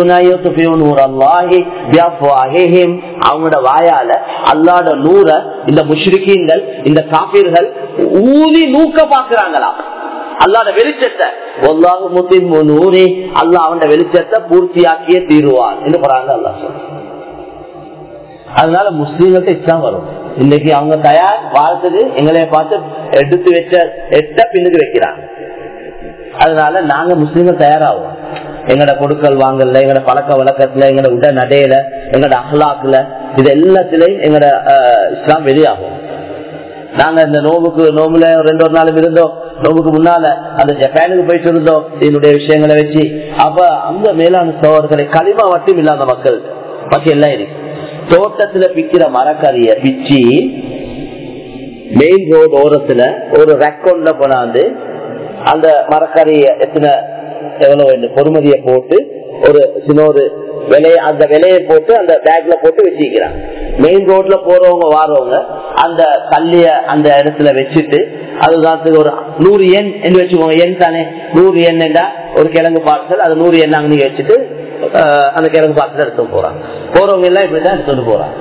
அவங்களோட வாயால அல்லாட நூற இந்த முஷ்ரிக்கீன்கள் இந்த காப்பீர்கள் ஊதி நூக்க பாக்குறாங்களாம் அல்லாட வெளிச்சத்தை ஒல்லாக முத்தின் நூறே அல்லா அவனோட வெளிச்சத்தை பூர்த்தியாக்கியே தீருவான் என்று குரான் அல்லா சொல்றான் அதனால முஸ்லீம்கிட்ட இஸ்லாம் வரும் இன்னைக்கு அவங்க தயார் வாழ்த்துக்கு எங்களைய பார்த்து எடுத்து வச்ச எட்ட பின்னுக்கு வைக்கிறாங்க அதனால நாங்க முஸ்லீம்கள் தயாராகும் எங்கட கொடுக்கல் வாங்கல எங்கட பழக்க வழக்கத்துல எங்கட உட நடையில எங்கட அஹ்லாக்குல இது எல்லாத்திலையும் எங்கட இஸ்லாம் வெளியாகும் நாங்க இந்த நோம்புக்கு நோம்புல ரெண்டு ஒரு நாளும் இருந்தோம் நோம்புக்கு முன்னால அந்த ஜப்பானுக்கு போயிட்டு இருந்தோம் என்னுடைய விஷயங்களை வச்சு அப்ப அந்த மேலான சோழர்களை களிமா மட்டும் இல்லாத மக்கள் பாக்கி எல்லாம் இருக்கு தோட்டத்துல பிக்கிற மரக்கறிய பிச்சு மெயின் ரோடு ஓரத்துல ஒரு ரெக்கொண்ட்ல கொண்டாந்து அந்த மரக்கறிய எத்தனை எவ்வளவு வேண்டும் பொறுமதியை போட்டு ஒரு சின்ன ஒரு விலைய அந்த விலையை போட்டு அந்த பேக்ல போட்டு வச்சுக்கிறாங்க மெயின் ரோட்ல போறவங்க வாரவங்க அந்த கல்லிய அந்த இடத்துல வச்சுட்டு அதுதான் ஒரு நூறு எண் என்று வச்சுக்கோங்க எண் தானே நூறு எண் என்றா ஒரு கிழங்கு பார்சல் அது நூறு எண் அங்கே வச்சுட்டு அந்த கிழங்கு பார்சல் எடுத்து போறாங்க போறவங்க எல்லாம் இப்படிதான் எடுத்துட்டு போறாங்க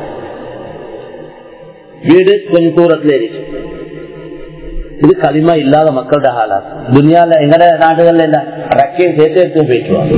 வீடு கொஞ்சம் தூரத்துல இருக்கு இது களிமா இல்லாத மக்களோட ஹாலா துனியால எங்கட நாடுகள்ல என்ன ரக்கையும் சேர்த்து எடுத்து போயிட்டுவாங்க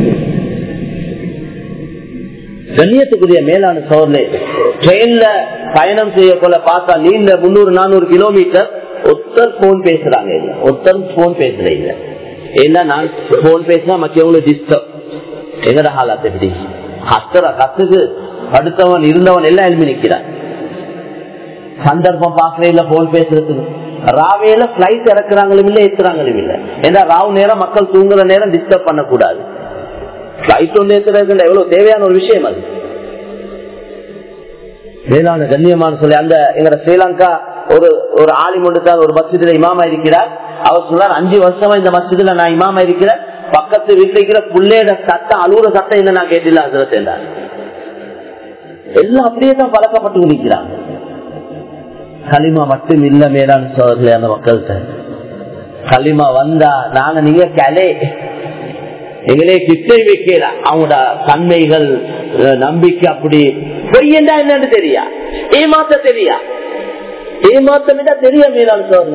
கண்ணியத்துக்குரிய மேலான சோர்லே ட்ரெயின்ல பயணம் செய்ய போல பார்த்தா நீண்ட முன்னூறு நானூறு கிலோமீட்டர் ஒத்தர் போன் பேசுறாங்க இல்ல ஒத்தர் போன் பேசுற இல்ல ஏன்னா நான் போன் பேசினா மற்றவங்களுக்கு டிஸ்டர்ப் எங்கட ஹாலாத் எப்படி கத்துற கத்துக்கு அடுத்தவன் இருந்தவன் எல்லாம் எழுப்பி நிக்கிறான் சந்தர்ப்பம் பாக்குறேன் போன் பேசுறதுக்கு ராவையில பிளைட் இறக்குறாங்களும் இல்ல ஏத்துறாங்களும் இல்ல ஏன்னா ராவு நேரம் மக்கள் தூங்குற நேரம் டிஸ்டர்ப் பண்ணக்கூடாது பிளைட் ஒன்று ஏத்துறது எவ்வளவு தேவையான ஒரு விஷயம் அது வேளாண் கண்ணியமான சொல்லி அந்த எங்க ஸ்ரீலங்கா ஒரு ஒரு ஆலிமுண்டுத்தான் ஒரு மசிதில இமாமா இருக்கிறார் அவர் சொன்னார் அஞ்சு வருஷமா இந்த மசிதில நான் இமாமா இருக்கிறேன் பக்கத்து வீட்டுல இருக்கிற புள்ளையோட சத்தம் அழுகுற சத்தம் என்ன நான் கேட்டில அதுல சேர்ந்தார் எல்லாம் அப்படியே தான் பழக்கப்பட்டு நிற்கிறாங்க களிமா மட்டும் இல்ல மேலான சோதரில் அந்த மக்கள்கிட்ட களிமா வந்தா நாங்க நீங்க கலே எங்களே கிட்டை வைக்கல அவங்களோட தன்மைகள் நம்பிக்கை அப்படி பொய்யண்டா என்னன்னு தெரியா ஏமாத்த தெரியா ஏமாத்தம் தெரிய மேலான சோதனை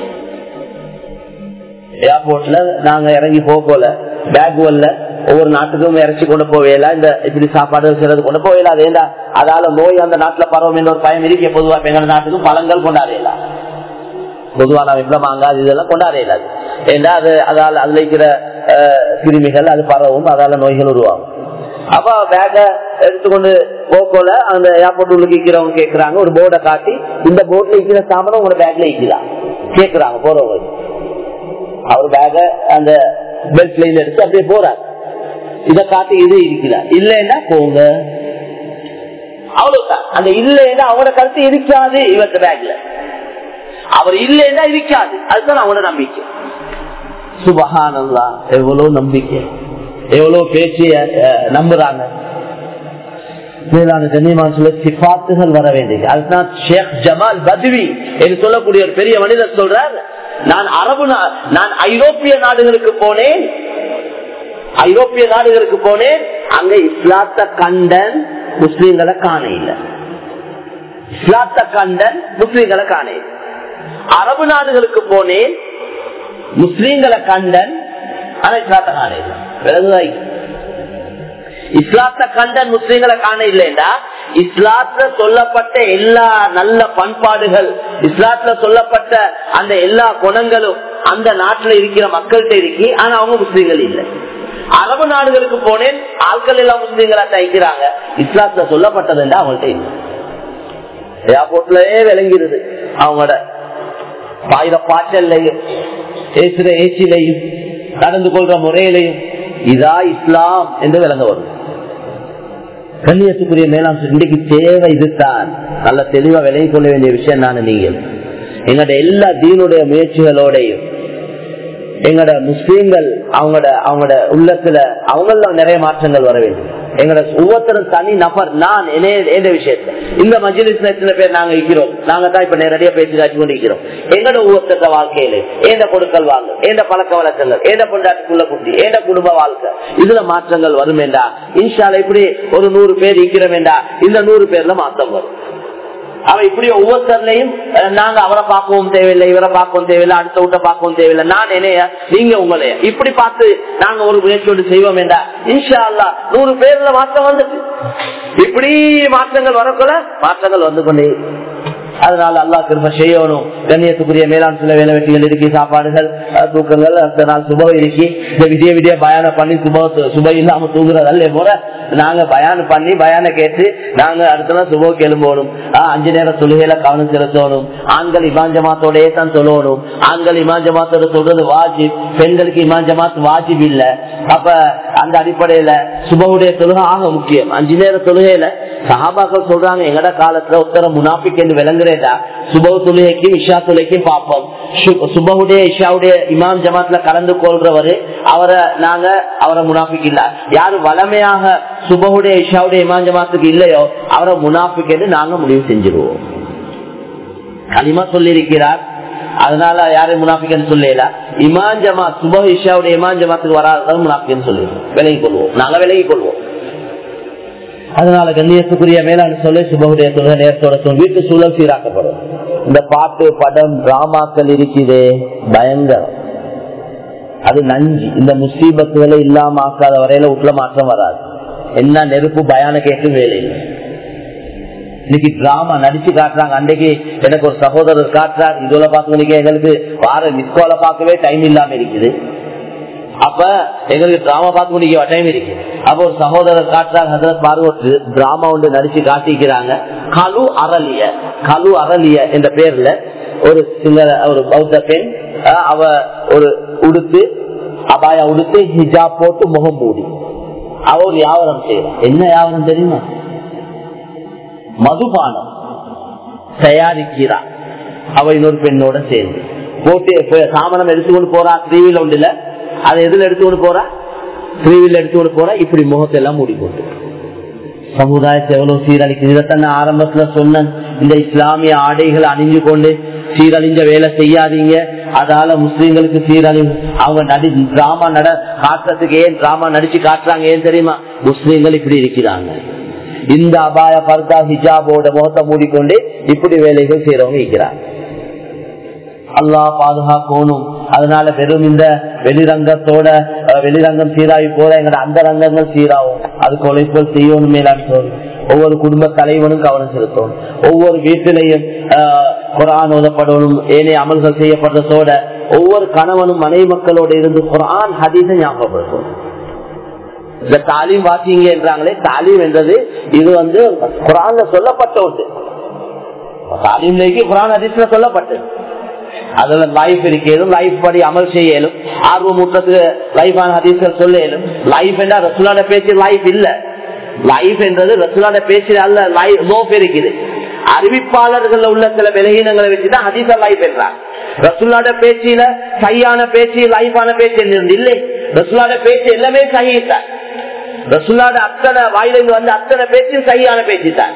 ஏர்போர்ட்ல நாங்க இறங்கி போகல பேக் வரல ஒவ்வொரு நாட்டுக்கும் இறச்சி கொண்டு போவேல இந்த இப்படி சாப்பாடு சிலது கொண்டு போவேல அது ஏண்டா அதால நோய் அந்த நாட்டுல பரவும் என்ற ஒரு பயம் இருக்க பொதுவா எங்க நாட்டுக்கும் பழங்கள் கொண்டாடையலாம் பொதுவா நான் இப்ப மாங்காது இதெல்லாம் கொண்டாடையலாது ஏண்டா அது அதால அதுல இருக்கிற கிருமிகள் அது பரவும் அதால நோய்கள் உருவாகும் அப்ப பேக எடுத்துக்கொண்டு போக்கோல அந்த ஏர்போர்ட் உள்ள இருக்கிறவங்க கேக்குறாங்க ஒரு போர்டை காட்டி இந்த போர்ட்ல இருக்கிற சாமான் உங்களோட பேக்ல இருக்கிறான் கேக்குறாங்க போறவங்க அவர் பேக அந்த பெல்ட் லைன் எடுத்து அப்படியே போறாரு இத காட்டி இது இருக்கிறார் இல்லைன்னா போங்க அவ்வளவுதான் அந்த இல்லைன்னா அவனோட கருத்து இருக்காது இவத்த பேக்ல அவர் இல்லைன்னா இருக்காது அதுதான் அவனோட நம்பிக்கை சுபகானந்தா எவ்வளவு நம்பிக்கை எவ்வளவு பேச்சிய நம்புறாங்க மேலான கண்ணியமான சொல்ல சிபாத்துகள் வர வேண்டியது அதுதான் ஷேக் ஜமால் பத்வி என்று சொல்லக்கூடிய ஒரு பெரிய மனிதர் சொல்றார் நான் அரபு நான் ஐரோப்பிய நாடுகளுக்கு போனேன் ஐரோப்பிய நாடுகளுக்கு போனேன் அங்க இஸ்லாத்த கண்டன் முஸ்லீம்களை காண இல்லை இஸ்லாத்த கண்டன் முஸ்லீம்களை காண அரபு நாடுகளுக்கு போனேன் முஸ்லீம்களை கண்டன் ஆனா இஸ்லாத்தை காண இல்லை விலகுதாய் இஸ்லாத்தை கண்டன் முஸ்லீம்களை காண இல்லைண்டா இஸ்லாத்துல சொல்லப்பட்ட எல்லா நல்ல பண்பாடுகள் இஸ்லாத்துல சொல்லப்பட்ட அந்த எல்லா குணங்களும் அந்த நாட்டுல இருக்கிற மக்கள்கிட்ட இருக்கு ஆனா அவங்க முஸ்லீம்கள் இல்லை அரபு நாடுகளுக்கு போனேன் ஆட்கள் எல்லாம் முஸ்லீம்களா தைக்கிறாங்க இஸ்லாத்துல சொல்லப்பட்டதுண்டா அவங்கள்ட்ட இல்லை ஏர்போர்ட்லயே விளங்கிடுது அவங்களோட பாயிர பாய்ச்சல்லையும் பேசுற ஏச்சிலையும் நடந்து கொள்ற முறையிலையும் இதா இஸ்லாம் என்று விளங்க வரும் கண்ணியத்துக்குரிய மேலாம் இன்றைக்கு தேவை இதுதான் நல்ல தெளிவா விலகி கொள்ள வேண்டிய விஷயம் தானே நீங்கள் எங்களோட எல்லா தீனுடைய முயற்சிகளோடையும் எங்களோட முஸ்லீம்கள் அவங்களோட அவங்களோட உள்ளத்துல அவங்கள நிறைய மாற்றங்கள் வர வேண்டும் எங்களோட ஒவ்வொருத்தரும் தனி நபர் நான் எந்த விஷயத்த இந்த மஜிலிஸ்ல எத்தனை பேர் நாங்க இருக்கிறோம் நாங்க தான் இப்ப நேரடியா பேசி காட்சி கொண்டு இருக்கிறோம் எங்களோட ஒவ்வொருத்தர வாழ்க்கையில ஏந்த கொடுக்கல் வாங்க ஏந்த பழக்க வழக்கங்கள் ஏந்த பொண்டாட்டிக்குள்ள குட்டி ஏந்த குடும்ப வாழ்க்கை இதுல மாற்றங்கள் வரும் வேண்டா இன்ஷால இப்படி ஒரு நூறு பேர் இருக்கிறோம் வேண்டா இந்த நூறு பேர்ல மாற்றம் வரும் அவ இப்படி ஒவ்வொருத்தர்லையும் நாங்க அவரை பார்க்கவும் தேவையில்லை இவரை பார்க்கவும் தேவையில்லை அடுத்த விட்ட பார்க்கவும் தேவையில்லை நான் என்னைய நீங்க உங்களைய இப்படி பார்த்து நாங்க ஒரு முயற்சியோடு செய்வோம் வேண்டா இன்ஷா அல்லா நூறு பேர்ல மாற்றம் வந்துட்டு இப்படி மாற்றங்கள் வரக்குள்ள மாற்றங்கள் வந்து கொண்டே அதனால அல்லா திரும்ப செய்யணும் கண்ணியத்துக்குரிய மேலாண் சில வேலை வெட்டிகள் இருக்கு சாப்பாடுகள் தூக்கங்கள் அடுத்த நாள் சுபம் இருக்கு இந்த விடிய விடிய பயான பண்ணி சுப சுப இல்லாம தூங்குறது அல்ல போல நாங்க பயானம் பண்ணி பயான கேட்டு நாங்க அடுத்த நாள் சுபம் எழும்போணும் அஞ்சு நேரம் தொழுகையில கவனம் செலுத்தணும் ஆண்கள் இமாஞ்சமாத்தோடயே தான் சொல்லணும் ஆண்கள் இமாஞ்சமாத்தோட சொல்றது வாஜிப் பெண்களுக்கு இமாஞ்சமாத் வாஜிப் இல்ல அப்ப அந்த அடிப்படையில சுபவுடைய தொழுகை ஆக முக்கியம் அஞ்சு நேர தொழுகையில சஹாபாக்கள் சொல்றாங்க எங்கட காலத்துல உத்தர முனாபிக் என்று விளங்குறேடா சுபவ தொழுகைக்கும் இஷா தொழுகைக்கும் பார்ப்போம் சுபவுடைய இஷாவுடைய இமாம் ஜமாத்ல கலந்து கொள்றவரு அவரை நாங்க அவரை முனாபிக் இல்ல யாரு வளமையாக சுபவுடைய இஷாவுடைய இமாம் ஜமாத்துக்கு இல்லையோ அவரை முனாபிக் என்று நாங்க முடிவு செஞ்சிருவோம் களிமா சொல்லியிருக்கிறார் அதனால யாரும் முனாபிக்கன்னு சொல்லல இமான் ஜமாத் சுப இஷாவுடைய இமான் ஜமாத்துக்கு வராத முனாபிக்கன்னு சொல்லி விலகி கொள்வோம் நாங்க விலகி கொள்வோம் அதனால கண்ணியத்துக்குரிய மேலான சொல்லி சுபகுடைய தொழுகை நேரத்தோட சொல் வீட்டு சூழல் சீராக்கப்படும் இந்த பாட்டு படம் டிராமாக்கள் இருக்குதே பயங்கரம் அது நஞ்சு இந்த முசீபத்துகளை இல்லாம ஆக்காத வரையில உட்ல மாற்றம் வராது என்ன நெருப்பு பயான கேட்கும் வேலை இன்னைக்கு டிராமா நடிச்சு காட்டுறாங்க அன்றைக்கு எனக்கு ஒரு சகோதரர் காட்டுறார் இதுல பாக்குறதுக்கு எங்களுக்கு வார மிஸ்கோல பார்க்கவே டைம் இல்லாம இருக்குது அப்ப எங்களுக்கு டிராமா பார்க்க முடிய டைம் இருக்கு அப்ப ஒரு சகோதரர் காட்டுறாங்க ஹசரத் பாருங்க டிராமா ஒன்று நடிச்சு காட்டிக்கிறாங்க கலு அரளிய கலு அரளிய என்ற பேர்ல ஒரு சில ஒரு பௌத்த பெண் அவ ஒரு உடுத்து அபாயா உடுத்து ஹிஜாப் போட்டு முகம் மூடி அவ ஒரு யாவரம் செய்யறான் என்ன யாவரம் தெரியுமா மதுபானம் தயாரிக்கிறான் அவ இன்னொரு பெண்ணோட சேர்ந்து போட்டு சாமனம் எடுத்துக்கொண்டு போறா த்ரீவில் ஒன்றுல அதை எதுல எடுத்துக்கொண்டு போறா த்ரீவில் எடுத்துக்கொண்டு போறா இப்படி முகத்தை எல்லாம் மூடி போட்டு சமுதாயத்தை எவ்வளவு சீரழிக்குது இதைத்தான் ஆரம்பத்துல சொன்ன இந்த இஸ்லாமிய ஆடைகளை அணிஞ்சு கொண்டு சீரழிஞ்ச வேலை செய்யாதீங்க அதால முஸ்லீம்களுக்கு சீரழி அவங்க நடி டிராமா நட காட்டுறதுக்கு ஏன் டிராமா நடிச்சு காட்டுறாங்க ஏன் தெரியுமா முஸ்லீம்கள் இப்படி இருக்கிறாங்க இந்த அபாய பர்தா ஹிஜாபோட முகத்தை மூடிக்கொண்டு இப்படி வேலைகள் செய்யறவங்க இருக்கிறாங்க அல்லா பாதுகாக்கணும் அதனால வெறும் இந்த வெளிரங்கத்தோட வெளிரங்கம் சீராகி போற எங்களோட அந்த ரங்கங்கள் சீராகும் அதுக்கு உழைப்புகள் செய்யணும் மேலாண் சொல்லி ஒவ்வொரு குடும்ப தலைவனும் கவனம் செலுத்தணும் ஒவ்வொரு வீட்டிலையும் குரான் ஓதப்படணும் ஏனைய அமல்கள் செய்யப்படுறதோட ஒவ்வொரு கணவனும் மனைவி மக்களோட இருந்து குரான் ஹதீஸை ஞாபகப்படுத்தணும் இந்த தாலீம் வாசிங்க என்றாங்களே தாலீம் என்றது இது வந்து குரான்ல சொல்லப்பட்ட ஒன்று தாலீம்லேக்கு குரான் ஹதீஸ்ல சொல்லப்பட்டது அதுல லைஃப் இருக்கேனும் லைஃப் படி அமல் செய்யலும் ஆர்வம் ஊற்றத்துக்கு லைஃபான ஹதீஸ்கள் சொல்ல இயலும் லைஃப் என்றா ரசுலான பேச்சு லைஃப் இல்ல லைஃப் என்றது ரசுலான பேச்சு அல்ல லைஃப் லோப் இருக்குது அறிவிப்பாளர்கள் உள்ள சில விலகினங்களை வச்சுதான் ஹதீச லைஃப் என்றார் ரசுல்லாட பேச்சில சையான பேச்சு லைஃபான பேச்சு என்று இல்லை ரசுல்லாட பேச்சு எல்லாமே சகித்தான் ரசுல்லாட அத்தனை வாயிலிருந்து வந்து அத்தனை பேச்சும் சரியான பேச்சு தான்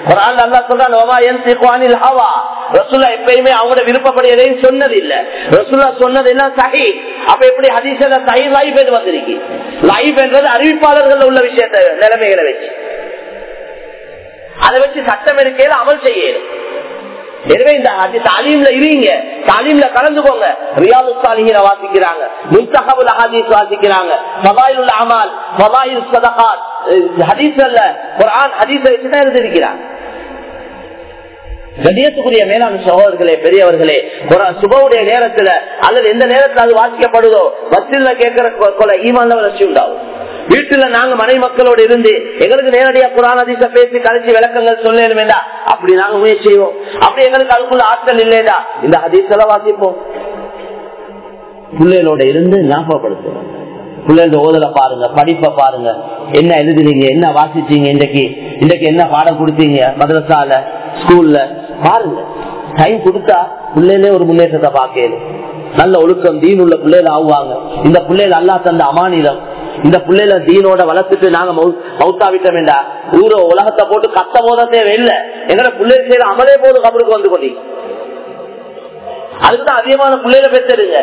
எப்பயுமே அவங்களோட விருப்பப்படி எதையும் சொன்னது இல்ல ரசுல்லா சொன்னது எல்லாம் சஹி அப்ப எப்படி ஹதீஸ்ல சஹி லைஃப் என்று வந்திருக்கு லைஃப் என்றது அறிவிப்பாளர்கள் உள்ள விஷயத்தை நிலைமைகளை வச்சு அதை வச்சு சட்டம் இருக்கையில அமல் செய்யணும் எனவே இந்த தாலீம்ல இருங்க தாலீம்ல கலந்துக்கோங்க ரியாது சாலிஹின வாசிக்கிறாங்க முன்தகபுல் ஹதீஸ் வாசிக்கிறாங்க ஃபதாயிலுல் அமால் ஃபதாயில் சதகாத் ஹதீஸ் அல்ல குர்ஆன் ஹதீஸ் வச்சுதான் எழுதியிருக்கிறாங்க கண்ணியத்துக்குரிய மேலாண் சகோதரர்களே பெரியவர்களே சுபவுடைய நேரத்துல அல்லது எந்த நேரத்துல அது வாசிக்கப்படுதோ பஸ்ல கேட்கிற கொலை ஈமான் வளர்ச்சி உண்டாகும் வீட்டுல நாங்க மனை மக்களோடு இருந்து எங்களுக்கு நேரடியா குரான் அதிச பேசி கழிச்சு விளக்கங்கள் சொல்லணும் வேண்டா அப்படி நாங்க முயற்சி செய்வோம் அப்படி எங்களுக்கு அதுக்குள்ள ஆட்கள் இல்லைடா இந்த ஹதீஸெல்லாம் வாசிப்போம் பிள்ளைகளோட இருந்து ஞாபகப்படுத்துவோம் பிள்ளைகளோட ஓதலை பாருங்க படிப்பை பாருங்க என்ன எழுதுனீங்க என்ன வாசிச்சீங்க இன்றைக்கு இன்றைக்கு என்ன பாடம் கொடுத்தீங்க மதரசால ஸ்கூல்ல பாருங்க டைம் கொடுத்தா பிள்ளைகளே ஒரு முன்னேற்றத்தை பார்க்கணும் நல்ல ஒழுக்கம் தீன் உள்ள பிள்ளைகள் ஆகுவாங்க இந்த பிள்ளைகள் அல்லா தந்த அமானிலம் இந்த பிள்ளைல தீனோட வளர்த்துட்டு நாங்க மவுத்தா விட்டோம் என்றா ஊர உலகத்தை போட்டு கத்த போத தேவையில்லை எங்கட பிள்ளைகள் செய்யற அமலே போது கபருக்கு வந்து கொண்டீங்க அதுக்குதான் அதிகமான பிள்ளைகளை பெற்றுடுங்க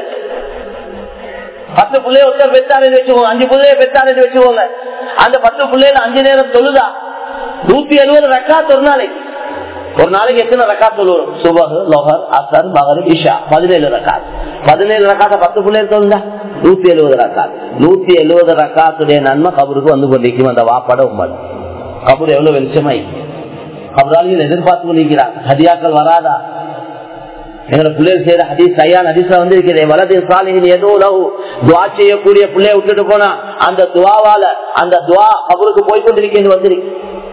பத்து பிள்ளைய ஒருத்தர் பெற்றாரு வச்சுக்கோங்க அஞ்சு பிள்ளைய பெற்றாரு வச்சுக்கோங்க அந்த பத்து பிள்ளைல அஞ்சு நேரம் தொழுதா நூத்தி எழுபது ரக்காத் ஒரு நாளைக்கு ஒரு நாளைக்கு எத்தனை ரக்காத் சொல்லுவோம் சுபகு லோகர் அசர் மகர் இஷா பதினேழு ரக்காத் பதினேழு ரக்காத்த பத்து பிள்ளைகள் சொல்லுங்க நூத்தி எழுபது ரக்காத் நூத்தி எழுபது ரக்காத்துடைய நன்மை கபருக்கு வந்து கொண்டிருக்கும் அந்த வாப்பாட உம்மன் கபூர் எவ்வளவு வெளிச்சமாய் கபராளிகள் எதிர்பார்த்து கொண்டிருக்கிறாங்க ஹதியாக்கள் வராதா எங்களை பிள்ளைகள் செய்யற ஹதீஸ் ஐயான் ஹதீஸ்ல வந்து இருக்கிறேன் வலது சாலிகின் ஏதோ லவு துவா செய்யக்கூடிய பிள்ளைய விட்டுட்டு போனா அந்த துவாவால அந்த துவா அவருக்கு போய்கொண்டிருக்கேன் வந்திருக்கு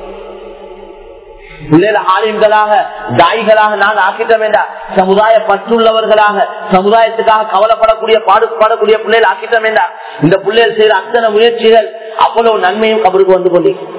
பிள்ளைகள் ஆலயங்களாக தாய்களாக நாங்கள் ஆக்கிட்ட வேண்டாம் சமுதாய பற்றுள்ளவர்களாக சமுதாயத்துக்காக கவலைப்படக்கூடிய பாடுபடக்கூடிய பிள்ளைகள் ஆக்கிட்ட வேண்டாம் இந்த பிள்ளைகள் செய்யற அத்தனை முயற்சிகள் அவ்வளவு நன்மையும் கபருக்கு வந்து கொண்டிருக்கும்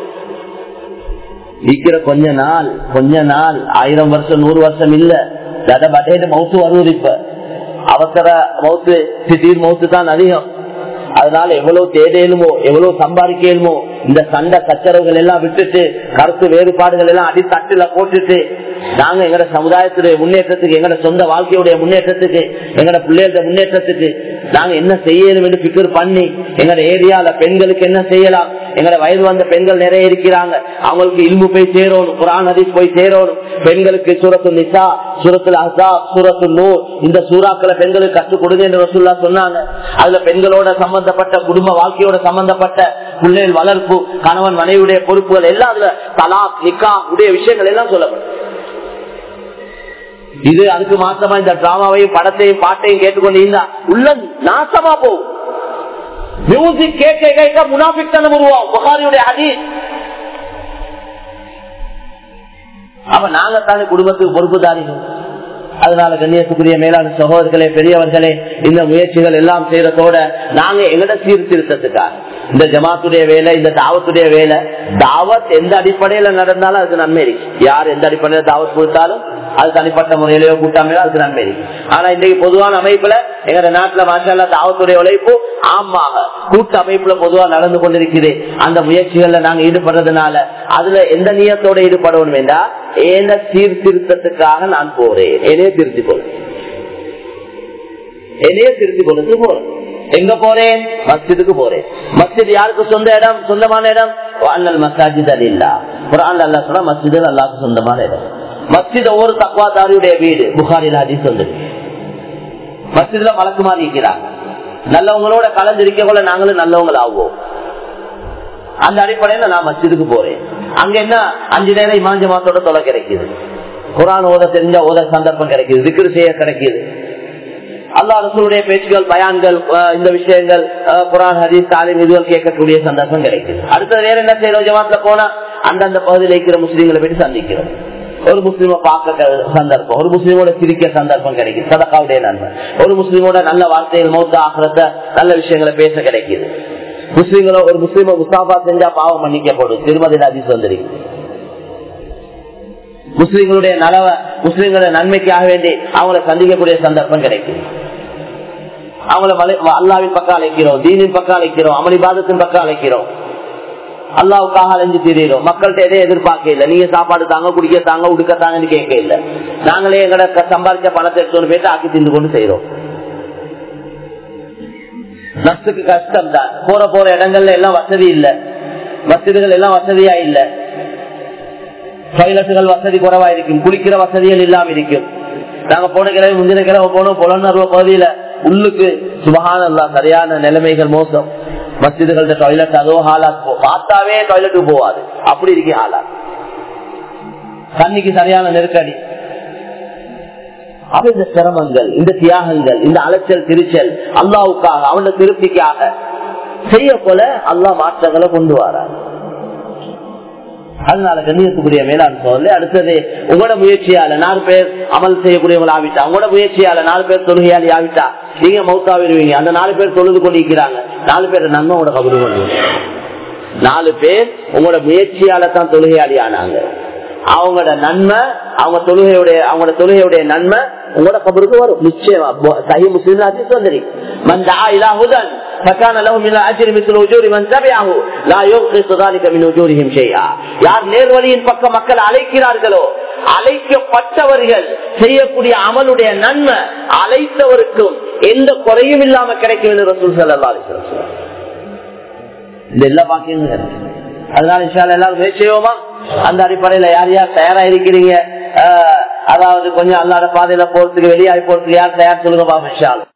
இருக்கிற கொஞ்ச நாள் கொஞ்ச நாள் ஆயிரம் வருஷம் நூறு வருஷம் இல்ல தட பட்டேட்டு மவுத்து வருவது இப்ப அவசர மவுத்து திடீர் மவுத்து தான் அதிகம் அதனால எவ்வளவு தேடையலுமோ எவ்வளவு சம்பாதிக்கலுமோ இந்த சண்டை சச்சரவுகள் எல்லாம் விட்டுட்டு கருத்து வேறுபாடுகள் எல்லாம் அடி தட்டுல போட்டுட்டு நாங்க எங்கட சமுதாயத்துடைய முன்னேற்றத்துக்கு எங்கட சொந்த வாழ்க்கையுடைய முன்னேற்றத்துக்கு எங்கட பிள்ளைகளோட முன்னேற்றத்துக்கு நாங்க என்ன செய்யணும் என்று பிக்கர் பண்ணி எங்கட ஏரியால பெண்களுக்கு என்ன செய்யலாம் எங்கட வயது வந்த பெண்கள் நிறைய இருக்கிறாங்க அவங்களுக்கு இல்மு போய் சேரணும் குரான் ஹதீஸ் போய் சேரணும் பெண்களுக்கு சூரத்து நிசா சூரத்துல அசா சூரத்து நூர் இந்த சூறாக்களை பெண்களுக்கு கற்றுக் கொடுங்க என்று ரசூல்லா சொன்னாங்க அதுல பெண்களோட சம்பந்தப்பட்ட குடும்ப வாழ்க்கையோட சம்பந்தப்பட்ட பிள்ளைகள் வளர்ப்பு கணவன் மனைவியுடைய பொறுப்புகள் எல்லாம் அதுல தலா நிக்கா உடைய விஷயங்கள் எல்லாம் சொல்லப்படும் இது அதுக்கு மாற்றமா இந்த டிராமாவையும் படத்தையும் பாட்டையும் கேட்டுக்கொண்டு இருந்தா உள்ள நாசமா போகும் மியூசிக் கேட்க கேட்க முனாபிக் தனம் உருவாகும் புகாரியுடைய அடி அப்ப நாங்க தானே குடும்பத்துக்கு பொறுப்புதாரிகள் அதனால கண்ணியத்துக்குரிய மேலான சகோதரர்களே பெரியவர்களே இந்த முயற்சிகள் எல்லாம் செய்யறதோட நாங்க எங்கட சீர்திருத்தத்துக்காக இந்த ஜமாத்துடைய வேலை இந்த தாவத்துடைய வேலை தாவத் எந்த அடிப்படையில நடந்தாலும் அதுக்கு நன்மை இருக்கு யார் எந்த அடிப்படையில தாவத் கொடுத்தாலும் அது தனிப்பட்ட முறையிலேயோ கூட்டாமையோ அதுக்கு நன்மை இருக்கு ஆனா இன்றைக்கு பொதுவான அமைப்புல எங்க நாட்டுல மாஷால தாவத்துடைய உழைப்பு ஆமாக கூட்டு அமைப்புல பொதுவா நடந்து கொண்டிருக்குது அந்த முயற்சிகள்ல நாங்க ஈடுபடுறதுனால அதுல எந்த நியத்தோட ஈடுபடணும் வேண்டா ஏன சீர்திருத்தத்துக்காக நான் போறேன் என்னைய திருத்தி போறேன் என்னைய திருத்தி கொண்டு போறேன் எங்க போறேன் மஸ்ஜிதுக்கு போறேன் மஸ்ஜித் யாருக்கு சொந்த இடம் சொந்தமான இடம் அண்ணல் மசாஜித் அல்லா குரான் அல்லா சொன்னா மஸ்ஜிது அல்லாவுக்கு சொந்தமான இடம் மஸ்ஜித் ஒவ்வொரு தக்வாதாரியுடைய வீடு புகாரில் ஹதீஸ் வந்து மஸ்ஜித்ல மலக்குமாரி இருக்கிறாங்க நல்லவங்களோட கலந்து இருக்க கூட நாங்களும் நல்லவங்க ஆகுவோம் அந்த அடிப்படையில நான் மஸ்ஜிதுக்கு போறேன் அங்க என்ன அஞ்சு நேரம் இமாஞ்ச மாசத்தோட தொலை கிடைக்குது குரான் ஓத தெரிஞ்ச ஓத சந்தர்ப்பம் கிடைக்குது விக்கிரு செய்ய கிடைக்குது அல்லா ரசூலுடைய பேச்சுகள் பயான்கள் இந்த விஷயங்கள் குரான் ஹதீஸ் தாலிம் இதுகள் கேட்கக்கூடிய சந்தர்ப்பம் கிடைக்குது அடுத்த வேற என்ன செய்யறோம் ஜமாத்துல போனா அந்தந்த பகுதியில் இருக்கிற முஸ்லீம்களை போயிட்டு சந்திக்கிறோம் ஒரு முஸ்லீம பார்க்க சந்தர்ப்பம் ஒரு முஸ்லீமோட சிரிக்க சந்தர்ப்பம் கிடைக்குது சதக்காவுடைய நன்மை ஒரு முஸ்லீமோட நல்ல வார்த்தைகள் மௌத்த ஆகிறத நல்ல விஷயங்களை பேச கிடைக்குது முஸ்லீம்களோ ஒரு முஸ்லீம முஸ்தாபா செஞ்சா பாவம் மன்னிக்கப்படும் திருமதி ஹதீஸ் வந்திருக்கு முஸ்லீம்களுடைய நலவ முஸ்லீம்களுடைய நன்மைக்காக வேண்டி அவங்களை சந்திக்கக்கூடிய சந்தர்ப்பம் கிடைக்கும் அவங்கள அல்லாவின் பக்கம் அழைக்கிறோம் தீனின் பக்கம் அழைக்கிறோம் அமளிபாதத்தின் பக்கம் அழைக்கிறோம் அல்லாவுக்காக அலைஞ்சு திரியிறோம் மக்கள்கிட்ட எதையும் எதிர்பார்க்க இல்லை நீங்க சாப்பாடு தாங்க குடிக்க தாங்க உடுக்க தாங்கன்னு கேட்க இல்லை நாங்களே எங்கட சம்பாதிச்ச பணத்தை எடுத்து போயிட்டு ஆக்கி தின்னு கொண்டு செய்யறோம் நஷ்டுக்கு கஷ்டம் தான் போற போற இடங்கள்ல எல்லாம் வசதி இல்ல மசிதுகள் எல்லாம் வசதியா இல்ல டாய்லெட்டுகள் வசதி குறைவா இருக்கும் குளிக்கிற வசதிகள் இல்லாம இருக்கும் நாங்க போன கிழமை முந்தின கிழமை போனோம் புலனர்வ பகுதியில உள்ளுக்கு சுபகான சரியான நிலைமைகள் மோசம் மசிதுகள டாய்லெட் அதோ ஹாலாத் பார்த்தாவே டாய்லெட்டுக்கு போவாது அப்படி இருக்கு ஹாலாத் தண்ணிக்கு சரியான நெருக்கடி அப்ப இந்த சிரமங்கள் இந்த தியாகங்கள் இந்த அலைச்சல் திருச்சல் அல்லாவுக்காக அவன திருப்திக்காக செய்ய போல அல்லா மாற்றங்களை கொண்டு வரார் அதனால கண்ணியத்துக்குரிய மேலாண் சோதனை அடுத்தது உங்களோட முயற்சியால நாலு பேர் அமல் செய்யக்கூடியவங்க ஆவிட்டா உங்களோட முயற்சியால நாலு பேர் தொழுகையாளி ஆவிட்டா நீங்க மௌத்தாவிடுவீங்க அந்த நாலு பேர் தொழுது கொண்டிருக்கிறாங்க நாலு பேர் நன்மை உங்களோட கபரு பண்ணுவீங்க நாலு பேர் உங்களோட முயற்சியால தான் தொழுகையாளி ஆனாங்க அவங்களோட நன்மை அவங்க தொழுகையுடைய அவங்களோட தொழுகையுடைய நன்மை உங்களோட கபருக்கு வரும் நிச்சயமா சஹி முஸ்லீம் அதிர்ச்சி வந்துரு من دعا الى هدى فكان له من الاجر مثل اجور من تبعه لا ينقص ذلك من اجورهم شيئا யார் நேர்வழியின் பக்கம் மக்கள் அழைக்கிறார்களோ அழைக்கப்பட்டவர்கள் செய்யக்கூடிய அமலுடைய நன்மை அழைத்தவருக்கும் எந்த குறையும் இல்லாம கிடைக்கும் என்று ரசூல் ஸல்லல்லாஹு அலைஹி வஸல்லம் இந்த எல்லா பாக்கியங்களும் அதனால இன்ஷால்ல எல்லாரும் முயற்சி செய்வோமா அந்த அடிப்படையில யார் யார் தயாரா இருக்கிறீங்க அதாவது கொஞ்சம் அல்லாத பாதையில போறதுக்கு வெளியாகி போறதுக்கு யார் தயார் சொல்லுங்க பாப்பா